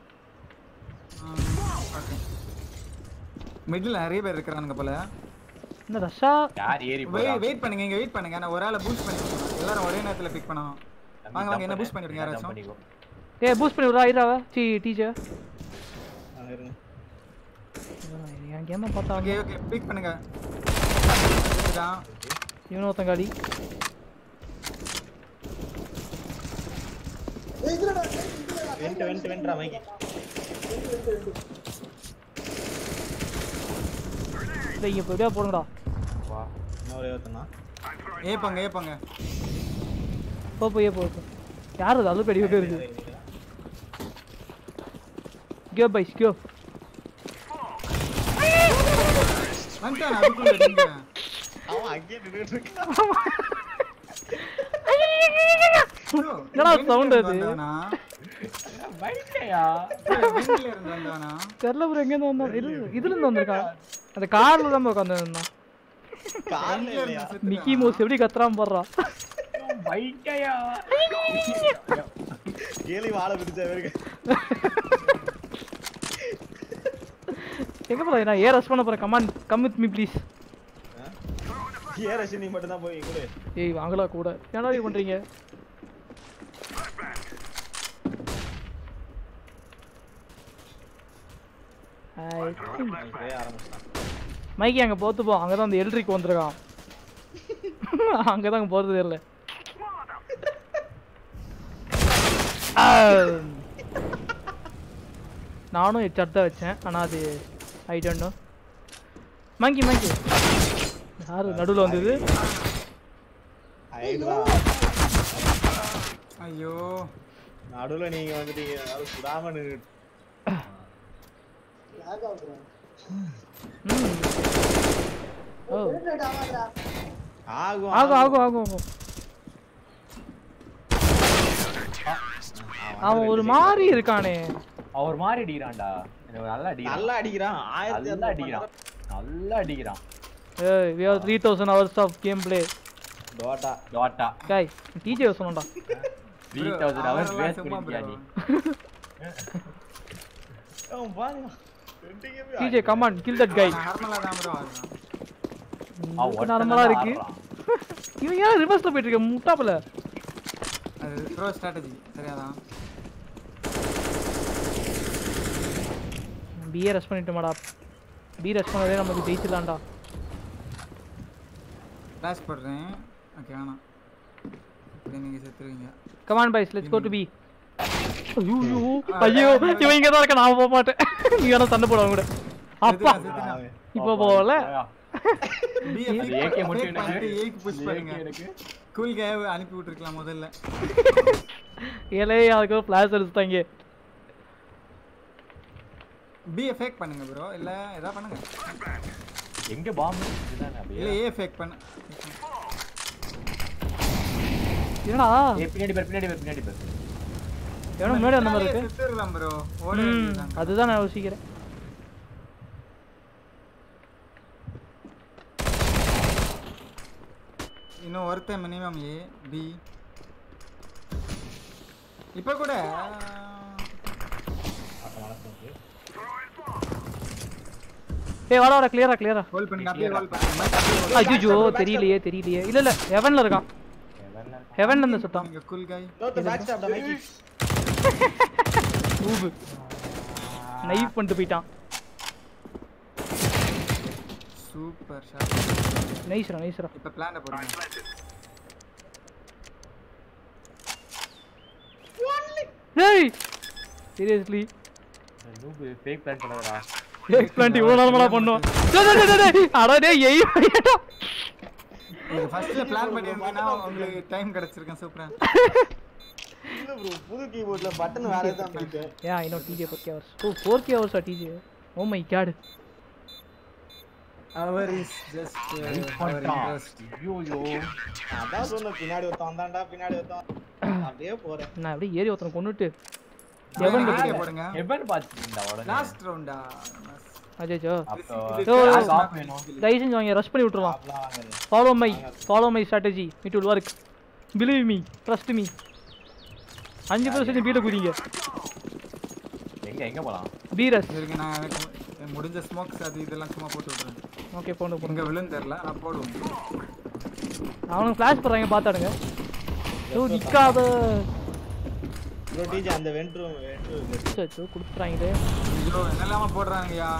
ஓகே மிடில் நிறைய பேர் இருக்கிறானுங்க போல இந்த ரஷ்ஷா யார் ஏறி வெயிட் போறா வெயிட் பண்ணுங்க இங்க வெயிட் பண்ணுங்க நான் ஒரு ஆளை பூஸ்ட் பண்ணி விடுறேன். எல்லாரும் ஒரே நேரத்துல பிக் பண்ணணும் வாங்க வாங்க என்ன பூஸ்ட் பண்ணி விடுங்க யாராச்சும் பண்ணிக்கோ ஏ பூஸ்ட் பண்ணி விட்றா ஐராவ சி டீச்சர் அங்க இருங்க என் கேமை பார்த்தா ஓகே ஓகே பிக் பண்ணுங்க இதுதான். இவனு ஒருத்தங்காடி ஏய், இதுலடா, ஏய், இதுலடா. வெண்ட் வெண்ட் வெண்ட்ரா மைக்கி இல்லை இங்கே எப்படியா போடுங்கடா வா இன்னும் ஒரே ஒருத்தனா ஏப்பாங்க ஏப்பாங்க போ போய் போ போ. யார் அது அது பெரிய பேர் இருக்கு கியோ பைஸ் கியோ வந்துட்டான் அதுக்குள்ள நீங்க அவன் அங்கேயே நின்னுட்டு இருக்கான் Bro, என்னடா வெண்ணில sound இருந்து அது? வந்தவனா? பைக்கையா bro, வெண்ணில இருந்து வந்தவனா? தெரில ப்ரோ எங்கேருந்து வந்தான் இது இதுலேருந்து வந்திருக்கான் அந்த காரில் தான் உட்காந்து இருந்தான் கார்ல வெண்ணில இருந்து இல்லையா செத்துட்டான். மிக்கி மோஸ் எப்படி கத்துறான் போடுறான் பைக்கையா கேலி வாழை பிடிச்ச இவருக்கு எங்கே போகிறேன் நான் ஏ ரஷ் பண்ண போகிறேன் come on come with me please ஏ ரஷினி மட்டும் தான் போய் கூட ஏய் வாங்கலா கூட என்னடா இது பண்ணுறீங்க ஹாய் போய் ஆரம்பிச்சிட்டான் மைக்கி அங்கே போத்து போ அங்கே தான் அந்த எல்ட்ரிக் வந்திருக்கான் அங்கே தான் அங்கே போகிறது தெரியல நானும் ஹெட்ஷாட் தான் வச்சேன் ஆனால் அது ஐ டோன்ட் நோ மங்கி மங்கி யார் நடுவில் வந்தது ஹைட்ரா ஐயோ நடுவுல நீங்க வந்துட்டீங்க அது சுடாம நின்னு lag ஆகுதுடா. ம் ஓ Irritate ஆகாதடா. ஆகும் ஆகும் ஆகும் ஆகும் ஆகும் அவன் ஒரு மாதிரி இருக்கானே அவர் மாதிரி அடிக்கிறான்டா எனக்கு நல்லா அடிக்கிறான் நல்லா அடிக்கிறான் ஆயிரத்தி நல்லா அறுநூறு அடிக்கிறான் நல்லா அடிக்கிறான் ஏய் we have three thousand hours of gameplay Dota டாட்டா காய் டிஜே சொன்னோம்டா த்ரீ Bro, தௌசண்ட் ஹவர்ஸ் அவரெல்லாம் வேஸ்ட் சும்மா பண்ணிட்டியா bro. நீ அவன் பாருங்க ரெண்டு game உம் TJ come on kill that guy நான் நார்மலா தான் bro ஆடுறேன். அவன் ஒருத்தன் நார்மலா தான் இருக்கு ஆடுறான். இவன் ஏன் ரிவர்ஸ்ல போயிட்டு இருக்க முட்டாப்புல அது ப்ரோ ஸ்ட்ராட்டஜி சரியாதான் பிஏ ரெஸ்ட் பண்ணிட்டோமாடா பி ரெஸ்ட் பண்ணதே நமக்கு ஜெயிச்சிடலாம்டா டேஷ் போடுறேன் ஓகே வேணாம் இப்படி நீங்க செத்துருவீங்க come on boys let's go to B ஐயோ ஐயோ இவன் இங்க தான் இருக்க நான் போக மாட்டேன் நீ வேணா சண்டை போடுவாங்க கூட அப்பா செத்துட்டான். இப்போ போகல B அது fake AK மட்டும் fake எனக்கு. பண்ணிட்டு A க்கு push AK பண்ணுங்க எனக்கு. கூல் கேவ் அனுப்பி விட்டுருக்கலாம் முதல்ல ஏலே அதுக்கு ஃபிளாஷ் அடிச்சுட்டாங்க B ஃபேக் பண்ணுங்க ப்ரோ இல்ல ஏதா பண்ணுங்க எங்க பாம்பு இதுதானே இல்ல அப்படியே A ஃபேக் பண்ணு என்னடா ஏய், பின்னாடி பாரு பின்னாடி பாரு பின்னாடி பாரு எவனோ முன்னாடி அந்த மாதிரி இருக்கு செத்துறலாம் ப்ரோ ஓட ம் வேண்டியதுதான். அதுதான் நான் யோசிக்கிறேன் இன்னும் ஒருத்தன் மினிமம் ஏ பி இப்ப கூட ஏய் வாடா வாடா கிளியரா கிளியரா ஹோல் பண்ணுங்க அப்படியே ஹோல் பண்ணுங்க மைக் அப்படியே hold ஐயோ தெரியலையே தெரியலையே இல்ல இல்ல ஹெவன்ல இருக்கான் எவன்ல இருக்கான்? ஹெவன்ல இருந்து சுட்டான் பண்ணுங்க கூல் காய் இன்னொருத்த பேக் ஸ்டாப் மைக்கி ஊபு நைஃப் பண்ணிட்டு போயிட்டான் சூப்பர் ஷாட் நைஸ்ரா நைஸ்ரா இப்ப பிளான போடுங்க ஏய் சீரியஸ்லி இந்த noob fake plan பண்ணாதடா. எக்ஸ்பிளான்ட் இவ்வளவு நாளா பண்ணுவோம் டேய், டேய், டேய், டேய், டேய். அட டேய் எய் ஐயடா. இது ஃபர்ஸ்ட்ல பிளான் பண்ணிருந்தீங்கன்னா உங்களுக்கு டைம் கிடைச்சிருக்கேன் சூப்பரா இல்ல ப்ரோ புது கீபோர்ட்ல பட்டன் வேற தான் போயிட்டு Yeah, I know TJ 4K hours. Oh, 4K hours ah TJ. Oh my god. அவர் இஸ் ஜஸ்ட் அவர் பண்ணிட்டான். இன்ட்ரஸ்ட் ஐயோ, ஐயோ. அதான் சொன்ன பின்னாடி ஒருத்தன் வந்தான்டா பின்னாடி ஒருத்தன் அப்படியே போறேன் நான் அப்படியே ஏறி ஒருத்தனை கொன்னுட்டு எவன் எவன் கட்டிக்க போடுங்க எவன் பார்த்துட்டீங்களா உடனே? லாஸ்ட் ரவுண்டா அஜய்ஜோ அப்போ ஓ, யாருக்கு off வேணும்? தயவு செஞ்சு அவங்க ரஷ் பண்ணி விட்டுருலாம் அப்படிலாம் வாங்குறது follow my follow my strategy it will work believe me trust me அஞ்சு பேர் செஞ்சு வீட்டை குதிங்க எங்க எங்க போலாம் பீரஸ் இருங்க நான் எனக்கு மு- முடிஞ்ச ஸ்மோக்ஸ் அது இதெல்லாம் சும்மா போட்டு விட்றேன் ஓகே போண்டு போங்க எங்க விழுந்து தெரியல நான் போடுவேன் அவனுக்கு ஃப்ளாஷ் போடுறாங்க பார்த்தாடுங்க ஸோ நிற்காத ப்ரோ டிஜே அந்த வென்ட் ரூம் வென்ட் ரூம் அச்சோ கொடுத்துறாங்களே ஐயோ என்னெல்லாம போடுறாங்கய்யா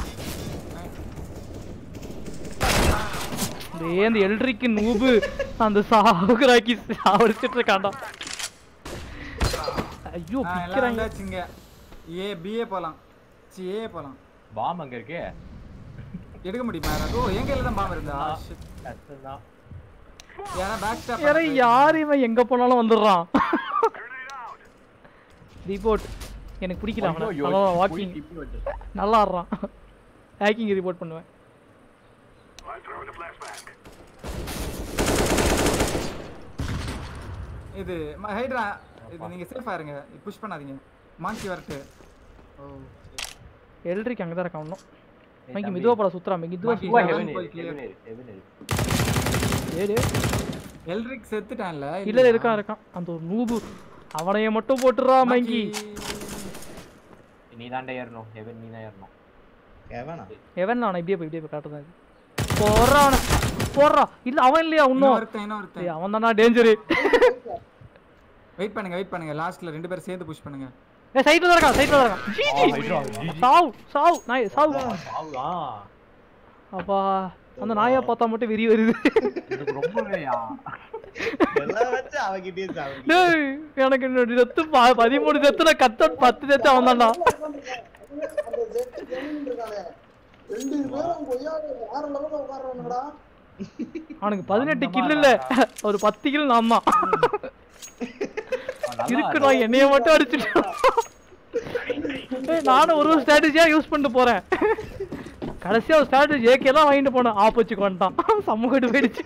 டேய் அந்த எல்ட்ரிக்கு நூபு அந்த சாகுராக்கி சாவடிச்சிட்டு இருக்காண்டா ஐயோ நான் எல்லாம் பிக்கிறாங்க வந்தாச்சுங்க ஏ பிஏ போலாம் சி ஏ போலாம் பாம் அங்க இருக்கு எடுக்க முடியுமா யாராவது ஓ என் கையில தான் பாம்பு இருந்தா கஷ்டம்தான் யாரா பேக் ஸ்டாப் யார யார் இவன் எங்க போனாலும் வந்துடுறான் ரிப்போர்ட் எனக்கு பிடிக்கல அவனை ஐயோ, நல்லா போய் வாக்கிங் டிப்பி வச்சு. நல்லா ஆடுறான் ஹேக்கிங் ரிப்போர்ட் பண்ணுவேன் இது ம- ஹைட்ரா இது நீங்க சேஃபா இருங்க புஷ் பண்ணாதீங்க மாங்கி வரட்டு ஓ எல்ட்ரிக்கு அங்கே தான் இருக்கான் இன்னும் ஏய், மைக்கு தம்பி. மெதுவா போட சுத்துறான் மெதுவா மாக்கி. இதுவா சுத்துறான் heaven போய் இரு, clear. heaven இரு, heaven இரு. ஏடு எல்ரிக் செத்துட்டான்ல இல்ல இருக்கான் இருக்கான் அந்த ஒரு நூபு அவனைய மட்டும் போட்டுறா மைக்கி நீ தாண்டா ஏறணும் ஹெவன் நீ தான் ஏறணும் கேவனா எவன் அவனை இப்படியே போய் இப்படியே போய் காட்டுதான் இது போடுறான் அவனை போடுறா இல்ல அவன் இல்லையா இன்னும் இன்னொருத்தன் இன்னொருத்தன் ஏய், அவன் தானா டேஞ்சரு வெயிட் பண்ணுங்க வெயிட் பண்ணுங்க லாஸ்ட்ல ரெண்டு பேரும் சேர்ந்து புஷ் பண்ணுங்க ஏ சைடுல தான் இருக்கான் சைடுல தான் இருக்கான் G, G. Hydra, G, G. சாவு சாவு நாய் சாவு சாவுடா. அப்பா அந்த நாயை பார்த்தா மட்டும் வெறி வருது எனக்கு ரொம்பவேயா எல்லாம் வச்சு அவகிட்டயே சாவு டேய் எனக்கு இன்னொரு செத்து ப- பதிமூணு செத்துல கத்த பத்து செத்து அவன் தான்டா செட்டு கம்மின்னு இருக்கானே ரெண்டு பேரும் கொய்யா வேற லெவல்ல உட்கார்றானுங்கடா அவனுக்கு பதினெட்டு கில் இல்ல ஒரு பத்து கில் நான் தான் இருக்குடா என்னைய மட்டும் அடிச்சுட்டான் ஏய், நானும் ஒரு ஒரு ஸ்ட்ராட்டஜியா யூஸ் பண்ணிட்டு போறேன் கடைசியா ஒரு ஸ்ட்ராட்டஜி ஏகே தான் வாங்கிட்டு போனேன் ஆப்போச்சுக்கு வந்துட்டான் செம்ம கட்டு போயிடுச்சு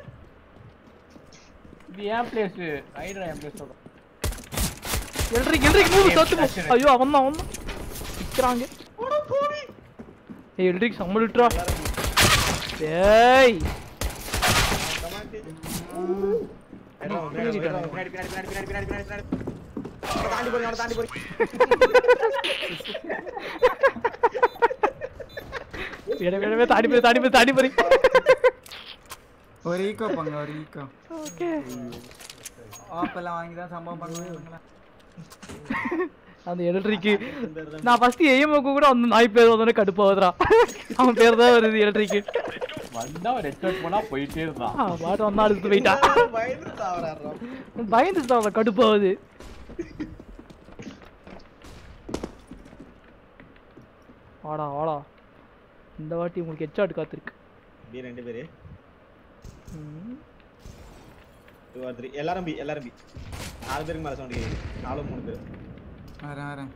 இது ஏன் பிளேஸ் ரைடர் என் பிளேஸ் சொல்றேன் எல்ரிக் எல்ரிக் மூணு சத்து போ- ஐயோ அவன் தான் அவன் தான் நிக்கிறாங்க ஏய் எல்ரிக் சம்மளிட்ரா ஏய் பின்னாடி பின்னாடி பின்னாடி பின்னாடி பின்னாடி பின்னாடி பின்னாடி பின்னாடி அவனை தாண்டி போறீங்க அவனை தாண்டி போறீங்க விட விடவே தாடி போய் தாடி போய் தாடி போய் ஒரு ஈக்கோ பங்க ஒரு ஈக்கோ ஓகே ஆப்பெல்லாம் வாங்கி தான் சம்பவம் பண்ணுவாங்க அந்த எலக்ட்ரிக்கு நான் ஃபர்ஸ்ட் ஏஎம்ஓக்கு கூட அந்த நாய் பேர் வந்தோடனே கடுப்பாகுதுடா அவன் பேர் தான் வருது எலக்ட்ரிக்கு வந்தா ஒரு எக்ஸ்பெக்ட் பண்ணா போயிட்டே இருந்தான் பாட்டு வந்தா அடுத்து போயிட்டான் பயந்து சாவறான் பயந்து தான் கடுப்பாகுது வாடா வாடா இந்த வாட்டி உங்களுக்கு ஹெட்ஷாட் காத்திருக்கு பி ரெண்டு பேரு ம். டூ ஆர் த்ரீ எல்லாரும் பி எல்லாரும் பி நாலு பேருக்கு மேல சவுண்ட் கேக்குது நாலு மூணு பேர் வரேன் வரேன்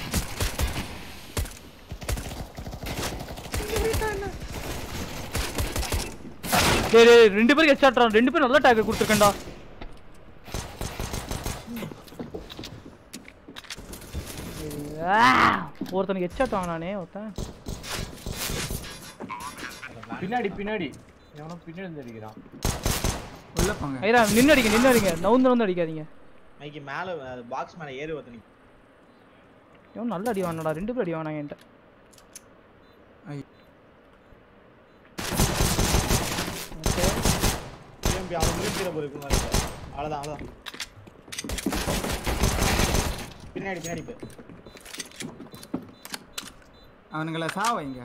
டேய் டேய் ரெண்டு பேருக்கு ஹெட்ஷாட்றா ரெண்டு பேரும் நல்ல டேக்கர் கொடுத்துருக்கேன்டா ஆ, ஒருத்தனுக்கு ஹெட்ஷாட் வாங்கினானே ஒருத்தன் பின்னாடி பின்னாடி எவனோ பின்னாடி இருந்து அடிக்கிறான் உள்ள போங்க ஐரா நின்று அடிங்க நின்று அடிங்க நவுந்து நவுந்து அடிக்காதீங்க மைக்கு மேல பாக்ஸ் மேல ஏறி ஒருத்தன் நிக்கு. இவன் நல்ல அடி வாங்கினடா ரெண்டு பேர் அடி வாங்கினாங்க என்கிட்ட ஐ ஓகே திரும்பி அவன் முடிக்கிற போறதுக்கு அவ்வளவுதான் அவ்வளவுதான் பின்னாடி பின்னாடி போய் அவனுங்கள சா வைங்க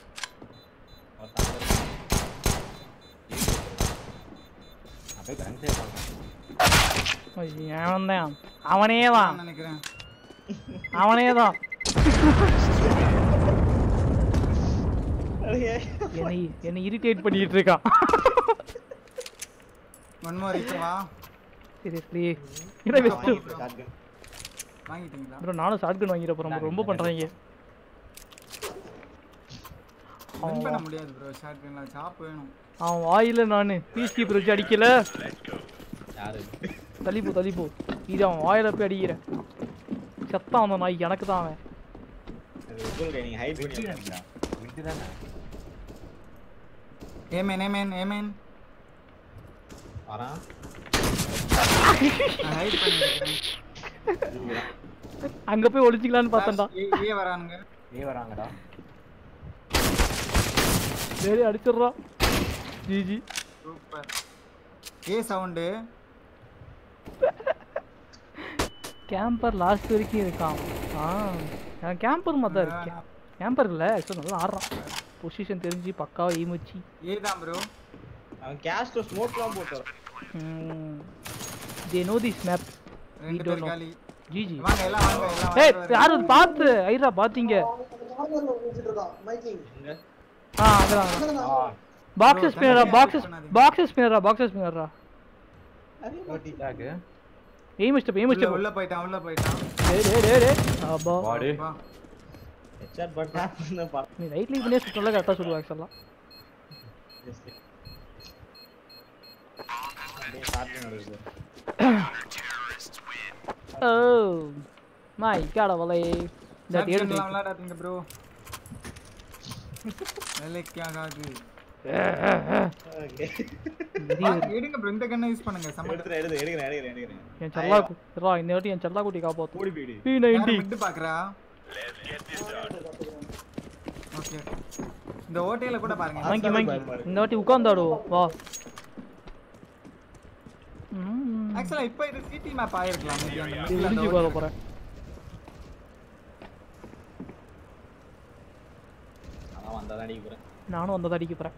அப்படியே கன் சேவ் பண்றேன் அவன் தான் அவனே தான் நான் நினைக்கிறேன் அவனே தான் என்னை என்னை இரிட்டேட் பண்ணிட்டு இருக்கான் ஒன் மோர் வா சீரியஸ்லி என்ன பெஸ்ட் shotgun. வாங்கிட்டீங்களா ப்ரோ நானும் ஷாட்கன் வாங்கிட போறேன் ரொம்ப பண்றாங்க வின் பண்ண முடியாது ப்ரோ ஷார்ட் கன்ல சாப் வேணும் அவன் வாயில நானு பீஸ் கீப்பர் வச்சு அடிக்கல யாரு தள்ளிப்போ தள்ளிப்போ இது அவன் வாயில போய் அடிக்கிறேன் செத்தான் அந்த நாய் எனக்கு தான் அவன் அது உங்களுடைய நீங்க ஹைட் விட்டு பண்ணி தானே விட்டு தானே ஏமேன் ஏமேன் ஏமேன் வரான் நான் ஹைட் பண்ணிருக்கேன் அங்க போய் ஒளிச்சிக்கலான்னு பார்த்தேன்டா ஏ ஏ வரானுங்க ஏ வராங்கடா சரி அடிச்சிடுறான் ஜிஜி சூப்பர் ஏ சவுண்டு கேம்பர் லாஸ்ட் வரைக்கும் இருக்கான் ஆ கேம்பர் மாதிரி தான் இருக்கேன் கேம்பர் இல்லை ஆக்சுவலாக நல்லா ஆடுறான் பொசிஷன் தெரிஞ்சு பக்காவா எய்ம் வச்சு ஏ தான் ப்ரோ அவன் கேஸ்ட்ல ஸ்மோக்லாம் போட்டு வரான் தே நோ திஸ் மேப் ரெண்டு don't பேர் know. காலி ஜிஜி வாங்க எல்லாம் வாங்க எல்லாம் ஏய் வாங்க யாரு அது பார்த்து ஐரா பாத்தீங்க கார்னர்ல முடிச்சிட்டு இருக்கான் மைக்கிங் எங்க ஆ அதான் ஆ பாக்ஸஸ் Bro, ஸ்பின்னரா தனியா பாக்ஸஸ் பண்ணாதீங்க. பாக்ஸஸ் ஸ்பின்னரா பாக்ஸஸ் ஸ்பின்னரா இதாக்கு எய்ம் ஸ்டெப் எய்ம் உள்ள ஸ்டெப் உள்ள போயிட்டான் உள்ள போயிட்டான் டேய் டேய் டேய் டேய் அப்பா பாடி வா ஹெட்ஷாட் பட் டேப் பண்ண பா நீ ரைட் கிளிக் பண்ணி சுத்தல கரெக்டா சொல்லுவா ஆக்சுவலா அப்படியே ஸ்டார்ட் நடக்குது ஓ மை கடவுளே இந்த Champion தேடு எல்லாம் விளையாடாதீங்க ப்ரோ வேலைக்கு ஆகாது ஓகே வாங்க, எடுங்க ப்ரோ இந்த கண்ணை யூஸ் பண்ணுங்க சம்மந்த எடுத்துறேன் எடுத்து எடுக்கிறேன் எடுக்கிறேன் எடுக்கிறேன் என் செல்லா ரா இந்த வாட்டி என் செல்லா குட்டி காப்பாத்து ஓடி போயிடு பி யாரு நைன்டி மிட்டு பாக்குறா ஓகே இந்த ஓட்டையில கூட பாருங்க வாங்கி வாங்கி இந்த வாட்டி உட்கார்ந்தாடுவோம் வா ம் ஆக்சுவலா இப்போ இது சிட்டி மேப் ஆயிருக்கலாம் மேபி அந்த இது middle அந்த முடிஞ்சு போக ஓட்டையில. போறேன் அதான் வந்தா தான் அடிக்க போறேன் நானும் அந்த அடிக்க போறேன்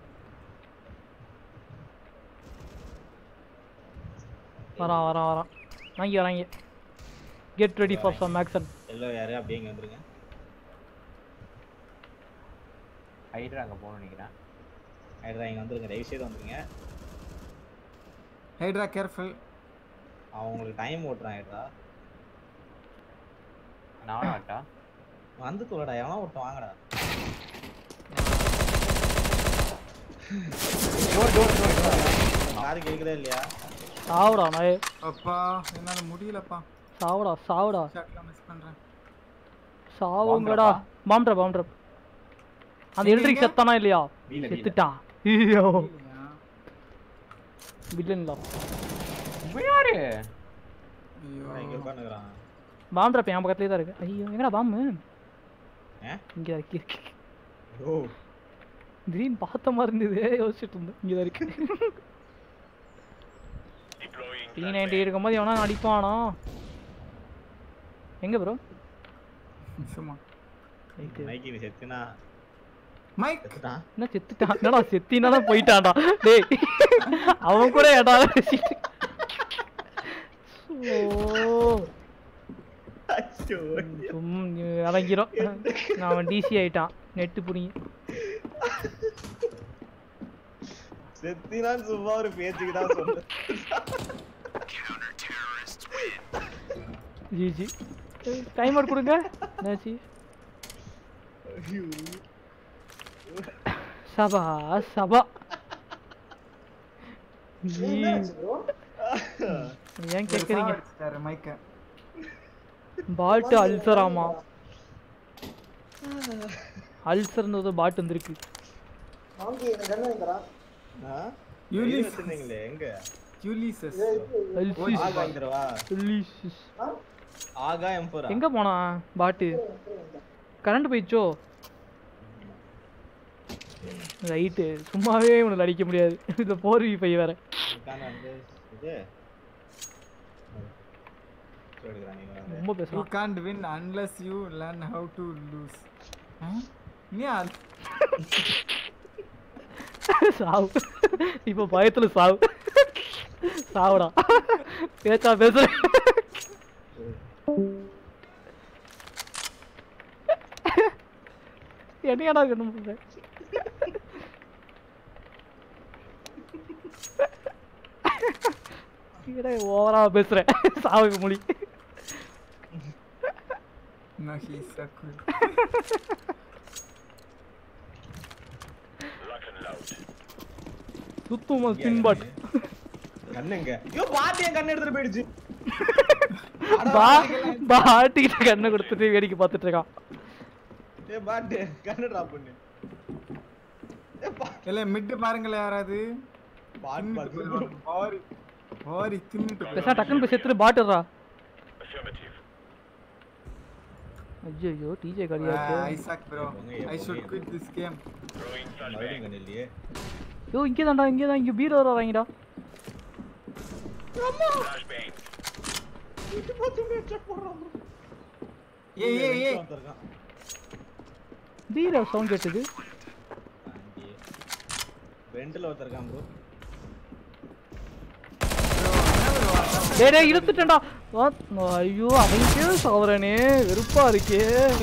வரான் வரான் வரான் வாங்கி வராங்க get ready for some action எல்லோ யாரு அப்படியே இங்க வந்துருங்க ஹைட்ரா அங்க போகணும்னு நினைக்கிறேன் ஹைட்ரா இங்க வந்துருங்க தயவு செய்து வந்துருங்க ஹைட்ரா கேர்ஃபுல் அவன் உங்களுக்கு டைம் ஓட்டுறான் ஹைட்ரா நானும் ஆட்டா வந்து தோலடா எவனா ஒருத்தன் வாங்கடா டோர் டோர் டோர் காது கேக்குதா இல்லையா சாவுடா நாயே அப்பா என்னால முடியலப்பா சாவுடா சாவுடா ஷாட்லாம் மிஸ் பண்றேன் சாவுங்கடா பாம் ட்ராப் பாம் ட்ராப் அந்த எலக்ட்ரிக் செத்தானா இல்லையா வீல, வீல. செத்துட்டான் ஐயோ இல்லையா? வில்லன்ல யாரு ஐயோ இங்க உட்காந்துக்கிறான் பாம் ட்ராப் என் பக்கத்துலயே தான் இருக்கு ஐயோ எங்கடா பாம் ஆ? இங்க இருக்கு இருக்கு ஓ திடீர்னு பார்த்த மாதிரி இருந்தது யோசிச்சுட்டு இருந்தேன் இங்க தான் இருக்கு டி நைன்டி இருக்கும்போது எவனா அடிப்பானா எங்க ப்ரோ சும்மா மைக்கி நீ செத்துனா மைக் செத்துட்டான் என்ன செத்துட்டான் என்னடா செத்தினா தான் போயிட்டான்டா டேய் அவன் கூட ஏடா பேசிட்டு ஓ அச்சோ. சும் அடங்கிரும் நான் அவன் டிசி ஆயிட்டான் நெட்டு புடிங்கி செத்தினான்னு சும்மா ஒரு பேச்சுக்கு தான் சொல்றேன் ஜிஜி டைம் அவுட் கொடுங்க என்னாச்சு ஐயோ. சபா சபா ஜீ, என்னாச்சு ப்ரோ ஏன் கேக்குறீங்க அடிச்சிட்டாரு மைக்க பாட்டு அல்சராமா அல்சர்ன்றது பாட்டு வந்திருக்கு வாங்கி எனக்கு என்ன வைக்கிறா ஆ? யூலிஸ். கையில வச்சிருந்தீங்களே, எங்க யூலிசஸ் அல்சிஸ் ஆகா வந்துருவா அல்சிஸ். ஆகா எம்பரா எங்க போனா பாட்டு கரண்ட் போயிடுச்சோ ரைட்டு சும்மாவே உனக்கு அடிக்க முடியாது இந்த போர் வி பை வேற உட்கார்ந்து வந்து இது எடுக்கிறான் நீங்க வந்து ரொம்ப யூ பேசுறான் can't win unless you learn how to lose ஏன் சாவு இப்போ பயத்துல சாவு சாவுடா பேச்சா பேசுறேன் என்னையாடா கண்ணு பண்ற ஓவரா பேசுறேன் சாவுக்கு மொழி No, he's so cool. சுத்தமா ஸ்பின் பாட் கண்ணுங்க ஐயோ பாட்டி என் கண்ணு எடுத்துட்டு போயிடுச்சு பா பாட்டிக்கிட்ட கண்ணை கொடுத்துட்டு வேடிக்கை பார்த்துட்டு இருக்கான் ஏ பாட்டு கண்ணு டிராப் பண்ணு ஏ பா இல்ல மிட் பாருங்களேன் யாராவது பாட் பாத்து பாரி பாரி தின்னுட்டு பேசா டக்குன்னு போய் செத்துட்டு பாட்டுறா ஐயோ டிஜே கரியாச்சு Isaac bro I should quit this game மறுபடியும் கண்ணு இல்லையே ஐயோ இங்கே தான்டா இங்கே தான் இங்கே பீரோ வராங்கடா ஏய் ஏய் ஏய் வந்திருக்கான் பீரோ சவுண்ட் கேட்டுது வெண்டில் ஒருத்தருக்கான் ப்ரோ டேய் டேய் இழுத்துட்டேன்டா வா- ஐயோ அவன்கே சாவரனே வெறுப்பா இருக்கே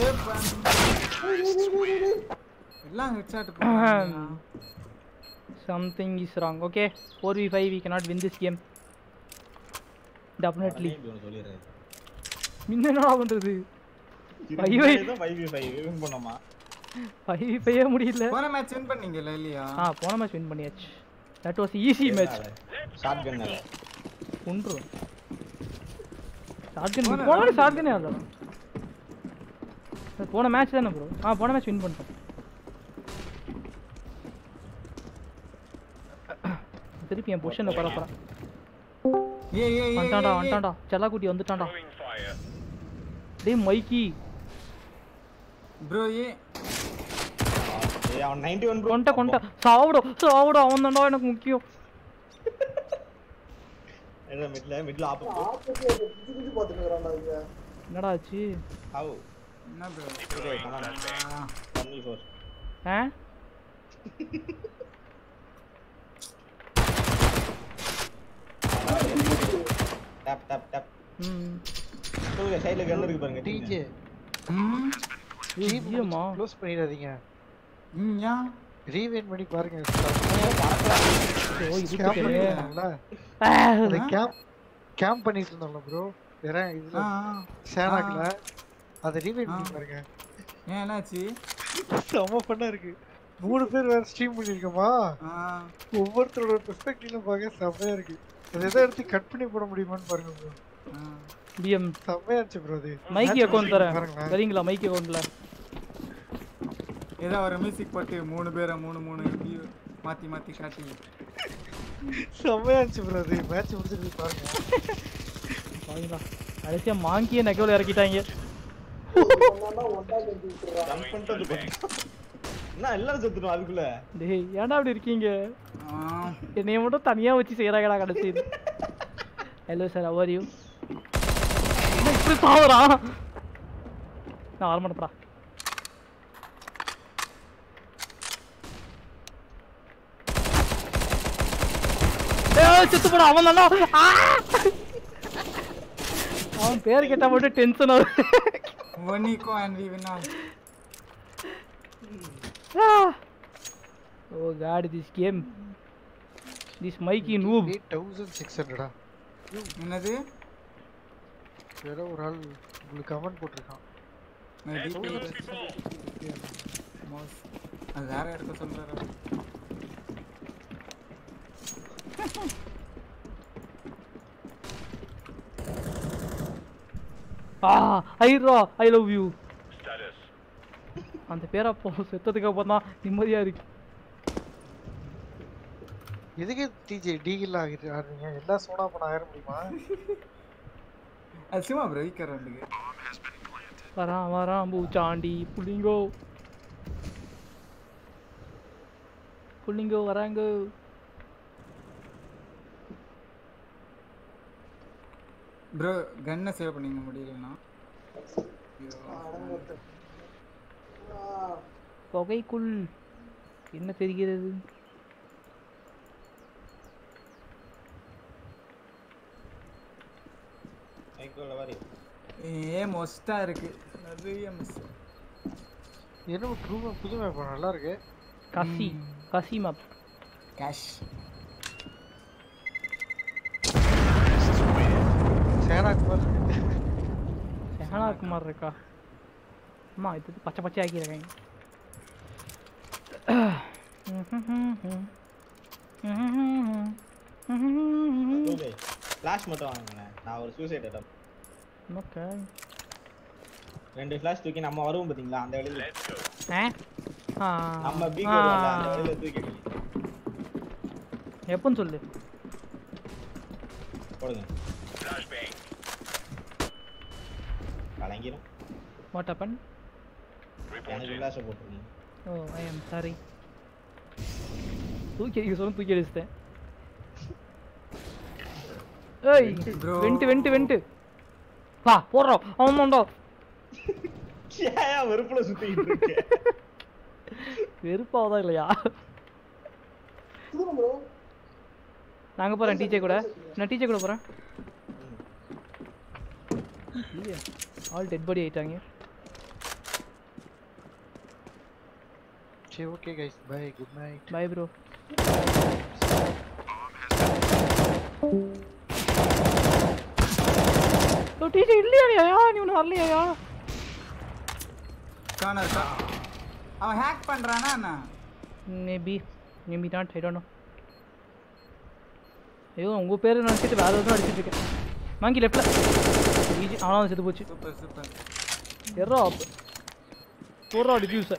எல்லாம் ஹெட்ஷாட் போடுறாங்க something is wrong okay four v five v cannot win this game definitely இப்படி ஒன்று சொல்லிடுறேன் இன்னும் என்னடா பண்றது Five தான் ஃபைவ் ஃபைவ் வின் பண்ணோமா ஃபைவ் வி ஃபைவே முடியல போன மேட்ச் வின் பண்ணீங்கல்ல இல்லையா ஆ போன மேட்ச் வின் பண்ணியாச்சு that was easy match shotgun ஒன்று ஷார்ட் கன் போன ஷார்ட் கனே அதான் போன மேட்ச் தானே ப்ரோ ஆ போன மேட்ச் வின் பண்ணிட்டோம் திருப்பி என் பொசிஷனில் பரப்புறான் ஏய் ஏய் ஏய் வந்துட்டான்டா வந்துட்டான்டா செல்லாக்குட்டி வந்துட்டான்டா டேய் மைக்கி ப்ரோ ஏ ஏய் அவன் 91 ப்ரோ கொண்ட கொண்ட சாவுடா சாவுடா அவன் தான்டா எனக்கு முக்கியம் என்ன மிட்ல மிட்ல ஆப் ஆப்போசிட் குதி குதி பார்த்துட்டு இருக்கிறான்டா இங்க என்னடா ஆச்சு ஹவ் என்ன bro okay come on only four ஆ டேப் டேப் டேப் ம் சொல்லுங்க சைடுல கன் இருக்கு பாருங்க டிஜே ம் ஐயோம்மா க்ளோஸ் பண்ணிடாதீங்க ம் ஏன் ரீவைன் பண்ணி பாருங்க ஓ இது கேம்ப் தெரியும். பண்ணிருந்தோம்ல ஆ, அது கேம்ப் கேம்ப் பண்ணிட்டு இருந்தோம்ல ப்ரோ வேற ஆ, இதுல ஆ. சேனாக்ல அதை ரீவைன் பண்ணி பாருங்க ஏன் என்னாச்சு செம்ம பண்ணா இருக்கு மூணு பேர் வேற ஸ்ட்ரீம் பண்ணிருக்கோமா ஆ, ஒவ்வொருத்தரோட பெர்ஸ்பெக்டிவ்ல பார்க்க செம்மையா இருக்கு அதை எதை எடுத்து கட் பண்ணி போட முடியுமான்னு பாருங்க ப்ரோ ஆ. பிஎம் செம்மையா இருந்துச்சு ப்ரோ அது மைக்கி அக்கௌண்ட் தரேன் பாருங்களேன் வரீங்களா மைக்கி அக்கௌண்ட்ல ஏதோ ஒரு மியூசிக் போட்டு மூணு பேரை மூணு மூணு view மாத்தி மாத்தி காட்டி செம்மையா இருந்துச்சு ப்ரோ அது மேட்ச் முடிச்சிட்டு பாருங்க வாங்கிடா கடைசியா மாங்கிய நெக்கோல இறக்கிட்டாங்க ஒன்றா கட்டி விட்டுறான் ஜம்ப் பண்ணிட்டு வந்து பார்த்தா- என்ன எல்லாரும் செத்துட்டோம் அதுக்குள்ள டேய் ஏன்டா அப்படி இருக்கீங்க ஆ, என்னைய மட்டும் தனியா வச்சு செய்யறாங்கடா கடைசி ஹலோ சார் அவர் யூ என்ன இப்படி சாவறான் நான் வர மாட்டேப்பா ஏய் செத்து போடா அவன் தானா அவன் பேர் கேட்டா மட்டும் டென்ஷன் ஆகுது one eco and we win all. Oh god this game this Mikey noob eight thousand six ஹண்ட்ரடா என்னது வேற ஒரு ஆள் உங்களுக்கு கமெண்ட் போட்டிருக்கான் நான் DP mouse. அது வேற இருக்க சொல்றாரு ஆ ஐரா ஐ லவ் யூ அந்த பேரை அப்போ செத்ததுக்கு அப்புறம் தான் நிம்மதியா இருக்கு எதுக்கு டிஜே டீகில் ஆகிட்டு ஆடுறீங்க எல்லா சோனா பண்ண ஆயிர முடியுமா அது சும்மா ப்ரோ வீக்கர் ரெண்டுக்கு வரான் வரான் பூச்சாண்டி புள்ளிங்கோ புள்ளிங்கோ வராங்க ப்ரோ கன்னை சேவ் பண்ணிக்க முடியலன்னா புகைக்குள் என்ன தெரிகிறது மைக்கோல வாரி ஏ மொஸ்டா இருக்கு நிறைய மிஸ் என்ன ட்ரூ புது மேப் நல்லா இருக்கு கசி கசி மேப் கேஷ் சேனாக்கு மாதிரி இருக்கு சேனா குமார் இருக்கா அம்மா இது பச்சை பச்சை ஆக்கியிருக்கேன் ஓகே ஃபிளாஷ் மட்டும் வாங்குங்களேன் நான் ஒரு சூசைட் அட்டம் ஓகே ரெண்டு ஃபிளாஷ் தூக்கி நம்ம வருவோம் பாத்தீங்களா அந்த வழியில ஆ நம்ம பி ஆ. அந்த வழியில தூக்கி அடிங்க. எப்போன்னு சொல்லு போடுங்க கலங்கிரும் வாட் அப்பன் எனக்கு ஃபிளாஷ் போட்டுருங்க ஓ ஐ எம் சாரி தூக்கி அடிக்க சொல்ல தூக்கி அடிச்சிட்டேன் ஏய் bro. வெண்ட்டு வெண்ட்டு வெண்ட்டு வா போடுறோம் அவன் தான்டா ஏன் வெறுப்புல சுத்திக்கிட்டு இருக்க வெறுப்பாவதா இல்லையா கொடுங்க ப்ரோ நாங்க போறேன் டீச்சர் கூட நான் டீச்சர் கூட போறேன் ஆல் டெட் பாடி ஆயிட்டாங்க சரி okay guys bye good night bye bro teacher இல்லையா நீ ஒன்று வரலையா காணா இருக்கா அவன் ஹேக் பண்றானா என்ன maybe maybe not I don't know ஐயோ உங்க பேர் நினச்சிட்டு வேற எதுவும் அடிச்சிட்டு இருக்கேன் மாங்கி லெஃப்ட்ல அவனாவது செத்து போச்சு சூப்பர் சூப்பர் எர்ரா போடுறா டிஃப்யூசர்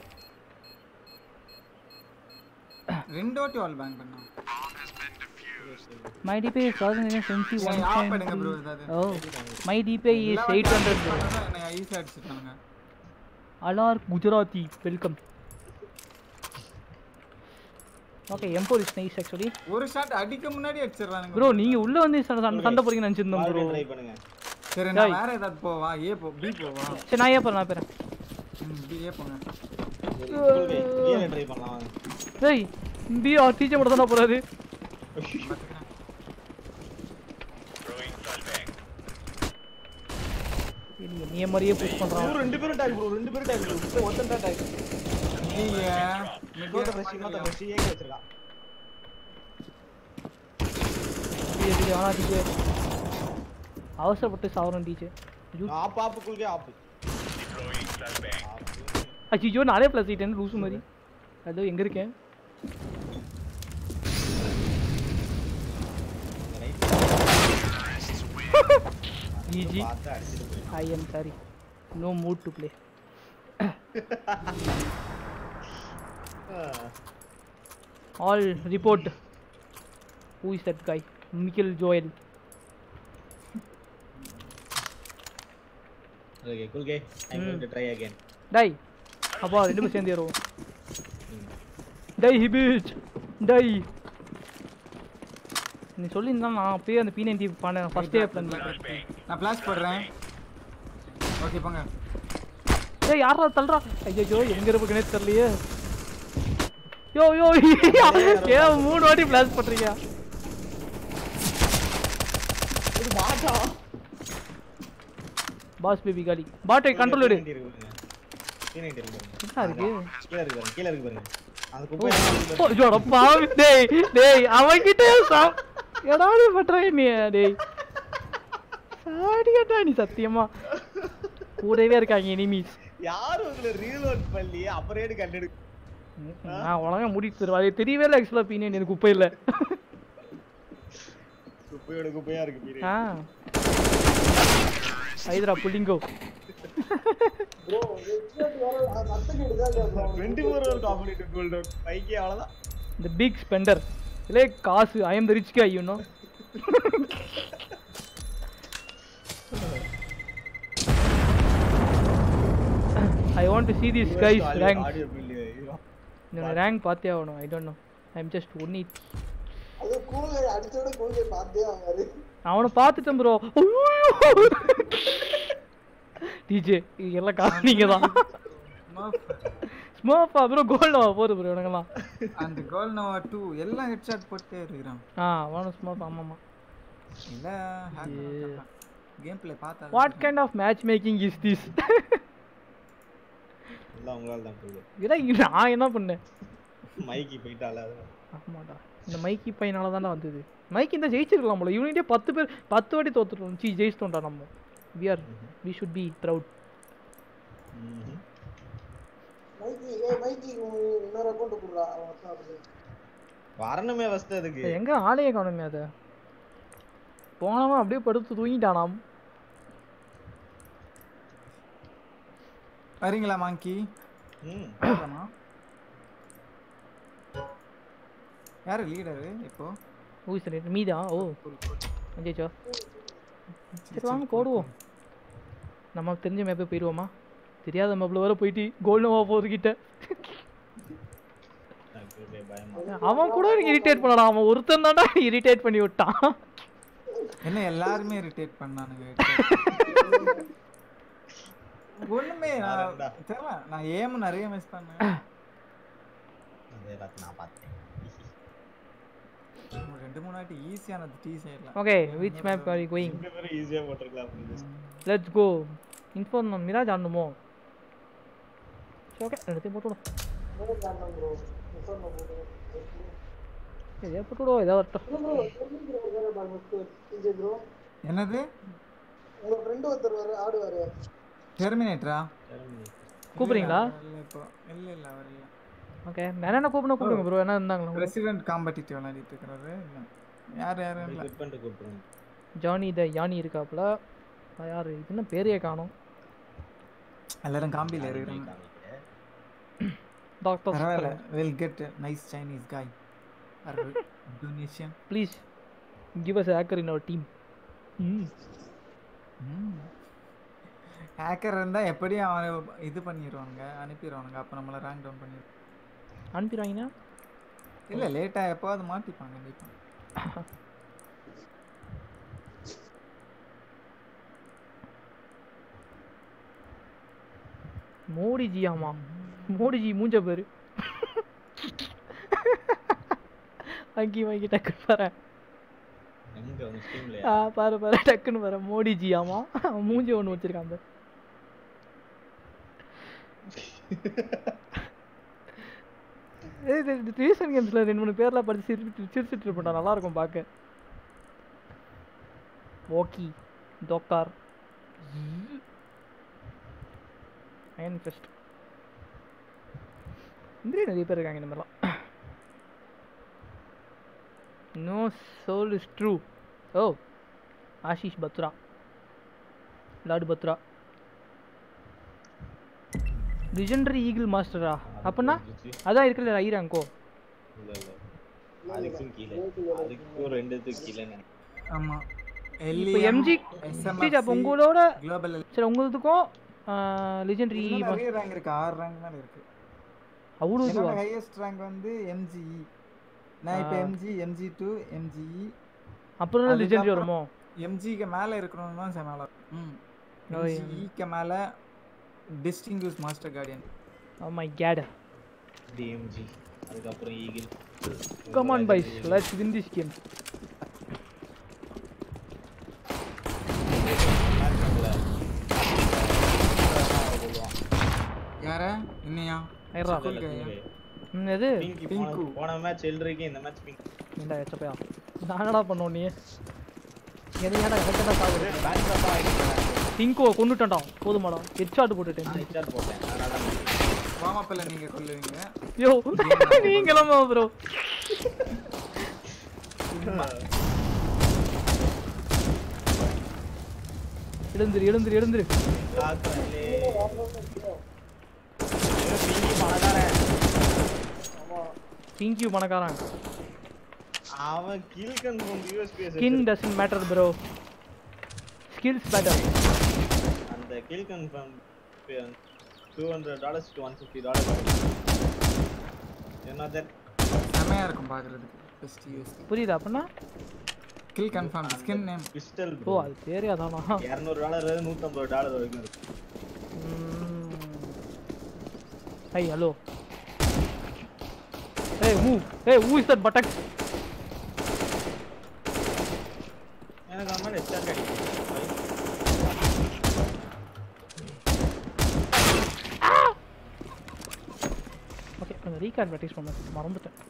ரெண்டு வாட்டி வால் பேங்க் பண்ணான் my DP is thousand twenty one off பண்ணுங்க ப்ரோ ஏதாவது oh my DP is eight hundred என்ன ஈஸியாக அடிச்சிட்டாங்க அலார் குஜராத்தி வெல்கம் ஓகே எம்போ இஸ் நைஸ் ஆக்சுவலி ஒரு ஷாட் அடிக்க முன்னாடி அடிச்சிடறானுங்க ப்ரோ நீங்க உள்ள வந்து சண்டை சண்டை சண்டை போறீங்கன்னு நினச்சிருந்தோம் ப்ரோ ட்ரை பண்ணுங்க சரி நான் வேற ஏதாவது போவா ஏ போ பி போவா சரி நான் ஏன் போறேன் நான் போறேன் ம் பி ஏ போங்க ட்ரை பண்ணலாம் வாங்க டேய் பி ஆர் டீச்சர் மட்டும் தானே போறாரு நீ மாதிரியே புஷ் பண்றான் bro, ரெண்டு பேரும் டேக் ப்ரோ ரெண்டு பேரும் டேக் ப்ரோ ஒருத்தன் தான் டேக் ஐயா இன்னொரு ஃப்ரெஷ் இன்னொரு ஃப்ரெஷ் ஏக வச்சிருக்கான் டிஜே டிஜே ஆனா டிஜே அவசரப்பட்டு சாவரம் டிஜே நான் ஆப் ஆப்புக்குள்ளே ஆப் அச்சிச்சோ நானே ப்ளஸ் எயிட்டேன் லூசு மாதிரி அதோ எங்க இருக்கேன் ஈஜி பார்த்து அடிச்சிட்டு போய் I am sorry no mood to play all report who is that guy Michael Joel okay குல்கே I going to try again die அப்பா ரெண்டு பேரும் சேர்ந்து ஏறுவோம் டை ஹிபிச் டை நீ சொல்லியிருந்தா நான் அப்பயே அந்த பி நைன்டி பண்ண ஃபர்ஸ்டே பிளான் பண்ணேன் நான் பிளாஸ் போடுறேன் ஓகே போங்க ஏய் யாரா தள்ளுறா ஐயோ எங்க இருக்குனே தெரியலையே யோ யோ ஏன் மூணு வாட்டி பிளாஸ் பண்றீங்க இது மாட்டா பாஸ் பேபி காலி பாட்டை கண்ட்ரோல் எடு பீனைட் இருக்கு என்ன இருக்கு கீழ இருக்கு பாருங்க கீழ இருக்கு பாருங்க அந்த ஓ, குப்பை ஓ, ஐயோடா பாவி. டேய் டேய் அவன்கிட்ட சா- எடாடி பண்ற நீ டேய் சாடியடா நீ சத்தியமா கூடவே இருக்காங்க எனிமீஸ் யாரும் உங்களை ரீலோட் பண்ணி அப்புறம் கண்டெடு நான் உலகம் முடித்து தருவா அது தெரியவே இல்லை ஆக்சுவலாக பீனியன் எனக்கு குப்பை இல்லை குப்பையோட குப்பையா இருக்கு பீனைட் ஆ ஹைதரா புள்ளிங்கோ ப்ரோ ஹெட்செட் வேற மத்தக்கு எடுக்காத bro 24 hour competitive gold out பைக்கே அவ்வளவுதான் இந்த பிக் ஸ்பெண்டர் இல்லை காசு I am the rich guy you know I want to see these guys rank audio பில் இந்த ரேங்க் பார்த்தே ஆகணும் I don't know I am just one eight அது கூகுள் அடிச்சோட கூகுள் பார்த்தே ஆகாது அவனை பார்த்துட்டேன் ப்ரோ டிஜே எல்லாம் காசு நீங்க தான் ஸ்மோப்பா ப்ரோ கோல்டா போகுது ப்ரோ எனக்கெல்லாம் அந்த கோல் நோவா டூ எல்லாம் ஹெட்ஷாட் போட்டே இருக்கிறான் ஆ அவனும் ஸ்மோப் ஆமாம்மா இல்ல கேம் பிளே பார்த்தா what kind of matchmaking is this எல்லாம் உங்களால தான் கோல்ட் இதான் நான் என்ன பண்ணேன் மைக்கி போயிட்டால அதனால. ஆமாடா இந்த மைக்கி பையனால தானே வந்தது மைக்கி இந்த ஜெயிச்சிருக்கலாம் போல இவனிட்டே பத்து பேர் பத்து வாட்டி தோத்துட்டோம் சி ஜெயிச்சிட்டோம்டா நம்ம we are we should be proud ம்ஹும். மைக்கி ஏய் மைக்கி உன் இன்னொரு அக்கௌண்ட் கொடுறா அவன் அப்படி வரணுமே ஃபர்ஸ்ட் அதுக்கு எங்க ஆளையே காணுமே அதை போனவன் அப்படியே படுத்து தூங்கிட்டானாம் வரீங்களா மாங்கி ம் போகலாமா யாரு லீடரு இப்போ ஊசி சொல்லிட்டு மீதா ஓ அஞ்சேச்சோ சரி வாங்க போடுவோம் நமக்கு தெரிஞ்ச மேப்பே போயிடுவோமா தெரியாத மேப்பில் வர போயிட்டு கோல்டனவா போகிறதுக்கிட்ட எனக்கு ஒரே பயமா அவன் கூட இரிட்டேட் பண்ணலாம் அவன் ஒருத்தன் தான்டா இரிட்டேட் பண்ணி விட்டான் என்ன எல்லாருமே இரிட்டேட் பண்ணானுங்க ஒண்ணுமே நான் வேறடா. தெரியல நான் ஏம் நிறைய மிஸ் பண்ணேன் அது எல்லாத்தையும் நான் பார்த்தேன் ஒரு ரெண்டு மூணு வாட்டி ஈஸியானது டீ சைட்ல okay which map are you going ரெண்டு பேரும் ஈஸியா போட்டிருக்கலாம் அப்படின்னு லெட்ஸ் கோ இன்ஃபார்ம் மிராஜ் ஆடணுமோ சரி ஓகே ரெண்டுத்தையும் போட்டு விடும் மூணு காரணம் ப்ரோ இன்ஃபார்ம் பண்ணுங்க எதையா போட்டு விடுவோம் ஏதாவது வரட்டும் ப்ரோ ப்ரோ வேற பாருங்க டிஜே ப்ரோ என்னது உங்க ஃப்ரெண்ட் ஒருத்தர் வர ஆடுவாரு டெர்மினேட்டரா கூப்பிடுறீங்களா இல்ல இப்போ இல்ல இல்ல அவர் இல்ல ஓகே என்ன கூப்பிடணும் கூப்பிடுங்க ப்ரோ என்ன இருந்தாங்களா பிரசிடென்ட் காம்படிட்டிவ் விளையாடிட்டு இருக்கிறது இல்ல யார் யாரும் இல்ல கிளிக் பண்ணிட்டு கூப்பிட்டுருங்க ஜானி த யானி இருக்காப்புல யார் இது என்ன பேரையே காணும் எல்லாரும் காம்பில இருக்கிறாங்க டாக்டர் பரவாயில்ல will get nice Chinese guy Indonesian please give us hacker in our team hacker இருந்தா எப்படியும் அவன் இது பண்ணிடுவாங்க அனுப்பிடுவானுங்க அப்போ நம்மள ரேங்க் டவுன் பண்ணி அனுப்பிடுவாங்கன்னா இல்ல லேட்டா எப்போவாது மாட்டிப்பாங்க கண்டிப்பா மோடிஜி ஆமா மோடிஜி மூஞ்ச பேரு வாங்கி வாங்கி டக்குன்னு பாரு எங்க உங்க ஸ்ட்ரீம்ல ஆ பாரு பாரு டக்குன்னு பாரு மோடிஜி ஆமா அவன் மூஞ்சி ஒன்று வச்சிருக்கான் பாரு ரீசன்ட் கேம்ஸ்ல ரெண்டு மூணு பேர்லாம் படிச்சு சிரிச்சிட்டு சிரிச்சிட்டு இருப்பேன்டா நல்லா இருக்கும் பார்க்க ஓகி டோக்கார் அயன் ஃபெஸ்ட் இந்திரியே நிறைய பேர் இருக்காங்க இந்த மாதிரிலாம் நோ சோல் இஸ் ட்ரூ ஓ ஆஷிஷ் பத்ரா லாடு பத்ரா லிஜெண்டரி ஈகிள் மாஸ்டரா அப்படின்னா அதான் இருக்குல்ல ஐராங்கோ இல்ல இல்ல அதுக்கும் கீழே அதுக்கும் ரெண்டுத்துக்கு கீழே ஆமா இப்போ எம்ஜி அப்போ உங்களோட குளோபல் சரி உங்களுக்கும் லிஜெண்டரி நிறைய ரேங்க் இருக்கு ஆறு ரேங்க் மேல இருக்கு அவ்வளோ என்னோட இதுவா ஹையஸ்ட் ரேங்க் வந்து எம்ஜிஇ நான் இப்போ எம்ஜி எம்ஜி டூ எம்ஜிஇ அப்புறம் தான் லிஜெண்டரி வருமோ எம்ஜிக்கு மேல இருக்கணும் தான் சார் நல்லா ம் ஓ, எம்ஜிஇக்கு மேல distinguished master guardian oh my god DMG அதுக்கப்புறம் eagle come on boys let's win this game யார இன்னையா ஐரா School guy-ஆ? ம் எது பிங்க் பிங்கு. போன மேட்ச் எல்ருக்கு இந்த மேட்ச் பிங்க் ஏண்டா எச்சப்பையா நானடா பண்ணோம் நீ எனக்கு ஏன்டா எனக்கு என்ன சாகுது பேங்க் தான் ஆயிடுச்சு பிங்கோ கொண்டுட்டேன்டா போதுமாடா ஹெட்ஷாட் போட்டுட்டேன் நான் ஹெச்ஆர் போட்டேன் அதனால தான் வாமப்பில் நீங்க கொல்லுவீங்க யோ நீங்களமா ப்ரோ எழுந்துரு எழுந்துரு எழுந்துரு காக்கலே பிங்கி பணக்காரன் பிங்கியூ பணக்காரன் அவன் kill confirm USPS skin doesn't matter bro skills matter அந்த kill confirm two hundred dollars to one fifty dollars என்ன தட் செமையா இருக்கும் பாக்குறதுக்கு பெஸ்ட் யூஸ் புரியுதா அப்படின்னா kill confirm skin name pistol ஓ அது பேரே அதானா இரநூறு டாலர் நூற்றம்பது டாலர் வரைக்கும் இருக்கு ஹை ஹலோ ஏய் மூவ் ஏய் who is that பட்டக் எனக்கு அந்த மாதிரி ஹெச்ஆர் கிடைக்கும் ஓகே கொஞ்சம் ரீகார்ட் ப்ராக்டிஸ் பண்ண மறந்துட்டேன்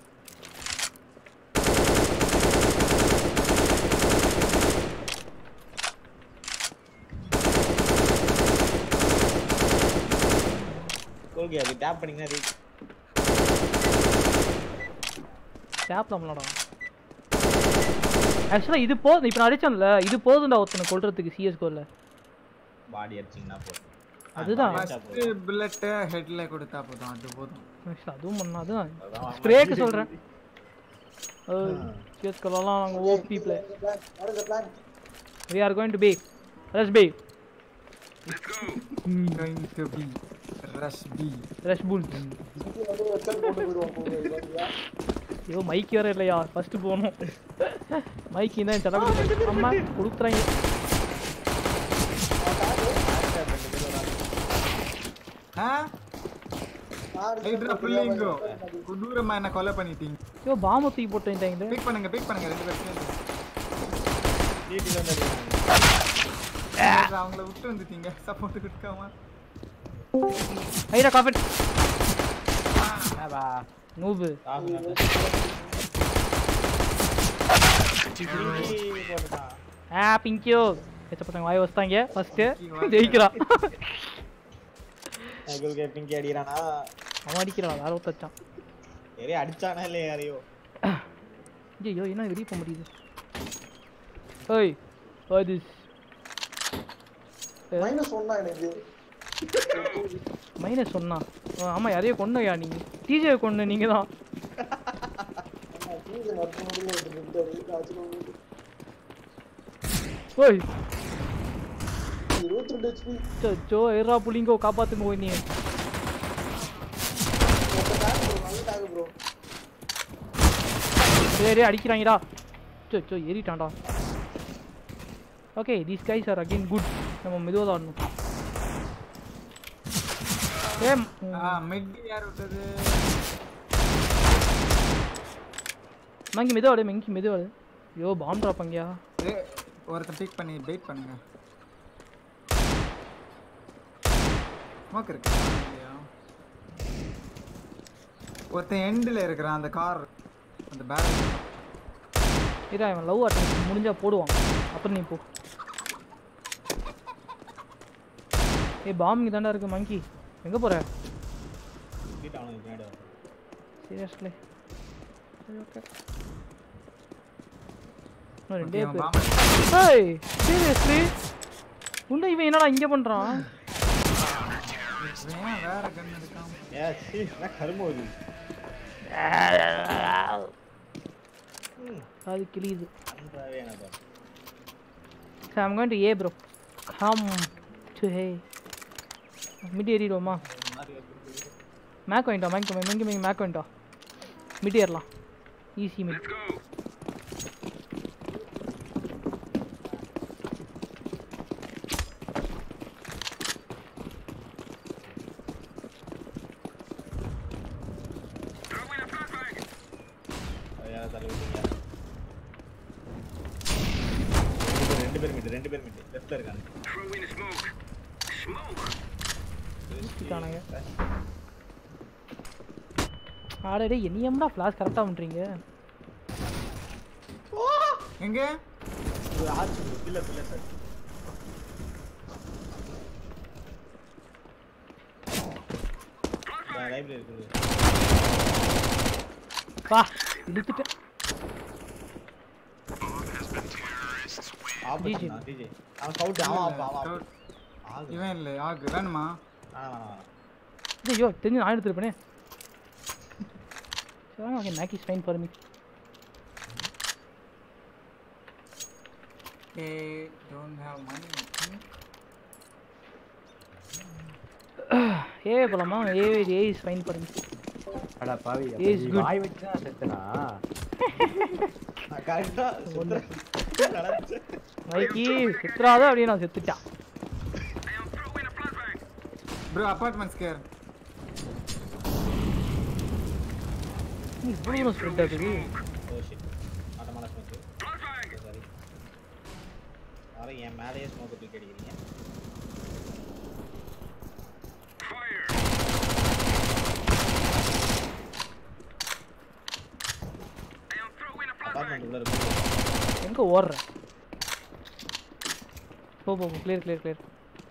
ஓகே அது டேப் பண்ணீங்கன்னா ரீச் டேப் நம்மளடா ஆக்சுவலாக இது போதும் இப்போ நான் அடிச்சேன்ல இது போதும்டா ஒருத்தனை கொல்றதுக்கு சிஎஸ்கோவில் பாடி அடிச்சிங்கன்னா போதும் அதுதான். ஃபர்ஸ்ட் புல்லட் ஹெட்ல கொடுத்தா போதும் அது போதும் ஆக்சுவலாக அதுவும் பண்ணா அதுதான் அதான் ஸ்ப்ரேக்கு சொல்கிறேன் சிஎஸ்கோலாம் நாங்கள் OP play Plan. What is the plan? we are going to be rush b going to be rush b rush bull இது வந்து வச்சால் போட்டு போயிடுவோம் போகுது பாத்தியா? ஐயோ மைக் வேற இல்லையா ஃபர்ஸ்ட் போகணும் மைக் தான் செலவு அம்மா கொடுக்குறாங்க ஆ யாரு ஹைட்ரா புல்லிங்கோ கொடூரமா என்ன கொலை பண்ணிட்டீங்க ஐயோ பாம்பை தூக்கி போட்டேன் பிக் பண்ணுங்க பிக் பண்ணுங்க ரெண்டு பேரும் சேர்ந்து. டிடில வந்து ஹைட்ரா, அவங்கள விட்டு வந்துட்டீங்க சப்போர்ட் கொடுக்காம ஐயா காஃபெட் என்னப்பா நூபு போட்டுட்டான் ஆ பிங்கியோ எச்சப்பட்டாங்க வாய் வச்சிட்டாங்க ஃபர்ஸ்ட் ஜெயிக்கிறான் உங்களுக்கு பிங்கி அடிக்கிறானா அவன் அடிக்கிறான் வேற ஒருத்தச்சான் யாரையும் அடிச்சானா இல்லையா யாரையோ ஐயோ என்ன வெளியே போக முடியுது ஓய் ஓய் திஸ் மைனஸ் ஒன்னா எனக்கு மைனஸ் சொன்னா ஆமா யாரையோ கொண்டையா நீ டிஜே கொண்டு நீங்க தான் ஆமா, கீழே மத்த முடியல விட்டு நின்றாரு. ஆச்சுல உங்களுக்கு ஓய் இருபத்தி ரெண்டு ஹெச்பி சோ ஏறா புள்ளிங்கோ காப்பாத்துங்க போய் நீ நல்ல டாக் ப்ரோ சரி அடிக்கிறாங்கடா சோ சோ ஏறிட்டான்டா okay these guys are again good நம்ம மெதுவாக தான் ஆடணும் ஏ ஆ மிட் யார் விட்டது மங்கி மெதுவாடு மங்கி மெதுவாடு ஐயோ பாம் ட்ராப் அங்கயா ஏ, ஒருத்தன் பிக் பண்ணி வெயிட் பண்ணுங்க ஸ்மோக் இருக்கு இல்லையா? ஒருத்தன் எண்டில் இருக்கிறான் அந்த கார் அந்த பேக் இதா இவன் லவ் அட்டன் முடிஞ்சா போடுவான் அப்புறம் நீ போ ஏய் பாம் இங்கே தாண்டா இருக்கு மங்கி எங்கே போற கிட்ட அவனுக்கு பின்னாடி வா. சீரியஸ்லி சரி ஓகே இன்னும் ரெண்டே அவன் பேர் பாம்பு ஏய் சீரியஸ்லி உன்ன இவன் என்னடா இங்கே பண்ணுறான் இவன் ஏன் வேற கன் எடுக்காம ஏ சீ என்ன கரும அது ம் அது கிளியுது நன்றாவே எனக்கு So I'm going to A bro. Come to A. Mid ஏறிடுவோமா மேக் வாங்கிட்டோம் மேக் மேங்க மேங்க மேக் வாங்கிட்டோம் மிட் ஏறலாம் ஈஸி மிட் யாரை தலை விட்டீங்க ரெண்டு பேர் மிட் ரெண்டு பேர் மிட் லெஃப்ட்ல இருக்காங்க ஊத்திட்டானுங்க ஆடடே என்னையம்டா ஃப்ளாஷ் கரெக்டாக பண்ணுறீங்க எங்க ஒரு ஆர்ச் இல்ல இல்ல சார் லைப்ரரி இருக்குது வா இழுத்துட்டேன் ஆப்போசிட் டிஜே அவன் ஸ்கவுட் அவன் அவன் அவன் Scout. ஆகு இவன் இல்லை ஆகு வேணுமா வேணாம் வேணாம் வேணாம் ஐயோ தெரிஞ்சு நான் எடுத்துருப்பேனே சரி okay MAC is fine for me I don't have money A போலாமா A A is fine for me அடா பாவி அப்ப Is நீ good. வாய் வச்சு தான் செத்தனா நான் கரெக்டா நடந்துச்சு மைக்கி செத்துறாத அப்படியே நான் செத்துட்டான் ப்ரோ அப்பார்ட்மெண்ட் ஸ்கேர் நீ இவ்வளோ தூரம் ஸ்ப்ரெட் ஆகுது ஓ ஷிட் ஆட்டமான ஸ்மோக் சாரி வர என் மேலேயே ஸ்மோக் தூக்கி அடிக்கிறீங்க அபார்ட்மெண்ட் உள்ள இருக்கு எங்கே ஓடுற போ போ கிளியர் கிளியர் கிளியர்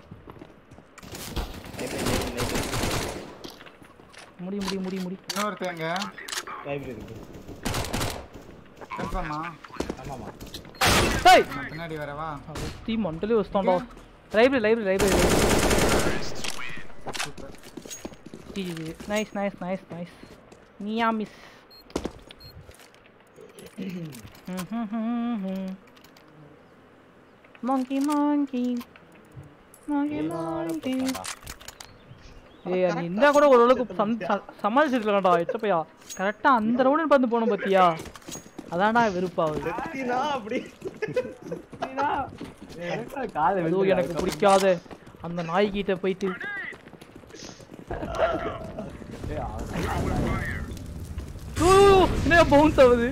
முடி முடி முடி முடி இன்னொருத்தங்க லைப்ரரி இருக்கு கன்ஃபார்மா ஆமாமா ஹேய் நான் பின்னாடி வரவா தீ மண்டலே வச்சிட்டான்டா library library library super G G G nice nice nice nice மியா மிஸ் monkey monkey monkey monkey ஏய் நீ இருந்தா கூட ஓரளவுக்கு சம் ச- சமாளிச்சிருக்கலாம்டா எச்சப்பையா கரெக்டா அந்த ரவுண்ட் பார்த்து போனோம் பாத்தியா அதான்டா வெறுப்பாகுது செத்தினா அப்படி காலை அதுவும் எனக்கு பிடிக்காத அந்த நாய்கிட்ட போயிட்டு ஓ, என்ன பவுன்ஸ் ஆகுது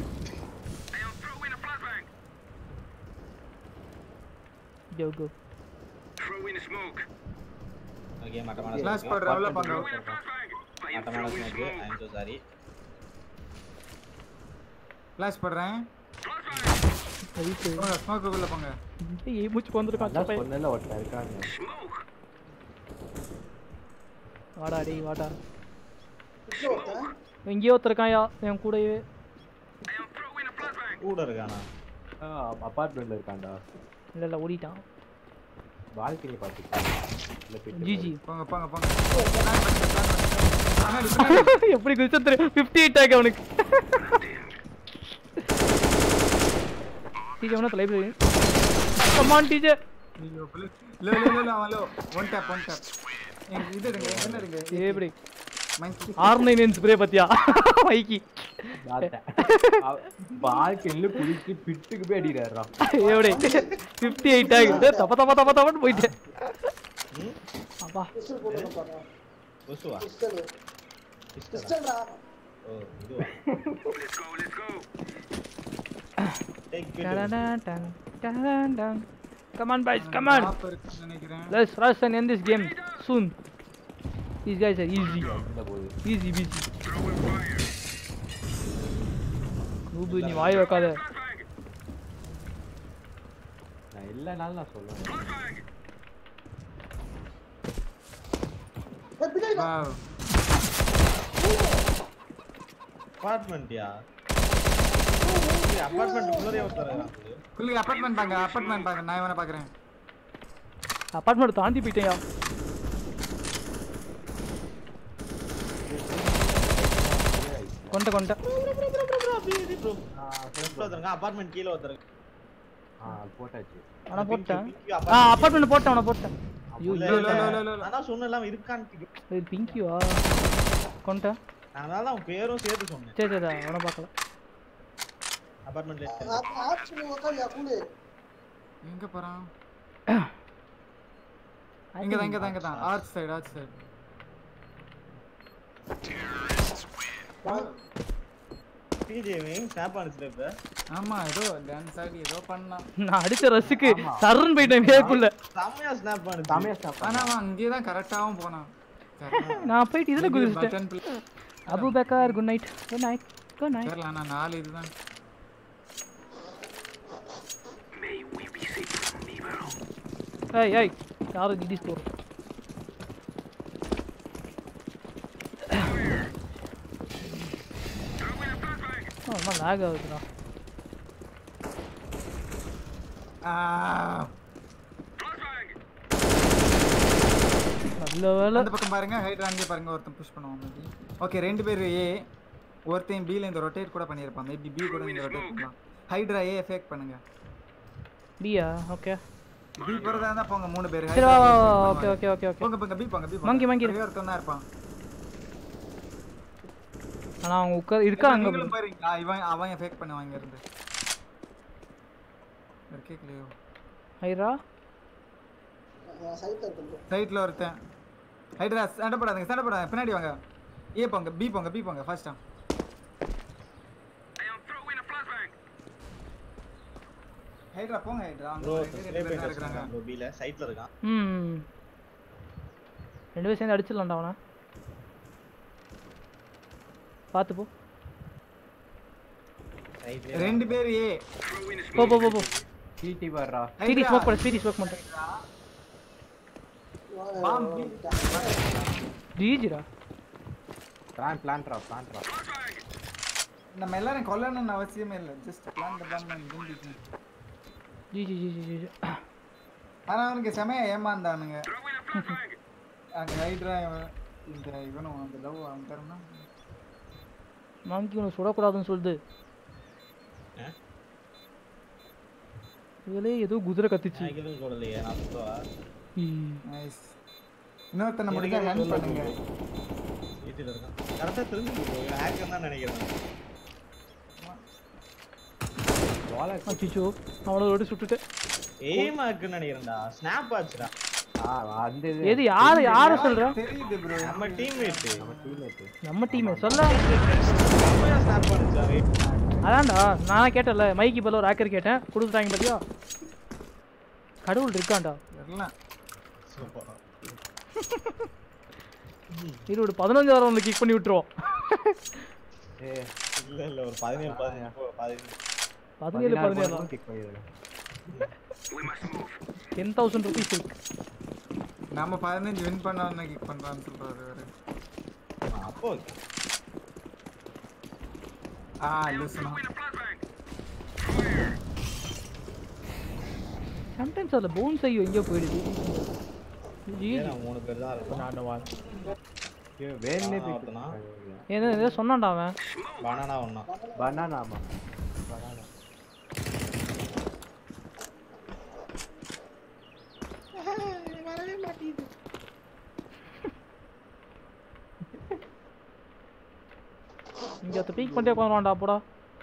Go, go. ஓகே மட்டமான Flash smoke. போடுற எவ்வளோ பண்ணுறோம் மட்டமான smoke I am so sorry flash போடுறேன் Right. போங்க ஸ்மோக்குள்ளே போங்க இங்கே ஏ மூச்சு வந்திருக்கான் அதான் சப்பை சொன்னேன்ல ஒருத்தன் இருக்காங்க வாடா டேய் வாடா இங்க ஒருத்தன். எங்கேயோ ஒருத்தருக்காயா என் கூடவே கூட இருக்கானா அப்பார்ட்மெண்ட்ல இருக்கான்டா இல்லை இல்லை ஓடிட்டான் வாழ்க்கையை பார்த்துக்கிட்டேன் ஜிஜி போங்க போங்க போங்க பின்னாடி, பின்னாடி. எப்படி குதிச்சு ஃபிஃப்டி அட்டாக் அவனுக்கு டீச்சர் ஒன்றும் லைப்ரரி கமான் டீச்சர் ஐயோ, புள்ள- இல்ல, இல்ல, இல்ல, இல்ல, அவன் low. One tap, one tap. எங்க இது எடுங்க, எங்க என்ன எடுங்க? எப்படி Monkey. ஆர் நைன் ஸ்ப்ரே பத்தியா மைக்கி வாழ்க்கையில குளிச்சு பிட்டுக்கு போய் அடிக்கிறாராம் எப்படி ஃபிஃப்டி எயிட் ஆகுது தப்ப தப்ப தப்ப தப்பன்னு போயிட்டேன் அப்பா pistol போட்டுருங்க பாருங்க. கொசுவா Pistol. Pistol டா. ஓ இதுவா டேக் டடடடன், டடடடன். Come on, boys, come on. Top இருக்குன்னு நினைக்கிறேன். Let's rush and end this game soon. these guys are easy இந்த போகுது easy busy ரூபு நீ வாய் வைக்காத நான் எல்லா நாளும் நான் சொல்லுவேன் ஏய், பின்னாடி வா. வாவ் அபார்ட்மெண்ட்யா அபார்ட்மெண்ட் உள்ளே ஒருத்தர் இருக்கான் குள்ளி அப்பார்ட்மெண்ட் பாங்க அப்பார்ட்மெண்ட் பாங்க நான் இவனை பாக்குறேன் அப்பார்ட்மெண்ட் தாண்டி போயிட்டேயா கொண்ட கொண்ட அபார்ட்மெண்ட் கீழே ஒருத்தர் ஆ அது போட்டாச்சு ஆனா போட்டேன் பிங்கி ஆ அப்பார்ட்மெண்ட் போட்டேன் அவனை போட்டேன் ஐயோ இல்ல, ஐயோ, இல்ல, லோ, இல்ல. Low, low, low. நான் தான் சொன்னேன் இருக்கான்னு இது பிங்கிவா கொண்ட அதனால தான் அவன் பேரும் சேர்த்து சொன்னேன் சரி சரி அவனை பார்க்கல அபார்ட்மெண்ட்ல ஆ- ஆப்ஷன் உக்காரியா கூலு எங்க போறான் இங்க தான் இங்க தான் இங்க தான் ஆர்ச் சைடு ஆர்ச் சைடு பிஜேவி ஸ்னாப் அனுப்பிச்சிட்டு இப்ப ஆமா ஏதோ டான்ஸ் ஆடி ஏதோ பண்ணான் நான் அடிச்ச ரசுக்கு சர்ன்னு போயிட்டேன் வேக்குள்ள செம்மையா ஸ்னாப் அனுப்பி தமிழ் ஸ்டாப் ஆனா அவன் அங்கேயே தான் கரெக்டாவும் போனான் நான் போயிட்டு இதுல குதிச்சிட்டேன் பட்டன் அபு பேக்கர் good night good night good night தெரியல ஆனா நாலு இதுதான் ஏய் ஏய் யாரும் திடீர் ஸ்டோர் ரொம்ப லேக் ஆகுதுடா ஆ, நல்ல வேலை அந்த பக்கம் பாருங்க ஹைட்ரா அங்கே பாருங்க ஒருத்தன் புஷ் பண்ணுவான் மேபி ஓகே ரெண்டு பேர் ஏ ஒருத்தன் பில இந்த ரொட்டேட் கூட பண்ணியிருப்பான் மேபி பி கூட நீங்க ரொட்டேட் பண்ணலாம் ஹைட்ரா ஏ எஃபெக்ட் பண்ணுங்க பியா ஓகே பி போறதா இருந்தா போங்க மூணு பேர் சரி வா வா ஓகே ஓகே ஓகே ஓகே போங்க போங்க பி போங்க பி மங்கி, மங்கி. ஒருத்தன் தான் இருப்பான் ஆனா அவங்க உட்கார் இருக்காங்க நீங்களும் பாருங்க இவன் அவன் எஃபெக்ட் பண்ணுவான் இங்க இருந்து கேட்கலையோ ஹைரா சைட்ல இருக்கு சைட்ல ஒருத்தன் ஹைட்ரா சண்டை போடாதீங்க சண்டை போடாதீங்க பின்னாடி வாங்க ஏ போங்க பி போங்க பி போங்க ஃபர்ஸ்டா ஹைட்ரா போங்க ஹைட்ரா அங்க ப்ரோ ரெண்டு ரெண்டு பேர் தான் இருக்கிறாங்க ப்ரோ பில சைட்ல இருக்கான் ம் ரெண்டு பேரும் சேர்ந்து அடிச்சிடலாம்டா அவனை பார்த்து போ சைட்ல ரெண்டு பேர் ஏ போ போ போ போ டிடி வர்றா சீரி ஸ்மோக் பண்ண சீரி ஸ்மோக் பண்ணிட்டேன் பாம் ஜிஜிரா பிளான் பிளான்ட்ரா பிளான்ட்ரா நம்ம எல்லாரும் கொல்லணும்னு அவசியமே இல்லை just plan the bomb and win G G G G G G. ஆனா அவனுக்கு செமையா ஏமாந்தானுங்க அங்க ஹைட்ரா இவன் இந்த இவனும் அந்த லவ் அவன் பேருனா மாங்கி உனக்கு சுடக்கூடாதுன்னு சொல்லுது ஆ? இதுலயே ஏதோ குதிரை கத்துச்சு எனக்கு எதுவும் சொல்லலையே நான் சுத்தவா ஈ. நைஸ் இன்னொருத்தனை முடிஞ்சா ஹேண்ட் பண்ணுங்க வீட்டில் இருக்கான் கரெக்டாக தெரிஞ்சு ஹேக்கர் தான் நினைக்கிறேன் அச்சோ அவனை ஒரு சுட்டுட்டு எய்ம் ஹேக்குன்னு நினைக்கிறேன்டா ஸ்னாப் ஆச்சுடா ஆ அந்த இது எது யாரு யார சொல்ற தெரியுது ப்ரோ நம்ம டீம்மேட் நம்ம டீம்மேட் நம்ம டீம் சொல்ல செம்மையா ஸ்னாப் பண்ணுச்சா அதான்டா நான் கேட்டேன்ல மைக்கு பதில் ஒரு ஆக்கர் கேட்டேன் கொடுத்துட்டாங்க பாத்தியா கடவுள் இருக்கான்டா தெரியல சூப்பர் இது ஒரு பதினஞ்சாயிரம் வந்து கிக் பண்ணி விட்டுருவோம் ஏ இல்ல இல்ல ஒரு பதினேழு பதினேழு பதினேழு பதினேழு பதினேழு கிக் பண்ணிடுறேன் டென் தௌசண்ட் ருபீஸ் இருக்கு நம்ம பதினஞ்சு வின் பண்ணவன கிக் பண்றான்னு சொல்றாரு அவரு அப்போ ஆ லூசுனா சம்டைம்ஸ் அதில் போன்ஸ் ஐயோ எங்கேயோ போயிடுது ஜி நான் மூணு பேர் தான் இருக்கோம் ஏ வேணே ஆ, ஒருத்தனா? ஏதோ ஏதோ சொன்னான்டா அவன் பனானா ஒண்ணா பனானா ஆமா பனானா இங்கே ஒருத்த பீக் பண்ணிட்டே உட்காந்துருவான்டா போடா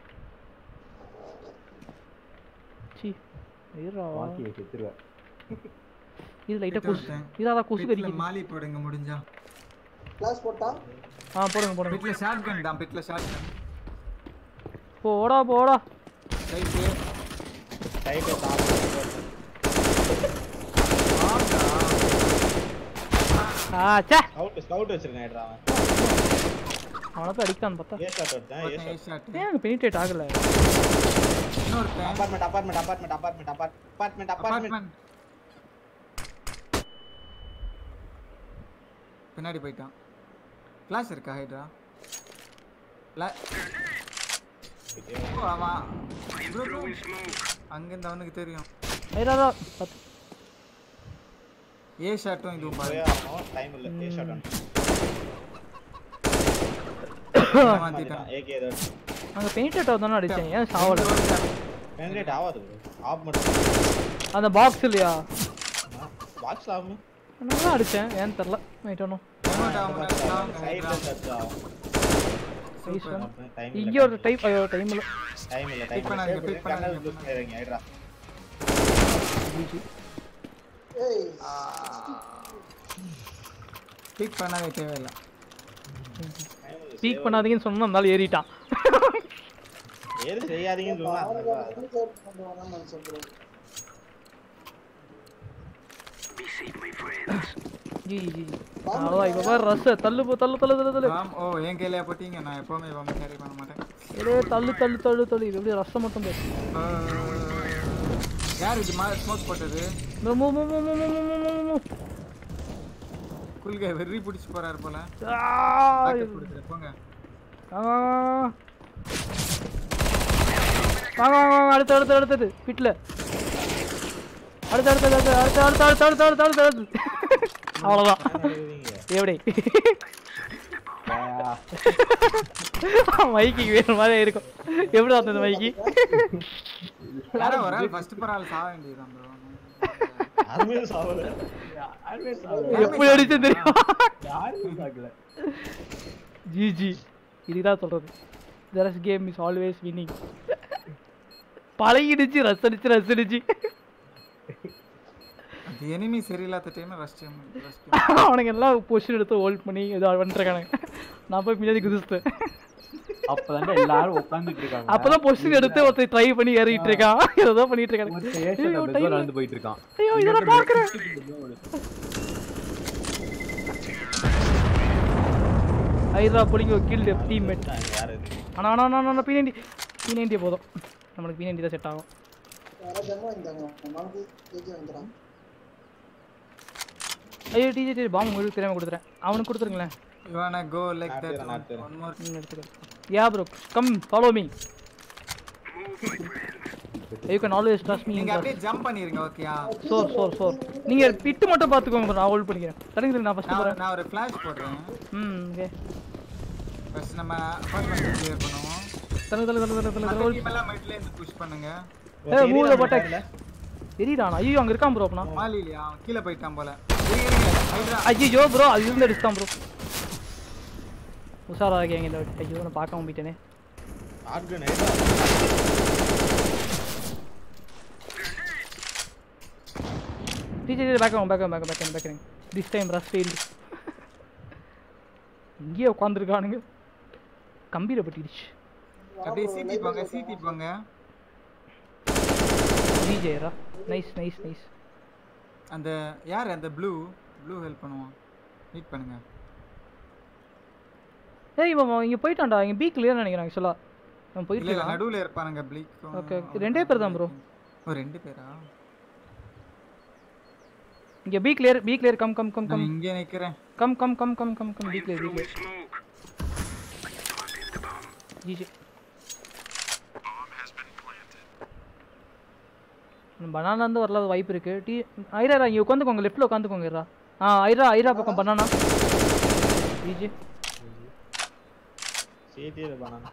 சி ஐயரா வாக்கி செத்துருவேன் இது லைட்டாக கொசு இதாதான் கொசு பிட்ல கடிக்குது மாலி போடுங்க முடிஞ்சா கிளாஸ் போட்டா ஆ போடுங்க போடுங்க பிட்ல ஷார்ட் கன் தான் பிட்ல ஷார்ட் கன் போடா போடா ரைட்டு டைட்டை சாப்பிட்டு ஆ சே ஸ்கவுட் ஸ்கவுட் வச்சிருக்கேன் ஹைட்ரா அவன் அவனை போய் அடிக்கலான்னு பார்த்தா ஏ ஷாட் எடுத்தேன் ஏ ஒருத்தன் ஷாட் A shot. ஏன் அங்கே பெனிட்ரேட் ஆகல இன்னொருத்தன் apartment apartment apartment apartment apartment apartment apartment. பின்னாடி போயிட்டான் கிளாஸ் இருக்கா ஹைட்ரா Fla- ஓ, அவன் bro, bro. அங்கிருந்து அவனுக்கு தெரியும் ஐராதா பத்து ஏ ஷாட்டும் இதுவும் பாரு டைம் இல்ல ஏ ஷாட் மாத்திட்டான் ஏகே ஏதோ அங்கே பெனிட்ரேட் ஆகுதானே அடித்தேன் ஏன் சாவலை பெனிட்ரேட் ஆகாது ஆஃப் மட்டும் அந்த பாக்ஸ் இல்லையா பாக்ஸ் ஆகும் நான் தான் அடித்தேன் ஏன்னு தெரில மைட்டோனோ Remote ஆகும், ஆகும், சைடுல ஹைட்ரா. டச் ஆகும் நைஸ் ஒன் டைம் இங்கே ஒரு டைப் ஐயோ டைம் இல்லை டைம் இல்ல Pick டைம் பண்ணாதீங்க, இல்ல pick பண்ணாதீங்க, கண்ணாடி யூஸ் பண்ணிடுறீங்க ஹைட்ரா ஏய் பிக் பண்ணவே தேவையில்லை பீக் பண்ணாதீங்கன்னு சொன்னா இருந்தாலும் ஏறிட்டான் ஏது செய்யாதீங்கன்னு சொன்னா அவனுக்கு அதுதான். வந்து கேட்டு கொண்டு வரான்னு நினைச்சேன் bro. ஜி ஜி அவ்வளோதான் இப்போ பாரு ரஸ்ஸை தள்ளு போ தள்ளு தள்ளு தள்ளு தள்ளு ஆம், ஓ என் கையில போட்டீங்க நான் எப்பவுமே வம்பு கேரி பண்ண மாட்டேன் ஏதோ தள்ளு தள்ளு தள்ளு தள்ளு இது எப்படி ரசம் மட்டும் பேசு அஹ், யார் இது ஸ்மோக் போட்டது மூ மூ மூ மூ மூ மூ மூ மூ மூ மூ குல்கை வெறி பிடிச்சி போறாரு போல ஆ, Backup கொடுக்குறேன், போங்க வாங்க, வாங்க, வாங்க, வாங்க, வாங்க, அடுத்து அடுத்து அடுத்தது வீட்டில் அடுத்து அடுத்து அடுத்து அடுத்து அடுத்து அடுத்து அடுத்து அடுத்து அடுத்து அடுத்து அவ்வளோதான் எப்படி மைக்கு வேற மாதிரி இருக்கும் எப்படி வந்தது மைக்கு யாரோ ஒரு ஆள் ஃபர்ஸ்ட் போற ஆள் சாக வேண்டியதுதான் bro. யாருமே சாவல எப்படி அடிச்சு தெரியும் யாருமே பார்க்கல ஜிஜி இதுதான் சொல்றது ஜெரஸ் கேம் இஸ் ஆல்வேஸ் வின்னிங் பழகிடுச்சு ரஸ் அடிச்சு ரஸ் அடிச்சு அது enemy சரியில்லாத டைம் ரஷ் டைம் ரஷ் அவனுங்க எல்லாம் பொசிஷன் எடுத்து ஹோல்ட் பண்ணி ஏதோ பண்ணிருக்கானுங்க நான் போய் பின்னாடி குதிச்சிட்டேன் அப்பதான் எல்லாரும் உட்காந்துட்டு இருக்காங்க அப்பதான் பொசிஷன் எடுத்து ஒருத்தர் ட்ரை பண்ணி ஏறிட்டு இருக்கான் ஏதோ பண்ணிட்டு இருக்காங்க ஒருத்தன் ஐயோ, ஏஷியா time. நடந்து போயிட்டு இருக்கான் ஐயோ இதை நான் பாக்குறேன் ஐதரா புடிங்க கில் டீம்மேட் யாரு இது ஆனா ஆனா ஆனா ஆனா பி நைன்டி பி நைன்டி போதும் நம்மளுக்கு பி நைன்டி தான் செட் ஆகும் யாராவது ஜம்மா இருந்தாங்க நமக்கு கேஜி வந்துடும் ஐயோ டிஜே டிஜே பாம்பு உங்களுக்கு தெரியாம கொடுத்துறேன் அவனுக்கு கொடுத்துருங்களேன் You wanna go like நான் that எடுத்துறேன், நான் one, எடுத்துறேன். one more ம் எடுத்துக்க yeah bro come follow me you can always trust me நீங்க அப்படியே ஜம்ப் பண்ணிருங்க ஓகேயா சோர் சோர் சோர் நீங்க பிட்டு மட்டும் பாத்துக்கோங்க bro. நான் ஹோல்ட் பண்ணிக்கிறேன் தரங்க நான் ஃபர்ஸ்ட் நான் ஒரு- போறேன் நான் ஒரு ஃபிளாஷ் போடுறேன் ம் ஓகே ஃபர்ஸ்ட் நம்ம அபார்ட்மெண்ட் கிளியர் பண்ணுவோம் தரங்க தரங்க தரங்க தரங்க மத்த தரங்க டீம் எல்லாம் மிட்ல இருந்து புஷ் பண்ணுங்க ஏய் மூவ்ல போட்டா எரிடானா ஐயோ அங்க இருக்கான் ப்ரோ அப்பனா மாலி இல்லையா அவன் கீழே போயிட்டான் போல இருங்க, இருங்க. ஹைட்ரா. ஐயோ ப்ரோ அது இருந்து அடிச்சான் ப்ரோ உஷாரா இருக்கேன் இந்த வாட்டி. ஐயோ நான் பார்க்காம போயிட்டேனே ஷாட்கன் ஹைட்ரா டிஜே பேக் ஆகும் பேக் ஆகும் back back back this time rush fail இங்கேயே உட்காந்துருக்கானுங்க கம்பீர பட்டிடுச்சு அப்படியே சீட்டி போங்க சீட்டி போங்க டிஜேரா நைஸ் நைஸ் நைஸ் அந்த யார் அந்த ப்ளூ ப்ளூ ஹெல்ப் பண்ணுவான் மீட் பண்ணுங்க ஏய் இவன் இங்கே போயிட்டான்டா இங்கே பி கிளியர் நினைக்கிறேன் ஆக்சுவலாக அவன் போயிட்டு இல்ல இல்ல இருக்கான் நடுவுல இருப்பானுங்க ப்ளீக் Okay, okay. ரெண்டே பேர் தான் bro. ஓ ரெண்டு பேரா இங்கே B clear B clear come come come come நான் இங்கே நிக்கிறேன் come come come come come come B clear B clear GG banana இருந்து வரலாத வாய்ப்பு இருக்கு டி ஐரா இங்கே உட்காந்துக்கோங்க லெஃப்ட்டில் உட்காந்துக்கோங்க ஐரா ஆ ஐரா ஐரா பக்கம் பனானா ஜிஜி சிடில பண்ணானே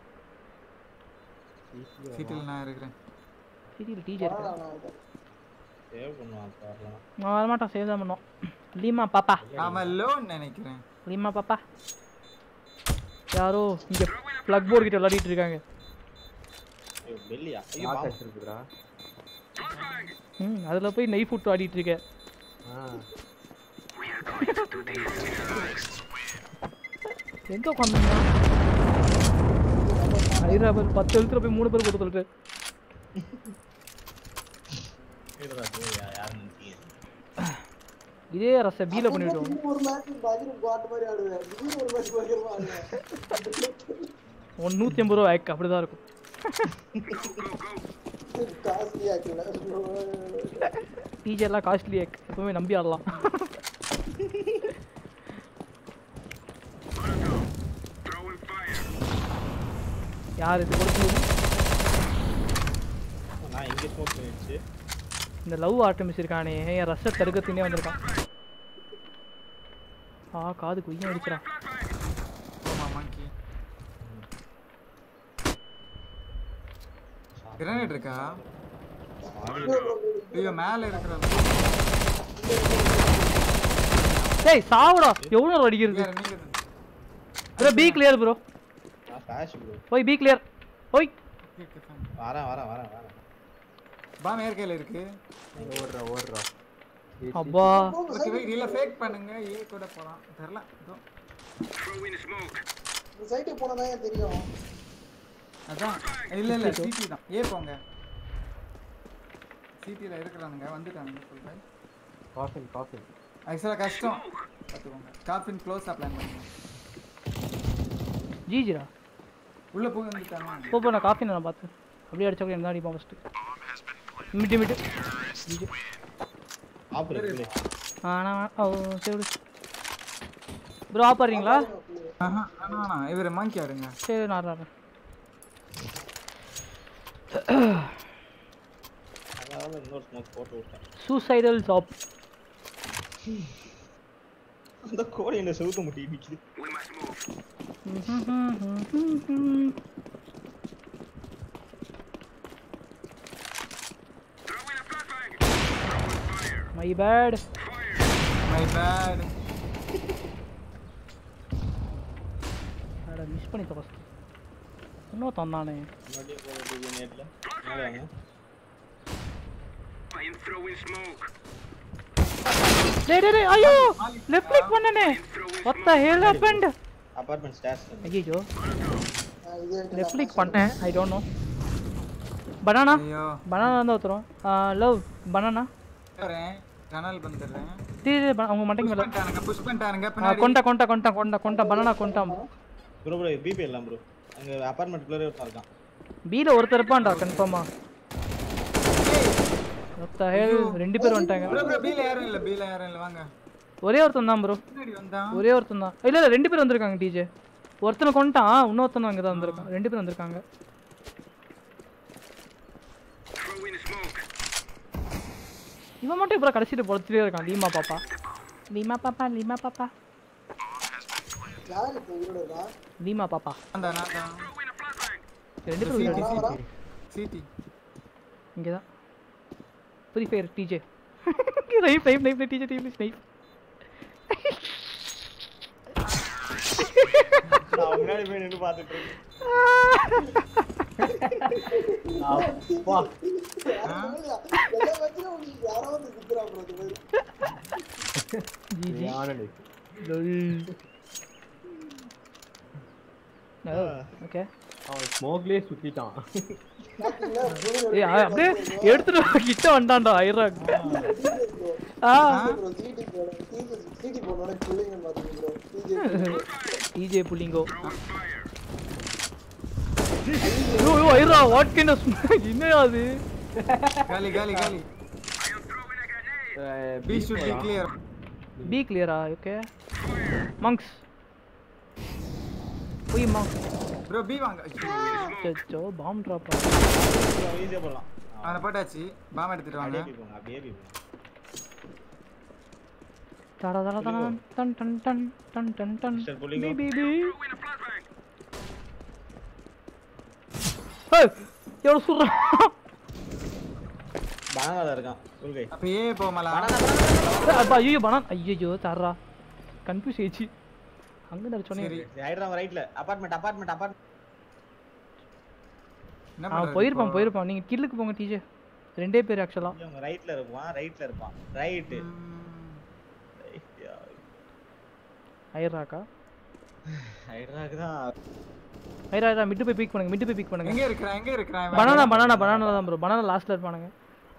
சீட்டில் நான் இருக்கிறேன் சிடியில் டிஜே இருக்கு சேவ் பண்ணுவான் வரலாம் நான் வரமாட்டான் சேவ் தான் பண்ணுவோம் லீமா பாப்பா அவன் லோன் நினைக்கிறேன் லீமா பாப்பா யாரோ இங்கே ப்ளக் போர்டு கிட்ட விளையாடிட்டு இருக்காங்க ஐயோ பெல்லியா ஐயோ நாக்கு பாம்பு. அடிச்சிருக்குடா ம் அதில் போய் நெய் ஃபுட் ஆடிட்டு இருக்க ஆ எங்க உட்காந்துங்க ஹைதராபாத் பத்து எழுத்துல போய் மூணு பேர் போட்டு சொல்லிட்டு இதுடா, போய்யா, யாருன்னு நினைச்சீங்க? இதே ரச பீல பண்ணிவிடுவோம் திடீர்னு ஒரு மேட்ச் பயங்கர பாட்டு மாதிரி ஆடுவேன் திடீர்னு ஒரு மேட்ச் பயங்கரமா ஆடுவேன் ஒன் நூற்றி ஐம்பது ரூபா ஆக் அப்படிதான் இருக்கும் காஸ்ட்லி ஆக்கல டிஜே எல்லாம் காஸ்ட்லி ஆக் எப்பவுமே நம்பி ஆடலாம் யார் இது கொடுத்தது நான் இங்க ஸ்மோக் பண்ணிடுச்சு இந்த லவ் ஆர்டமிஸ் இருக்கானே என் ரச தருக்கத்தினே வந்திருக்கான் ஆ காது குய்யம் அடிக்கிறான் ஆமா monkey. கிரனேட் இருக்கா ஐயோ மேல இருக்கிற டேய் சாவுடா எவ்வளோ அடிக்கிறது நீங்க நீங்க ப்ரோ பி கிளியர் ப்ரோ நான் ஃபிளாஷ் ப்ரோ போய் பி கிளியர் போய் Okay, okay, fine. வரேன் வரேன் வரேன் வரேன் பாம் ஏர் கையில இருக்கு ஓடுறா ஓடுறா அப்பா ஓகே வெயிட் இல்ல ஃபேக் பண்ணுங்க ஏ கூட போலாம் தெரியல இதோ. இந்த சைட்டுக்கு போனா தான் தெரியும் அதான் இல்ல இல்ல சிடி தான் ஏ போங்க சிடில இருக்கிறானுங்க வந்துட்டானுங்க சொல்றேன் காஃபின் காஃபின் ஆக்சுவலா கஷ்டம் பார்த்துக்கோங்க காஃபின் க்ளோஸ் பிளான் பண்ணுங்க ஜிஜிடா உள்ள போய் வந்துட்டாங்க போ போ நான் காஃபி நான் பார்த்து அப்படியே அடிச்சா கூட என்ன அடிப்பான் ஃபஸ்ட்டு மிட்டு மிட்டு ஜிஜி ஆப் இருக்கு ஆனா ஓ சரி விடு ப்ரோ ஆப்பாடுறீங்களா ஆஹா ஆனா ஆனா இவர் மாங்கி ஆடுங்க சரி நான் ஆடுறேன் அதனால இன்னொரு ஸ்மோக் போட்டு விட்டேன் சூசைடல் ஜாப் அந்த கோழி என்ன செவுத்து முட்டி இடிக்குது மை பேட் மை பேட் அட மிஸ் பண்ணிட்ட ஃபஸ்ட் இன்னும் தந்தானே மறுபடியும் போகிறது நேட்ல மேலே டேய் டேய் டேய் ஐயோ லெஃப்ட் கிளிக் பண்ணனே what the hell happened apartment stairs ஐயோ நான் இது லெஃப்ட் கிளிக் பண்ணேன் ஐ டோன்ட் நோ பனானா ஐயோ பனானா தான் ஒருத்தரும் லவ் பனானா வரேன் கனல் வந்துடுறேன் டீ அவங்க மண்டைக்கு புஷ் மேல பண்ணிட்டானுங்க புஷ் பண்ணிட்டானுங்க ஆ, பின்னாடி கொண்டா கொண்டா கொண்டா கொண்டா கொண்டா பனானா கொண்டா ப்ரோ ப்ரோ பிபி எல்லாம் ப்ரோ அங்க அபார்ட்மெண்ட்குள்ளே ஒருத்தன் இருக்கான் பீல ஒருத்தர் இருப்பான்டா கன்ஃபார்மா வாட் த ஹெல் ரெண்டு பேர் வந்துட்டாங்க ப்ரோ ப்ரோ பீல யாரும் இல்ல பீல யாரும் இல்ல வாங்க ஒரே ஒருத்தன் தான் ப்ரோ பின்னாடி வந்தான் ஒரே ஒருத்தன் தான் இல்ல இல்ல ரெண்டு பேர் வந்திருக்காங்க டிஜே ஒருத்தனை கொண்டான் இன்னொருத்தனும் அங்கே தான் வந்திருக்கான் ரெண்டு பேர் வந்திருக்காங்க இவன் மட்டும் இப்போ கடைசியில் பொழைச்சிட்டே இருக்கான் லீமா பாப்பா லீமா பாப்பா லீமா பாப்பா யார் இப்போ உயிரோட இருக்கா லீமா பாப்பா அந்த நான் தான் ரெண்டு பேரும் சிடி உயிரோட சிடி சிடி இங்கே தான் ஃப்ரீ ஃபயர் டிஜே ரைப் ரைப் ரைப் டிஜே டிஜே நைப் நான் முன்னாடி போய் நின்று பார்த்துட்டு இருக்கேன் அப்பா எல்லா வச்சும் உங்களுக்கு யாரோ வந்து குத்துறா ப்ரோ இது மாதிரி ஜிஜி சரியான ஓகே அவன் ஸ்மோக்லேயே சுத்திட்டான் பாத்தீங்களா புது ஏய் அவன் அப்படியே எடுத்துட்டு வா, கிட்ட வந்தான்டா ஐயரா ஆ ப்ரோ சிடி போட சிடி போனோட பிள்ளைங்க பாத்தீங்க ப்ரோ டிஜே டிஜே புள்ளிங்கோ ஐயோ ஐயோ ஐயரா வாட் கைண்ட் ஆஃப் என்ன அது காலி காலி காலி B should be clear B கிளியரா ஓகே மங்க்ஸ் போய் மங்க் ப்ரோ பி வாங்க ஐயோ. சச்சோ பாம் ட்ராப் ஈஸியாக போடலாம் அவனை போட்டாச்சு பாம் எடுத்துட்டு வாங்க அப்படியே போங்க அப்படியே போங்க தட தட தட டன் டன் டன் டன் டன் டன் Mr. B Pulingo. B B ஏய் எவ்வளோ சுடுறான் பனானால இருக்கான் உள்கை அப்ப ஏ போமலா அப்பா ஐயோ பனான் ஐயோ தர்றா கன்ஃபியூஸ் ஆயிடுச்சு அங்கே தான் சரி சொன்னேன் ஹைட்ரா ரைட்ல அபார்ட்மெண்ட் அபார்ட்மெண்ட் அபார்ட்மெண்ட் என்ன அவன் பண்றது போயிருப்பான் இப்போ? போயிருப்பான் நீங்கள் கில்லுக்கு போங்க டீச்சர் ரெண்டே பேர் ஆக்சுவலாக அவங்க ரைட்ல இருப்பான் ரைட்ல இருப்பான் ரைட் ம். ஐயராக்கா ஹைட்ராக்கு தான் ஐயரா ஐயரா மிட்டு போய் பிக் பண்ணுங்க மிட்டு போய் பிக் பண்ணுங்க எங்க இருக்கிறான் எங்க இருக்கிறான் இவன்? பனானா பனானா பனானா தான் ப்ரோ பனானா லாஸ்ட்ல இருப்பானுங்க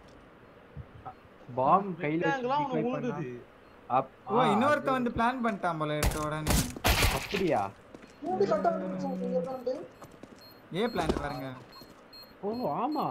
பாம் கையில விட்டாங்களாம் வச்சு அவன் try பண்ணா. ஊடுது அப்- ஓ ஆ, இன்னொருத்த அது- வந்து பிளான் பண்ணிட்டான் போல எடுத்த உடனே அப்படியா மூடி கட்ட வந்துருச்சு நீங்க உட்காந்து ஏ பிளான் பாருங்க ஓ ஆமா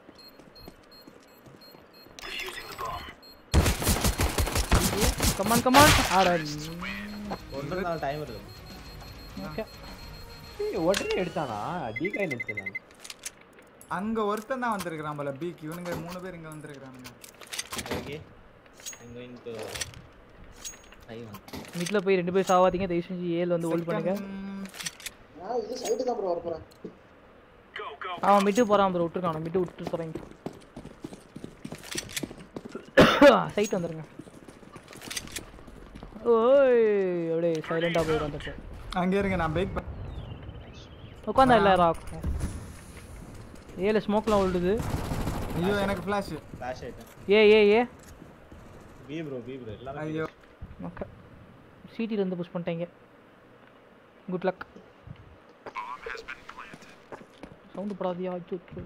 கமான் கமான் ஆட ஒன்றரை நாள் டைம் இருக்கு ஓகே ஏய், உடனே எடுத்தானா டீகாய் நினைச்சேன் நான் அங்க ஒருத்தன் தான் வந்திருக்கான் போல பிக்கு இவனுங்க மூணு பேர் இங்க வந்திருக்கானுங்க ஓகே ஐம் கோயிங் டு ஐவன் வீட்டில் போய் ரெண்டு பேர் சாவாதீங்க தயவு செஞ்சு ஏழு வந்து ஹோல்ட் பண்ணுங்க நான் இது சைடு தான் ப்ரோ வரப்போறேன் அவன் மிட்டு போகிறான் ப்ரோ விட்டுருக்கான் மிட்டு விட்டு போகிறேங்க சைட் வந்துருங்க ஓய் அப்படியே சைலண்டாக போய் வந்துட்டு அங்க இருங்க நான் வெயிட் பண்ண உட்காந்தா எல்லாரும் ஏழு ஸ்மோக்லாம் விழுது ஐயோ எனக்கு ஃபிளாஷ் ஃபிளாஷ் ஆயிட்டேன் A A A B bro B bro எல்லாமே ஐயோ ஓகே சிடிலேருந்து புஷ் பண்ணிட்டீங்க குட் லக் சவுண்டு படாதியா அச்சோ அச்சோ.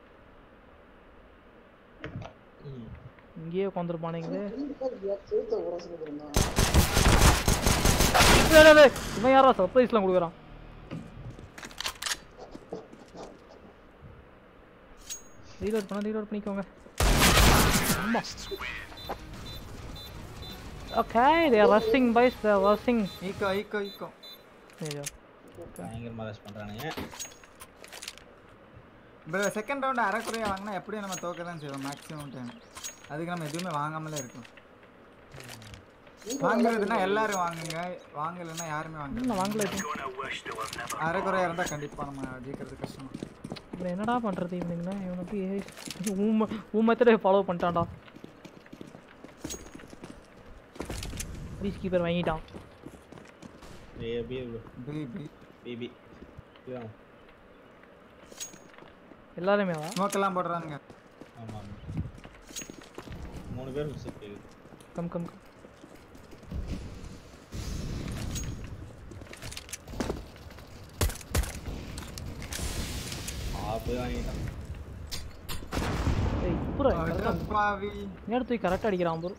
ம். இங்கேயே உட்காந்துருப்பானுங்களே சேர்த்து உரசு இருந்தான் இவன் யாரா சர்ப்ரைஸ்லாம் கொடுக்குறான் ரீலோட் பண்ண ரீலோட் பண்ணிக்கோங்க ஆமா okay they are rushing guys they are rushing eco eco eco ஐயோ பயங்கரமா ரஷ் பண்றானுங்க ப்ரோ செகண்ட் ரவுண்ட் அரைக்குறையா வாங்கினா எப்படியும் நம்ம தோக்க தான் செய்வோம் மேக்ஸிமம் டைம் அதுக்கு நம்ம எதுவுமே வாங்காமலே இருக்கும் வாங்குறதுன்னா எல்லாரும் வாங்குங்க வாங்கலைன்னா யாருமே வாங்க நான் வாங்கல இது. அரைக்குறையா இருந்தா கண்டிப்பா நம்ம ஜெயிக்கிறது கஷ்டம் அப்புறம் என்னடா பண்றது இவனுங்கன்னா இவனை போய் ஊம ஊமத்திலே ஃபாலோ பண்ணிட்டான்டா பீஸ் கீப்பர் வாங்கிட்டான் A B bro B B B B எல்லாருமே வா ஸ்மோக் எல்லாம் போடுறானுங்க ஆமா ஆமா மூணு பேர் மிஸ் ஆயிருக்கு கம் கம் கம் ஆ போய் வாங்கிட்டான் ஏய் புறா பாவி நேரத்து தூக்கி கரெக்டாக அடிக்கிறான் ப்ரோ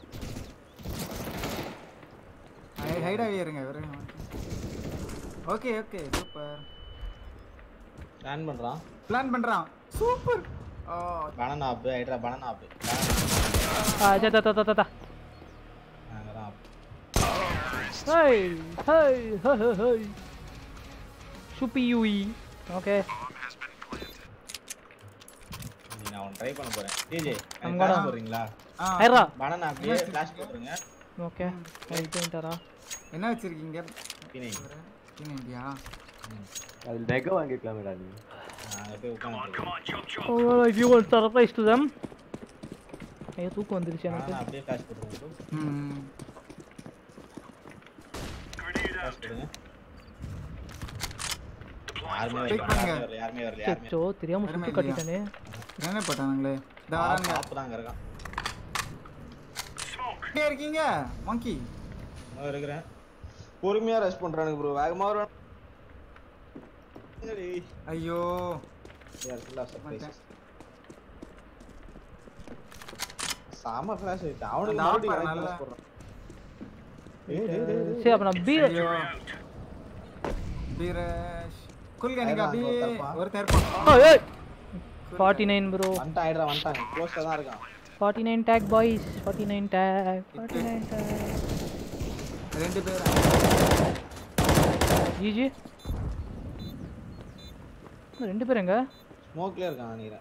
ஹைடாவே இருங்க வெறும் ஓகே ஓகே சூப்பர் பிளான் பண்றான் பிளான் பண்றான் சூப்பர் ஓ பனானா ஆப்பு ஹைட்ரா பனானா ஆப்பு ஆ தா தா தா தா தா அங்கதான் ஆப்பு hey hey hey hey hey சுப்பி யூஇ ஓகே நீ நான் ஒன்று ட்ரை பண்ண போறேன் டிஜே I'm கிளாஸ் gonna- போடுறீங்களா ஆ ஹைரா பனானா அப்படியே ஃபிளாஷ் போட்டுருங்க ஓகே ரைட் வந்துட்டாரா என்ன வச்சிருக்கீங்க பினை இந்தியா அது லெக வாங்கிக்கலாமேடா நீ அங்கே போய் உட்காந்து Oh, if you want surprise to them. ஐயோ தூக்கம் வந்துருச்சு எனக்கு பனானா அப்படியே ஃபிளாஷ் போட்டுருங்க ம் ஃபிளாஷ் போடுங்க யாருமே Check வரல பண்ணுங்க. யாருமே வரல யாருமே வரல யாருமே சோ தெரியாம அருமை சுட்டு இல்லையா? கட்டிட்டானே என்ன போட்டானுங்களே இந்த வராங்க ஆப்பு தான் அங்கே இருக்கான் எங்க இருக்கீங்க மங்கி நான் இருக்கிறேன் பொறுமையா ரஷ் பண்றானுங்க ப்ரோ வேகமா வர ஐயோ சாம ஃபிளாஷ் ஆயிட்டு அவனுக்கு அந்த மறுபடியும் ஆப்பர் white நல்லா- flash போடுறான். ஏய், டேய், டேய், டேய். சரி அப்ப நான் பி ஐயோ பீரஷ் குல்க நீங்க ஐயோ, அப்படியே அங்க ஒருத்தன் ஒருத்தர் இருப்பான் ஏய் ஃபார்ட்டி நைன் ப்ரோ வந்துட்டான் ஆயிடுறான் வந்துட்டான் க்ளோஸ்ல தான் இருக்கான் forty nine tag boys forty nine tag forty nine tag ரெண்டு பேர் ஜிஜி ரெண்டு பேர் எங்க ஸ்மோக்லயே இருக்கான் நினைக்கிறேன்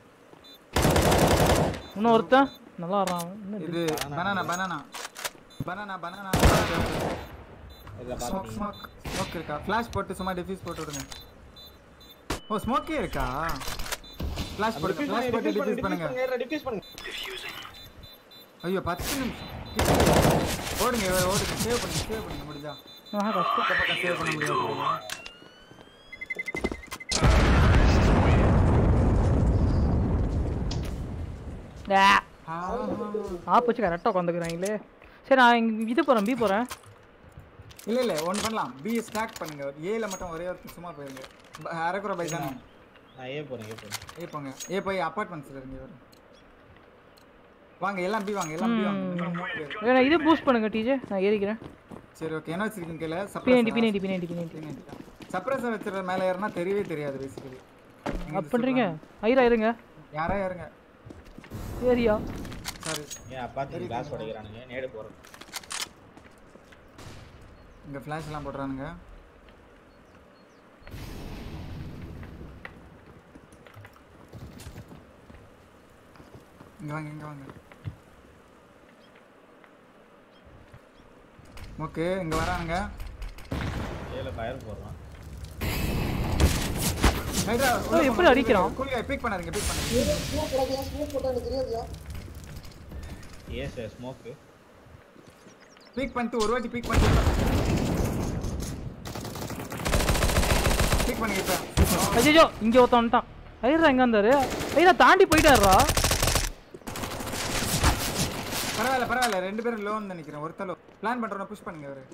இன்னும் ஒருத்தன் நல்லா ஆடுறான் இன்னும் இது பனானா பனானா பனானா பனானா இதுல ஸ்மோக் பாத்தீங்க ஸ்மோக் ஸ்மோக் இருக்கா ஃபிளாஷ் போட்டு சும்மா டிஃப்யூஸ் போட்டு விடுங்க ஓ ஸ்மோக்கே இருக்கா ஃபிளாஷ் போட்டு ஃபிளாஷ் போட்டு டிஃப்யூஸ் பண்ணுங்க டிஃப்யூஸ் பண்ணுங்க ஐயோ பத்து நிமிஷம் ஓடுங்க ஓடுங்க சேவ் பண்ணுங்க சேவ் பண்ணுங்க முடிஞ்சா ஆஹா கஷ்டம் இந்த பக்கம் சேவ் பண்ண முடியாது ஆ ஆ, ஆப் வச்சு கரெக்டாக உட்காந்துக்கிறாங்களே சரி நான் இங்க இது போகிறேன் பி போகிறேன் இல்ல இல்ல ஒன்று பண்ணலாம் பி ஸ்டாக் பண்ணுங்க ஏல மட்டும் ஒரே ஒரு சும்மா போயிருங்க ப- அரைக்குறை பை தானே நான் ஏன் போறேன் ஏன் போறேன் ஏ போங்க ஏ போய் அப்பார்ட்மெண்ட்ஸ்ல இருங்க இவரு வாங்க எல்லாம் பி வாங்க எல்லாம் பி வாங்க ம். இன்னும் மூணு பேர் வேணா இது பூஸ்ட் பண்ணுங்க டிஜே நான் ஏறிக்கிறேன் சரி ஓகே என்ன வச்சிருக்கீங்க கையில பின்னாடி பின்னாடி பின்னாடி பின்னாடி சப்ரஸர் வச்சிருக்க மேல ஏறினா தெரியவே தெரியாது பேசிக்கலி அப் பண்றீங்க ஐரா இருங்க யாரா யாருங்க ஏரியா சாரி ஏன் அப்பாத்துக்கு கிளாஸ் உடைக்கிறானுங்க நேடு போறது இங்க ஃபிளாஷ் எல்லாம் போடுறானுங்க இங்க வாங்க இங்க வாங்க ஓகே இங்க வரானுங்க ஏல ஃபயர் போடுறான் ஹைட்ரா ஓ, எப்படி அடிக்கிறான்? கூலியா பிக் பண்ணாதீங்க பிக் பண்ணுங்க ஸ்மோக் போடாதியா ஸ்மோக் போட்டா எனக்கு தெரியாதியா ஏஸ் ஸ்மோக்கு பிக் பண்ணிட்டு ஒரு வாட்டி பிக் பண்ணிட்டு பிக் பண்ணுங்க இப்ப ஐயோ இங்க ஒருத்தன் வந்துட்டான் ஐரா எங்க இருந்தாரு ஐரா தாண்டி போயிட்டாருடா பரவாயில்ல பரவாயில்ல ரெண்டு பேரும் லோன் நினைக்கிறேன் ஒருத்தர் பிளான் பண்றோம் புஷ் பண்ணுங்க அவரு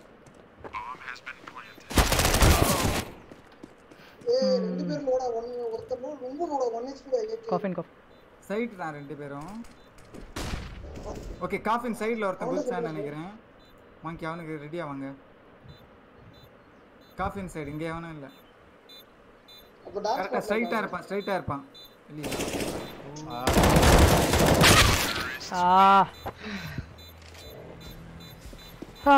ஏய் ரெண்டு பேரும் லோடா ஒன் ஒருத்தர் load ரொம்ப லோடா ஒன் ஹெச்பி ஏகே காஃபின் காஃப் சைடு தான் ரெண்டு பேரும் ஓகே காஃபின் சைடுல ஒருத்தன் குதிச்சான்னு நினைக்கிறேன் மாங்கி அவனுக்கு ரெடி ஆவாங்க காஃபின் சைடு இங்கே அவனும் இல்லை அப்ப டார்க் கரெக்டாக ஸ்ட்ரைட்டாக இருப்பான் ஸ்ட்ரைட்டாக இருப்பான் இல்லையா ஆ ஆ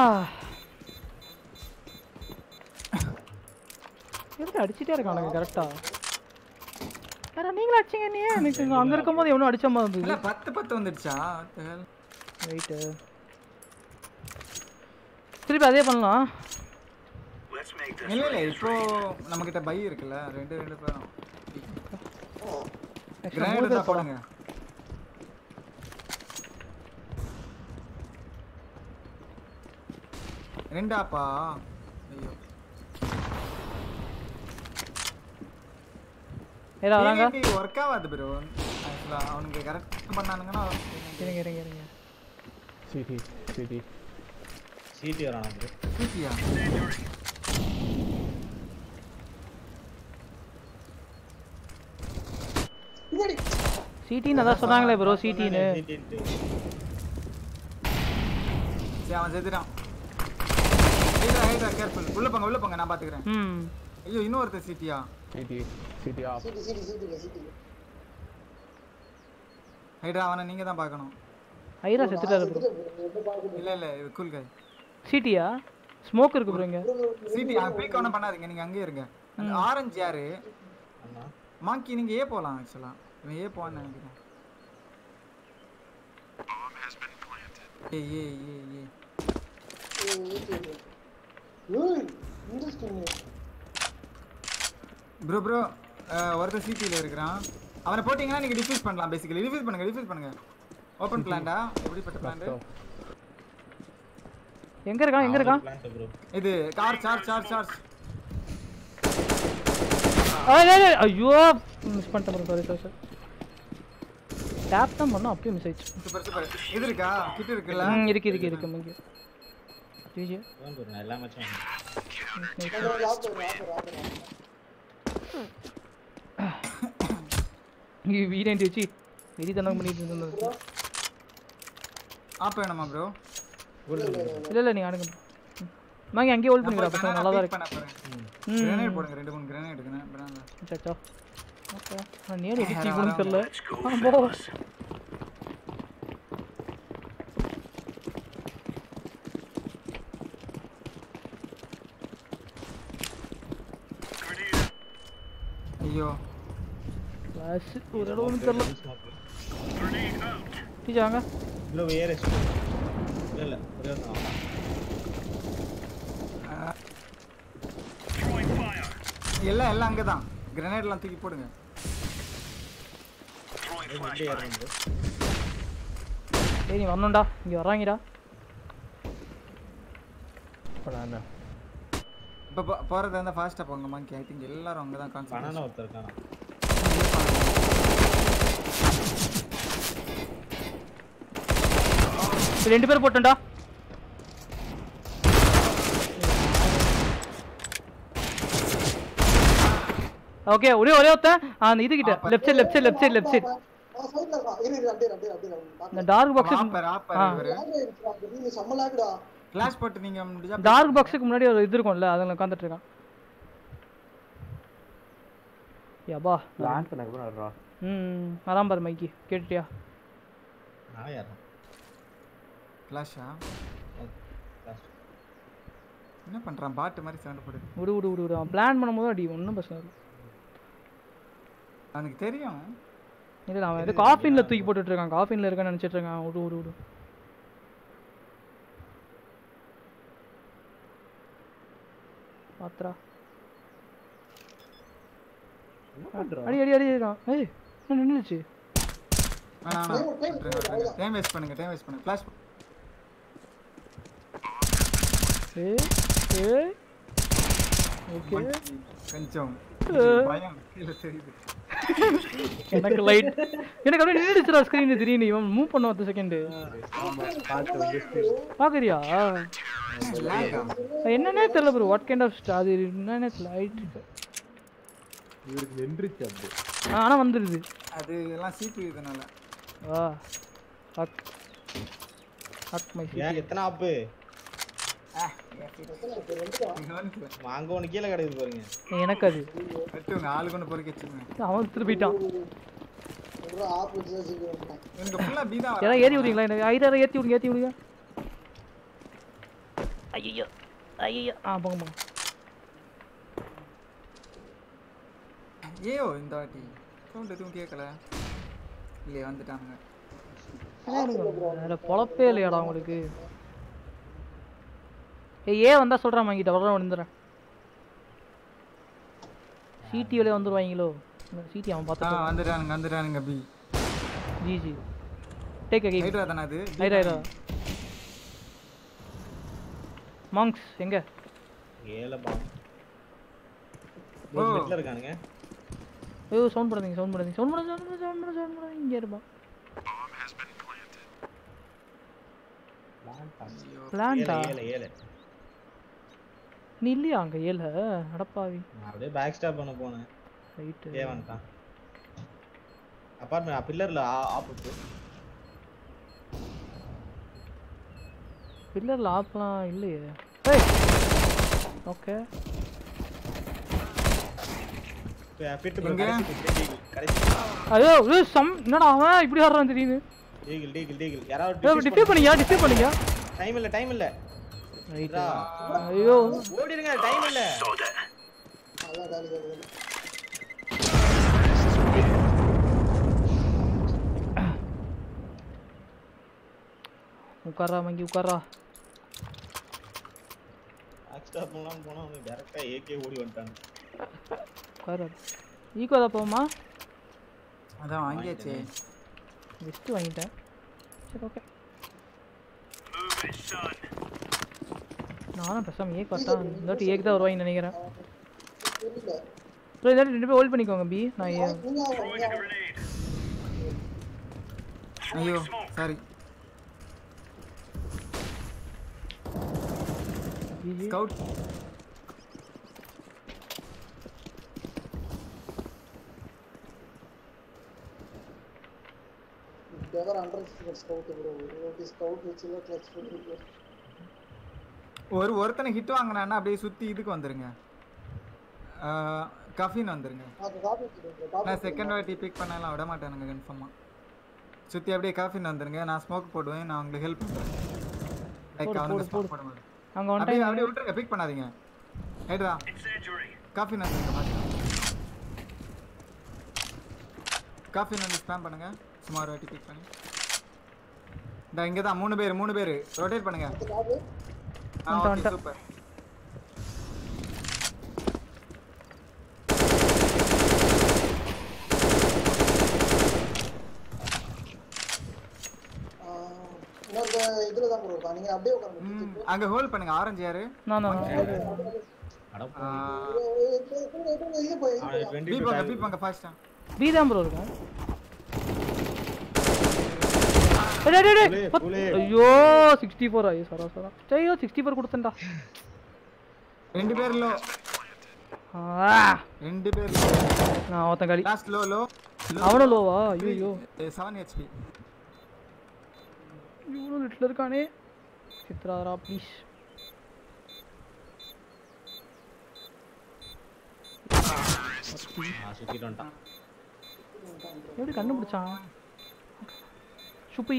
எதுக்கு அடிச்சிட்டே இருக்கானுங்க கரெக்டா யாரா நீங்களும் அடிச்சீங்க நீ எனக்கு இங்க அங்க இருக்கும்போது எவனும் அடிச்ச மாதிரி இல்லை இருந்தது பத்து பத்து வந்துடுச்சா What the hell? ரைட்டு திருப்பி அதே பண்ணலாம் இல்ல இல்ல இப்போ நம்ம கிட்ட பை இருக்குல்ல ரெண்டு ரெண்டு பேரும் Actually, மூணு கிரானைட் பேர் தான் போலாம் போடுங்க ரெண்டாப்பா ஐயோ ஏடா வராங்க ஒர்க் ஆகாது ப்ரோ ஆக்சுவலா அவனுக்கு கரெக்ட் பண்ணானுங்கன்னா இருங்க இருங்க இருங்க சிடி சிடி சிடி வரானா bro சீக்கியா பின்னாடி சிடின்னு அதான் சொன்னாங்களே ப்ரோ சிடின்னு சிடின்ட்டு சரி அவன் செத்துட்டான் ஹைட்ரா ஹைட்ரா கேர்ஃபுல் உள்ள போங்க உள்ள போங்க நான் பாத்துக்கிறேன் ம் ஐயோ இன்னொருத்தர் சீட்டியா CT CT off CT CT CT CT Hydra அவனை நீங்க தான் பார்க்கணும் ஐரா செத்துட்டாரு ப்ரோ என்ன பாக்குது இல்ல இல்ல இது கூல் கை சிடியா ஸ்மோக் இருக்கு ப்ரோ இங்க சிட்டி பீக் ஒன்றும் பண்ணாதீங்க நீங்க அங்கேயே இருங்க அந்த ஆரஞ்சு யாரு அண்ணா மாங்கி நீங்க ஏ போலாம் ஆக்சுவலா இவன் ஏ போவான்னு நினைக்கிறேன் ஏய் ஏய் ஏய் ஏய் ஏய் இந்த ஸ்கின் ப்ரோ ப்ரோ ஒருத்தர் சிட்டியில் இருக்கிறான் அவனை போட்டிங்கன்னா நீங்கள் டிஃப்யூஸ் பண்ணலாம் பேசிக்கலி டிஃப்யூஸ் பண்ணுங்க டிஃப்யூஸ் பண்ணுங்க ஓப்பன் பிளான்டா எப்படிப்பட்ட பிளான் எங்க இருக்கான் எங்க இருக்கான் பிளான்ட் ப்ரோ இது கார் சார்ஜ் சார்ஜ் சார்ஜ் ஏய், ஏய், ஏய், ஐயோ மிஸ் பண்ணிட்டேன் bro sorry sorry sorry tap தான் பண்ணோம் அப்படியே மிஸ் ஆயிடுச்சு சூப்பர் சூப்பர் இது இருக்கா கிட்ட இருக்குல்ல ம் இருக்கு இருக்கு இருக்கு இங்கே ஜிஜி தான் bro நான் எல்லா மேட்சும் ஆஃப் ஆஃப் ஆஃப் இங்கே வீடாண்டி வச்சு வெறி தனம் பண்ணிட்டு இருந்தது ஆப் வேணுமா ப்ரோ இல்லை இல்லை நீங்கள் ஆடுங்க ம். வாங்க அங்கேயே ஹோல்ட் பண்ணிக்கிறா பசங்க நல்லா தான் இருக்கு பண்ண போறேன் ம் கிரனேட் போடுங்க ரெண்டு மூணு கிரனேட் எடுக்கணும் பிராண்ட்ல சச்சா ஓகே நான் நேரம் எப்படி தீக்கணும்னு தெரியல ஆ, போ ஐயோ பஸ் ஒரு இடம் ஒன்றும் தெரியல டீச்சர் வாங்க ப்ரோ ஏர் எஸ் இல்ல இல்ல ஒரே ஒரு தான் எல்லாம் எல்லாம் அங்கே தான் கிரனேட்லாம் தூக்கி போடுங்க ரெண்டு ஏர் வந்து டேய் நீ வரணும்டா இங்கே வர்றாங்கடா பண்ணானே இப்போ போகிறதா இருந்தால் ஃபாஸ்ட்டாக போங்க மாங்கி ஐ திங்க் எல்லாரும் அங்கே தான் பனானா கான்சன்ட்ரேட் ஒருத்தர் இருக்கானா இப்ப ரெண்டு பேர் போட்டேன்டா ஓகே ஒரே ஒரே ஒருத்தன் அந்த இது கிட்ட left side left side left side left side சைடுல இருக்கா இரு இரு அப்படியே அப்படியே அப்படியே இந்த பாக்க டார்க் பாக்ஸுக்கு ஆப்பர் ஆப்பர் ஆ. இவரு நீங்க செம்ம லாகுடா கிளாஸ் போட்டு நீங்க முடிஞ்சா டார்க் பாக்ஸுக்கு முன்னாடி ஒரு இது இருக்கும்ல அதில் உட்காந்துட்டு இருக்கான் யப்பா லான் பண்ணதுக்கு அப்புறம் ம் அதான் பாரு மைக்கி கேட்டுட்டியா நான் யாரும் கிளாஷா என்ன பண்றான் பாட்டு மாதிரி சவுண்ட் போடுது விடு விடு விடு விடு அவன் பிளான் பண்ணும்போது அடி ஒன்றும் பிரச்சனை இல்லை அவனுக்கு தெரியும் இல்லை அவன் இது காஃபினில் தூக்கி போட்டுட்டு இருக்கான் காஃபினில் இருக்கான்னு நினச்சிட்டு இருக்கான் விடு விடு விடு பாத்ரா அடி அடி அடி அடிக்கிறான் ஏய் என்ன நின்றுச்சு வேணாம் வேணாம் டைம் வேஸ்ட் பண்ணுங்க டைம் வேஸ்ட் பண்ணுங்க ஃபிளாஷ் ஏய் ஏய் ஓகே கொஞ்சம் பயம் கீழே தெரியுது எனக்கு லைட் எனக்கு அப்படியே நின்றுச்சுடா ஸ்க்ரீன் திடீர்னு இவன் மூவ் பண்ண பத்து செகண்டு பார்த்து வந்து பார்க்குறியா lag ஆ? என்னன்னே தெரியல ப்ரோ வாட் கைண்ட் ஆஃப் அது என்னன்னே தெரியல லைட் இருக்கு இவருக்கு நின்றுச்சு அப்படி ஆனால் வந்துடுது அது எல்லாம் சிபி இதனால ஆ ஹக் ஹக் மை ஏன் எத்தனை ஆப்பு கவனிக்கல. அங்க ஒண்ணு கீழே கிடக்குது பாருங்க எனக்கு அது வெட்டுங்க ஆளுக்கு ஒன்று பொறுக்கி வச்சுக்கோங்க அவன் திருப்பிட்டான் ஒரு ஆப் வச்சு வச்சுக்கிறேன் எனக்கு ஃபுல்லாக பி தான் யாராவது ஏற்றி விடுறீங்களா எனக்கு ஐதாயிரம் ஏற்றி விடுங்க ஏற்றி விடுங்க ஐயோ ஐயோ ஆ போங்க போங்க ஏயோ இந்த வாட்டி சவுண்ட் எதுவும் கேட்கல இல்லையே வந்துட்டாங்க அதில் பொழப்பே இல்லையாடா உங்களுக்கு ஏய் ஏ வந்தா சொல்கிறேன் வாங்கிட்ட வர வந்துடுறேன் சிடி வழியே வந்துருவாங்களோ சிடி அவன் ஆ பார்த்துட்டு வந்துட்டானுங்க வந்துட்டானுங்க பி ஜி ஜி டேக் அகே ஹைட்ரா தானே அது ஐரா ஐரா மாங்க்ஸ் எங்க ஏழை பாம் ஓ. மிட்ல இருக்கானுங்க ஐயோ சவுண்ட் போடாதீங்க சவுண்ட் போடாதீங்க சவுண்ட் போடாதீங்க சவுண்ட் போடாதீங்க சவுண்ட் போடாதீங்க சவுண்ட் போடாதீங்க இங்கே இருப்பான் பிளான்டா ஏழை ஏழை ஏழை நீ இல்லையா அங்கே ஏழை அடப்பாவி நான் அப்படியே பேக் ஸ்டாப் பண்ண போனேன் ரைட்டு ஏ வந்துட்டான் அப்பார்ட்மெண்ட் பில்லர்ல ஆப்பு பில்லரில் ஆப்லாம் இல்லையே ஏய் ஓகே ஃபிட் எங்க? கடைசி கடைசி ஐயோ ஏய், சம் என்னடா அவன் இப்படி ஆடுறான் திடீர்னு டீகிள் டீகிள் டீகிள் யாராவது டிஃபே பண்ணியா டிஃபே பண்ணியா டைம் இல்ல டைம் இல்ல ரைட்டா ஐயோ ஓடிடுங்க டைம் இல்ல அதான் காலி காலி உட்காரா மங்கி உட்காரா பேக் ஸ்டாப் பண்ணலாம் போனா அவனுக்கு டேரக்டா ஏகே ஓடி வந்துட்டாங்க உட்காரா ஈக்கோ தான் போமா அதான் வாங்கியாச்சே ஜஸ்ட் வாங்கிட்டேன் சரி ஓகே நானும் பேசாம ஏக் பார்த்தா இந்த வாட்டி ஏக் தான் வருவாங்கன்னு நினைக்கிறேன் புரியல ப்ரோ இந்த வாட்டி ரெண்டு பேர் ஹோல்ட் பண்ணிக்கோங்க பி நான் ஏ நீங்க ஆகும், நீங்க ஆகும். ஐயோ sorry GG scout Never underestimate scout bro. ஒரு scout வச்சுல clutch பண்ணிருக்கேன். ஒரு ஒருத்தனை ஹிட் வாங்கினான்னா அப்படியே சுற்றி இதுக்கு வந்துருங்க கஃபின் வந்துருங்க அது copy வச்சிருக்கேன். copy நான் செகண்ட் வாட்டி பிக் பண்ணலாம் விட மாட்டானுங்க கன்ஃபார்மாக சுற்றி அப்படியே காஃபின் வந்துருங்க நான் ஸ்மோக் போடுவேன் நான் உங்களுக்கு ஹெல்ப் பண்ணுறேன் லைக் போடு, அவனுக்கு போடு, ஸ்மோக் போடும்போது அங்கே அப்படியே வந்துட்டாங்க அப்படியே விட்டுருங்க பிக் பண்ணாதீங்க ரைட்டா காஃபின் வந்துருங்க பாருங்க காஃபின் வந்து ஸ்பேம் பண்ணுங்க சுமார் வாட்டி பிக் பண்ணி இந்த இங்கே தான் மூணு பேர் மூணு பேர் ரொட்டேட் பண்ணுங்க copy. ஆ வந்துட்டேன், ஓகே வந்துட்டேன். சூப்பர் ஆ, இன்னொரு இதுல தான் bro இருக்கா. நீங்க அப்படியே உட்காருங்க. ம் அங்கே ஹோல்ட் பண்ணுங்க ஆரஞ்சு யாரு நான் தான் அட ஆ, இது போய் இது போய். டுவெண்ட்டி பி போங்க பி போங்க ஃபாஸ்ட்டாக பி தான் ப்ரோ இருக்கும் டேய், டேய், டேய், புலே, பத்- புலே. ஐயோ சிக்ஸ்டி ஃபோர் ஐயோ சரா சரா ஐயோ சிக்ஸ்டி ஃபோர் கொடுத்தேன்டா ரெண்டு பேர் லோ ஆ, ரெண்டு பேர் நான் ஒருத்தன் காலி லாஸ்ட் லோ லோ அவனும் லோவா ஐயோ செவன் ஹெச்பி இவ்வளோ லிட்டில் இருக்கானே சித்ராரா ப்ளீஸ் ஆ சுத்திட்டு வந்துட்டான் எப்படி கண்டுபிடிச்சான் சுப்பி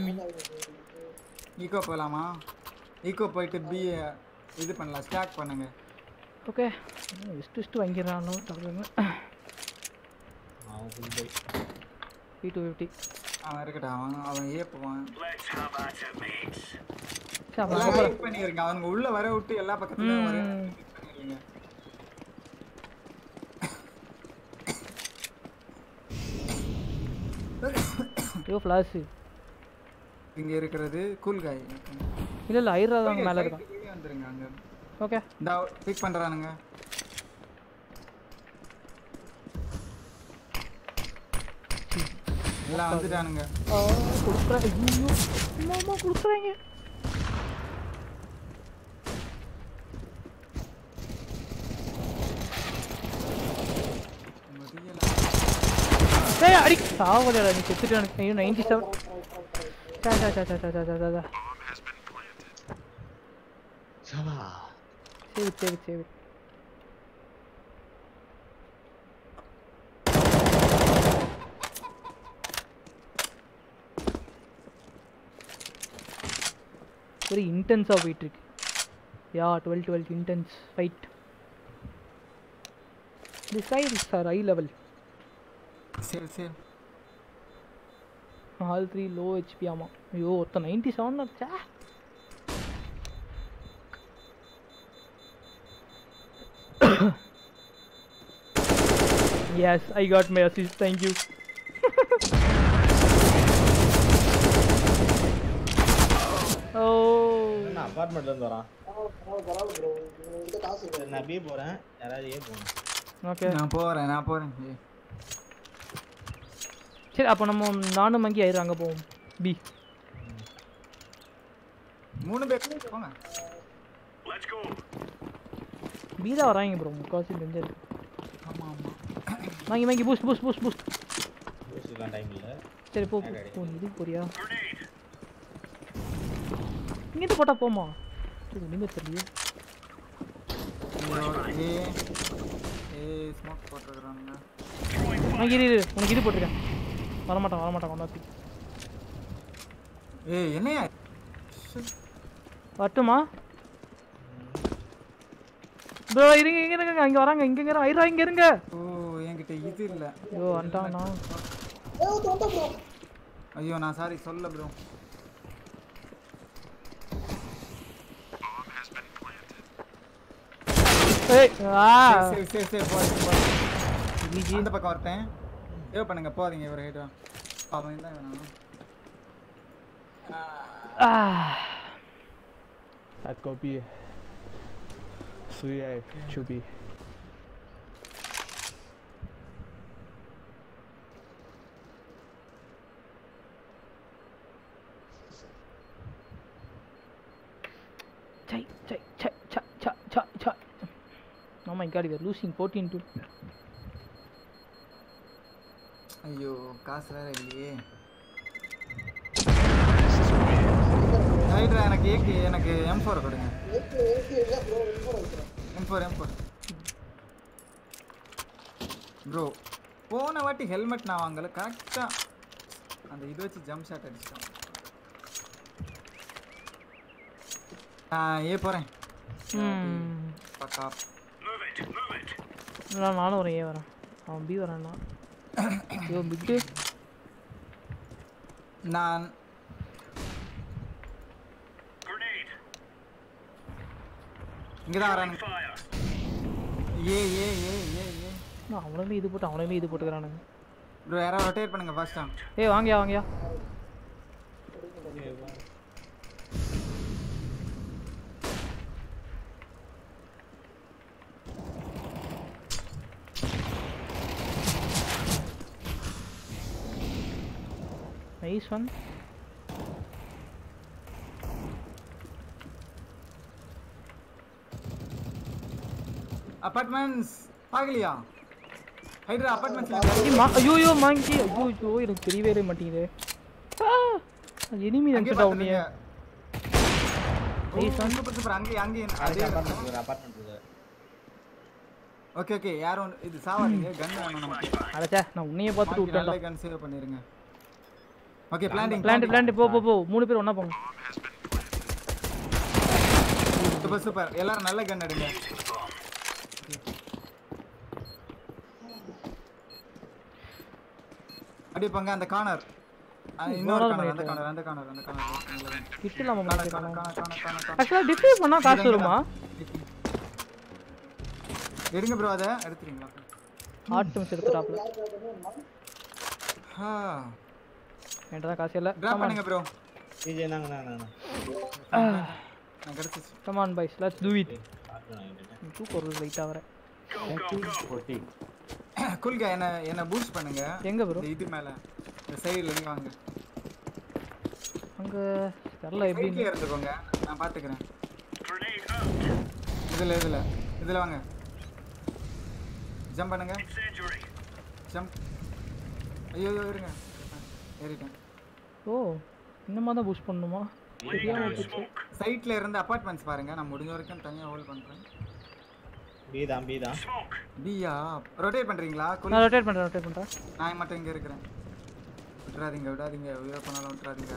ஈகோ போகலாமா ஈகோ போயிட்டு பி இது பண்ணலாம் ஸ்டாக் பண்ணுங்க ஓகே இஷ்டு இஷ்டு வாங்கிடுறானோ சொல்லுங்க அவன் full buy P two fifty அவன் இருக்கட்டும் அவன் அவன் ஏ போவான் சரி எல்லாம் அப்போ hide பண்ணிருங்க அவனுங்க உள்ள வர விட்டு எல்லா பக்கத்துலயும் வர ம். பண்ணிருங்க ஐயோ ஃப்ளாஷு இங்க இருக்கிறது கூல் காய் இல்லை இல்லை ஐரா தான் மேலே இருக்கான் வந்துருங்க அங்க ஓகே இந்த பிக் பண்றானுங்க எல்லாம் வந்துட்டானுங்க கொடுக்குறேன் ஐயோ அம்மா கொடுக்குறாங்க முடியல ஏய் அடி சாவலடா நீ செத்துட்டு எனக்கு ஐயோ நைன்டி செவன் சா சா சா சா சா சா சா சா சவா சரி சரி சரி வெரி இன்டென்ஸாக போயிட்டுருக்கு யா duel duel intense fight missiles are eye level சரி சரி ஆல் த்ரீ லோ ஹெச்பி ஆமாம் ஐயோ ஒருத்தன் நைன்டி செவன் அடிச்சா yes I got my assist thank you oh என்ன அபார்ட்மெண்ட்ல இருந்து வரான் பரவாயில்ல பரவாயில்ல ப்ரோ உங்ககிட்ட காசு சரி, நான் பி போறேன் யாராவது ஏ போகணும் ஓகே நான் போறேன் நான் போறேன் ஏய். சரி அப்போ நம்ம நானும் மங்கி ஆயிரும் அங்கே போவோம் பி மூணு பேர் போங்க பி தான் வராங்க ப்ரோ முக்கால்வாசி தெரிஞ்சது ஆமா ஆமா வாங்கி வாங்கி பூஸ்ட் பூஸ்ட் பூஸ்ட் பூஸ்ட் யூஸ்லாம் டைம் இல்ல சரி போ போ. போ நீ இதுக்கு போறியா இங்கிட்டு போட்டா போமா சரி ஒன்றுமே தெரியலையே ஏ ஏ ஸ்மோக் போட்டுருக்கானுங்க வாங்கி இரு இரு. உனக்கு இது போட்டிருக்கேன் வரமாட்டான் வரமாட்டான் கொண்டாத்தி ஏய் என்னையா வரட்டுமா ப்ரோ இருங்க இங்க இருங்க இங்க வராங்க இங்க இங்க ஐரா இங்க இருங்க ஓ என்கிட்ட இது இல்ல ஐயோ வந்துட்டானா ஏ தோண்டா ப்ரோ ஐயோ நான் சாரி சொல்ல ப்ரோ ஏய் ஆ சரி சரி சரி போறேன் போறேன் ஜிஜி இந்த பக்கம் வரட்டேன் ஏவ் பண்ணுங்க போதீங்க இவர் ஹைட் பாவம் தான் வேணாம் ஆ At go B. Three A, two B. Chai, chai, chai, chai, chai, chai, chai. Oh my god, we are losing 14 to. ஐயோ காசு வேற இல்லையே ஹைட்ரா எனக்கு ஏக்கு எனக்கு எம் ஃபோர் கொடுங்க ஏக்கு ஏக்கு இல்ல ப்ரோ ரொம்ப வைக்கிறேன் M four M four bro போன வாட்டி ஹெல்மெட் நான் வாங்கல கரெக்டாக அந்த இது வச்சு ஜம்ப் ஷாட் அடிச்சிட்டேன் நான் ஏ போகிறேன் ம் பக்கா நான் நானும் வரேன் ஏன் வரேன் அவன் பி வரான்னா ஐயோ பிட்டு நான் இங்கே தான் வரானுங்க ஏ ஏ ஏ ஏ ஏ நான் அவனுங்களே இது போட்டு அவனுங்களே இது போட்டுக்கிறானுங்க ப்ரோ யாராவது ரொட்டேட் பண்ணுங்க ஃபர்ஸ்டா ஏய் வாங்கயா வாங்கயா நைஸ் ஒன் அப்பார்ட்மெண்ட்ஸ் பார்க்கலையா ஹைட்ரா அப்பார்ட்மெண்ட்ஸ்ல ஏய், மா- ஐயோ ஐயோ மாங்கி ஐயோ ஐயோ எனக்கு தெரியவே மாட்டேங்குது எனிமி அங்கே நினைச்சுட்டா உன்னைய பாத்துருங்க சூப்பர் சூப்பர் அங்கே அங்கே அதே அப்பார்ட்மெண்ட் அப்பார்ட்மெண்ட் ஓகே ஓகே யாரும் ஒண்ணு- இது சாவாதீங்க கன் வேணும் நமக்கு அடச்சே நான் உன்னைய பார்த்துட்டு மாத்தி நல்ல விட்டேன்டா கன் சேவ் பண்ணிருங்க ஓகே பிளான்டிங் பிளான்ட் பிளான்ட் போ போ போ மூணு பேர் ஒண்ணா போங்க சூப்பர் சூப்பர் எல்லாரும் நல்ல கன் எடுங்க அப்படியே போங்க அந்த கார்னர் இன்னொரு நாள் கார்னர் அந்த பண்ணிட்டு கார்னர் அந்த கார்னர் அந்த கார்னர் கிட்ட இல்லாம corner corner corner corner corner ஆக்சுவலா டிஃபைன் பண்ணா காசு வருமா எடுங்க ப்ரோ அதை எடுத்துறீங்களா ஆட்டம் எடுத்துட்டாப்ல ஆ என்கிட்ட தான் காசு இல்ல டிராப் பண்ணுங்க ப்ரோ டிஜே நாங்க நான் நான் நான் கிடைச்சிச்சு come on boys let's do it நான் தூக்கம் ஒரு லைட்டா வர பொட்டி குல்கா என்ன என்ன பூஸ்ட் பண்ணுங்க எங்க ப்ரோ இந்த இது மேல இந்த சைடுல இருந்து வாங்க அங்க தெரியல எப்படி சைட்ல இருந்துக்கோங்க நான் பாத்துக்கிறேன் இதுல இதுல இதுல வாங்க ஜம்ப் பண்ணுங்க ஜம்ப் ஐயோ ஐயோ, இருங்க ஏறிட்டேன் ஓ இன்னமா தான் புஷ் பண்ணணுமா தெரியாம போச்சு சைட்ல இருந்து அபார்ட்மெண்ட்ஸ் பாருங்க நான் முடிஞ்ச வரைக்கும் தனியா ஹோல்ட் பண்றேன் பி தான் பி தான் பியா ரொட்டேட் பண்றீங்களா குல் நான் ரொட்டேட் பண்றேன் ரொட்டேட் பண்றேன் நான் மட்டும் இங்க இருக்கிறேன் விட்டுறாதீங்க விடாதீங்க உயிரை பண்ணாலும் விட்டுறாதீங்க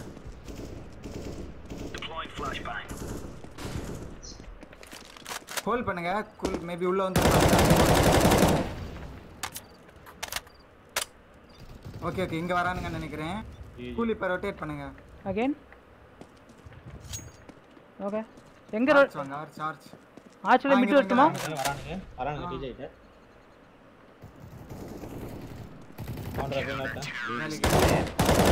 ஹோல்ட் பண்ணுங்க குல் மேபி உள்ள வந்து ஓகே ஓகே இங்க வரானுங்கன்னு நினைக்கிறேன் கூல் இப்போ ரொட்டேட் பண்ணுங்க அகைன் ஓகே எங்க சார்ஜ் வாங்க ஆர் சார்ஜ் ஆக்சுவலி மிட் வரட்டுமா வரானுங்க வரானுங்க டிஜே கிட்ட கவுண்டர் அப்படியே மாட்டேன்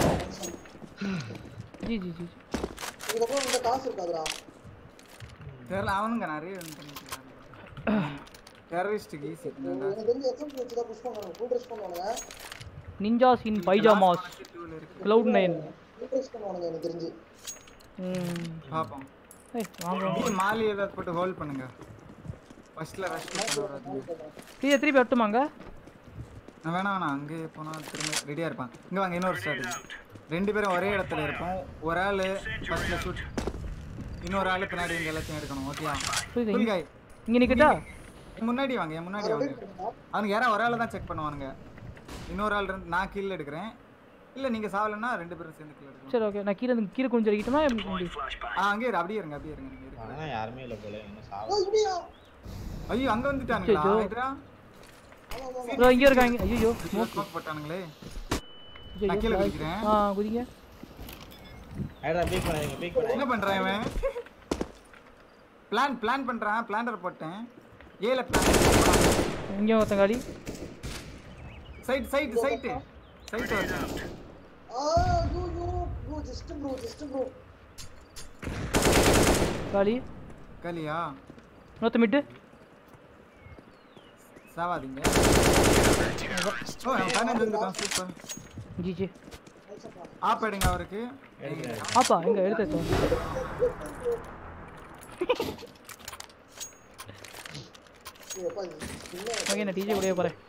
ஜி ஜி ஜி இதுக்கப்புறம் இந்த காசு இருக்காதுடா தெரியல அவனுங்க நிறைய டெரரிஸ்ட்டுக்கு ஈஸி எனக்கு தெரிஞ்ச எக்ஸாம்பிள் வச்சு தான் புஷ் பண்ணுவாங்க ஃபுல் ட்ரெஸ் பண்ணுவானுங்க ninjas in pyjamas cloud nine full dress பண்ணுவானுங்க எனக்கு தெரிஞ்சு ம் பார்ப்போம் ஏய் வாங்க நீ மாலி ஏதாவது போட்டு ஹோல்ட் பண்ணுங்க ஃபர்ஸ்ட்ல ரஷ் பண்ண வராதீங்க திருப்பி திருப்பி வரட்டுமாங்க நான் வேணாம் வேணாம் அங்கே போனால் திரும்ப ரெடியாக இருப்பான் இங்கே வாங்க இன்னொரு ஸ்ட்ராட்டஜி ரெண்டு பேரும் ஒரே இடத்துல இருப்போம் ஒரு ஆள் ஃபர்ஸ்ட்ல ஷூட் இன்னொரு ஆள் பின்னாடி இங்க எல்லாத்தையும் எடுக்கணும் ஓகேயா புரியுது Cool guy. இங்க நிக்கட்டா என் முன்னாடி வாங்க என் முன்னாடி வாங்க அவனுக்கு யாரா ஒரு ஆள் தான் செக் பண்ணுவானுங்க இன்னொரு ஆள் இருந்து நான் கீழே எடுக்கிறேன் இல்லை நீங்கள் சாவலைன்னா ரெண்டு பேரும் சேர்ந்து கீழே எடுக்கலாம் சரி ஓகே நான் கீழே இருந்து- கீழே கொஞ்சம் அடிக்கட்டுமா எப்படி? ஆ அங்கேயே இரு அப்படியே இருங்க அப்படியே இருங்க நீங்கள் இருங்க ஆனா யாருமே இல்ல போல என்ன ஓ சாவு இப்படியா ஐயோ அங்கே வந்துட்டானுங்களா ஐயோ. ஹைட்ரா இதோ இங்க இருக்காங்க ஐயோ ஸ்மோக் போட்டானுங்களே ஐயோ நான் கீழே குதிக்கிறேன் ஆ குதிங்க ஐடா பீக் பண்ணாதீங்க பீக் பண்ணாதீங்க என்ன பண்றான் இவன் பிளான் பிளான் பண்றான் பிளான்டர் போட்டேன் ஏல பிளான் இங்க ஒருத்தங்காடி சைட் சைட் சைட் சைட் ஆ you you bro just bro just bro காலி கலியா நூத்த மிட்டு சாவாதீங்க ஓ அவன் பதினஞ்சு வந்துட்டான் சூப்பர் ஜி ஜி ஆப் எடுங்க அவருக்கு ஆப்பா எங்க எடுத்து ஓகே நான் டிஜே கூடயே போறேன்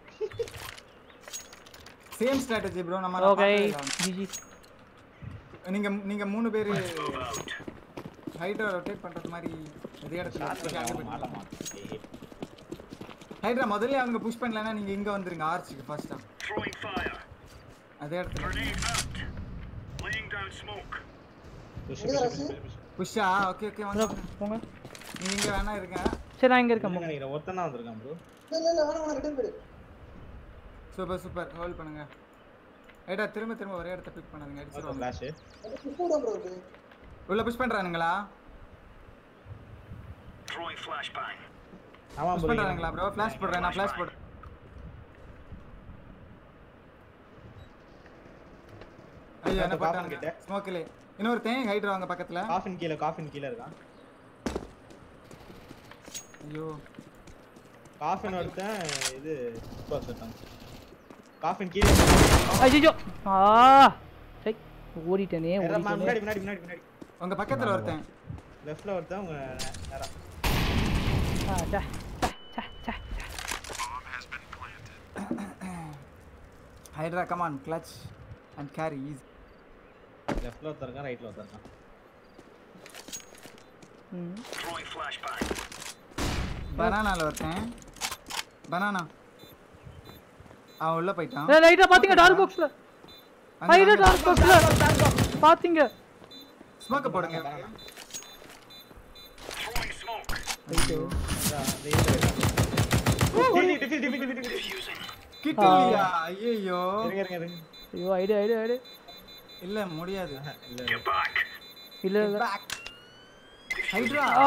சேம் ஸ்ட்ராட்டஜி ப்ரோ நம்ம ஓகே ஜி ஜி நீங்க நீங்க மூணு பேர் ஹைட்ரா ரொட்டேட் பண்றது மாதிரி இதே இடத்துல வச்சு அங்க போயிட்டு ஹைட்ரா முதல்ல அவங்க புஷ் பண்ணலன்னா நீங்க இங்க வந்துருங்க ஆர்ச்சுக்கு ஃபர்ஸ்டா அதே இடத்துல புஷ்ஷா ஓகே ஓகே வாங்க வாங்க. போங்க நீங்க இங்க வேணா இருங்க சரி நான் இங்க இருக்கேன் போங்க. நினைக்கிறேன் ஒருத்தன் தான் வந்திருக்கான் ப்ரோ இல்ல இல்ல வேணாம் வேணாம் ரிட்டர்ன் போயிடு சூப்பர் சூப்பர் ஹோல்ட் பண்ணுங்க ஏடா திரும்ப திரும்ப ஒரே இடத்த பிக் பண்ணாதீங்க அடிச்சிருவாங்க ஃபிளாஷ் அது புஷ் தான் ப்ரோ இருக்கு உள்ள புஷ் பண்றானுங்களா ஆமா புஷ் ப்ரோ பண்றானுங்களா ப்ரோ ஃபிளாஷ் போடுறேன் நான் ஃபிளாஷ் போடுறேன் ஐயோ என்ன காஃபன் போட்டானுங்க கிட்ட. ஸ்மோக்கிலே இன்னொருத்தன் ஹைட்ரா வாங்க பக்கத்துல காஃபின் கீழ காஃபின் கீழ இருக்கான் ஐயோ காஃபின் ஒருத்தன் இது பாஸ் ஒருத்தன் காஃபின் கீழ ஐயோ ஆ சரி ஓடிட்டேனே நேரா ஓடிட்டேனே முன்னாடி முன்னாடி முன்னாடி முன்னாடி உங்க பக்கத்துல ஒருத்தன் லெஃப்ட்ல ஒருத்தன் உங்க நேரா ஆ சே சே சே சே Hydra come on clutch and carry easy லெஃப்ட்ல ஒருத்தர் இருக்கான் ரைட்ல ஒருத்தர் இருக்கான் ம் பனானால ஒருத்தன் பனானா அவன் உள்ள போயிட்டான் ஏய் லைட்டா பாத்தீங்க டார்க் பாக்ஸ்ல அங்க, ஹைடா அங்க. டார்க் பாக்ஸ்ல பாத்தீங்க ஸ்மோக்க போடுங்க கிட்ட இல்லையா ஐயோ இருங்க இருங்க இருங்க ஐயோ ஐடியா ஐடியா ஐடியா இல்ல முடியாது இல்ல இல்ல பேக் ஹைட்ரா ஆ!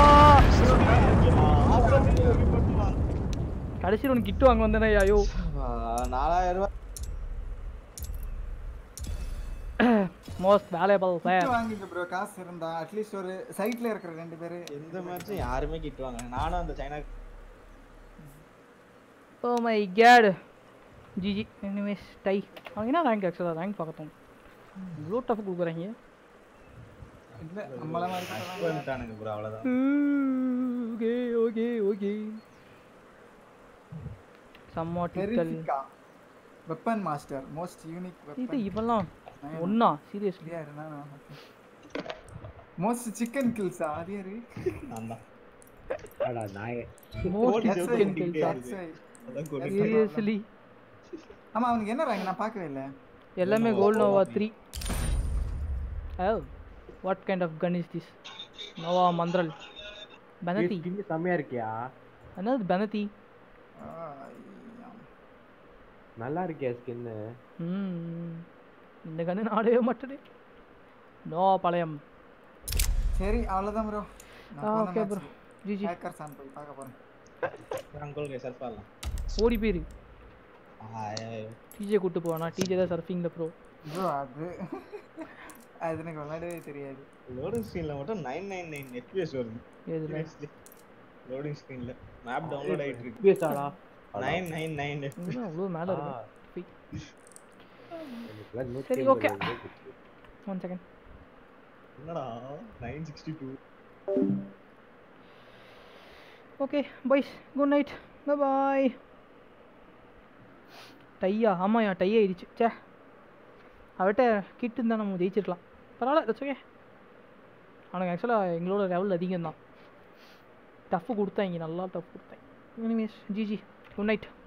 கடைசியில் உனக்கு கிட்டு வாங்க வந்தேனே ஐயோ நாலாயிரம் ரூபாய் மோஸ்ட் வேலையபிள் கிட்ட பிளேயர் வாங்கிக்க ப்ரோ காசு இருந்தா அட்லீஸ்ட் ஒரு சைட்ல இருக்கிற ரெண்டு பேரு எந்த மேட்சும் யாருமே கிட்டுவாங்க நானும் அந்த China oh my god GG anyways tie அவங்க என்ன ரேங்க் ஆக்சுவலாக ரேங்க் பார்க்கட்டும் இவ்வளோ டஃப் கொடுக்குறாங்க இல்ல நம்மள மாதிரி தான். வந்துட்டானுங்க ப்ரோ அவ்வளவுதான் ஓகே ஓகே ஓகே சம்மாட்டிக்கல் Terrifica. Weapon master most unique இது வெப்பன் இவெல்லாம் ஒன்னா சீரியஸ்லி மோஸ்ட் சிக்கன் கில்ஸா அது யாரு நான் தான் அடா நாயே மோஸ்ட் ஓடி That's chicken why- கில்ஸா that's why. அதான் கொண்டு சீரியஸ்லி ஆமா அவனுக்கு என்ன ரேங்க் நான் பார்க்கவே இல்ல எல்லாமே gold nova three oh what kind of gun is this nova மந்திரல் பெனதி ஸ்கின் செம்மையா இருக்கியா என்னது பெனதி நல்லா இருக்கியா ஸ்கின்னு ம் இந்த கண்ணு நாடவே மாட்டேது நோவா பாளையம் சரி அவ்வளவுதான் ப்ரோ ஆ ஓகே ப்ரோ ஜிஜி ஹேக்கர் சான் போய் பார்க்க போறேன் அங்கோல் கே சர்ஃப் ஆடலாம் ஓடி போயிரு ஆய் டிஜே கூட்டு போவானா டிஜே தான் சர்ஃபிங்கில் ப்ரோ ப்ரோ அது அது எனக்கு விளையாடவே தெரியாது லோடிங் ஸ்க்ரீன்ல மட்டும் 999 FPS வருது எதுல சீரியஸ்லி லோடிங் ஸ்க்ரீன்ல மேப் டவுன்லோட் ஆயிட்டு இருக்கு பேசாடா 999 FPS இன்னும் அவ்வளோ மேலே ஆ. இருக்கு எனக்கு சரி, okay. ஒன் செகண்ட் என்னடா 962 okay boys good night bye டையா ஆமாயா டை ஆயிடுச்சு சே அவட்ட கிட்டு இருந்தால் நம்ம ஜெயிச்சிருக்கலாம் பரவாயில்ல தட்ஸ் ஓகே அவனுக்கு ஆக்சுவலாக எங்களோட லெவல் அதிகம் தான் டஃப்பு கொடுத்தாங்க நல்லா டஃப் கொடுத்தாங்க எனிவேஸ் ஜிஜி குட் நைட்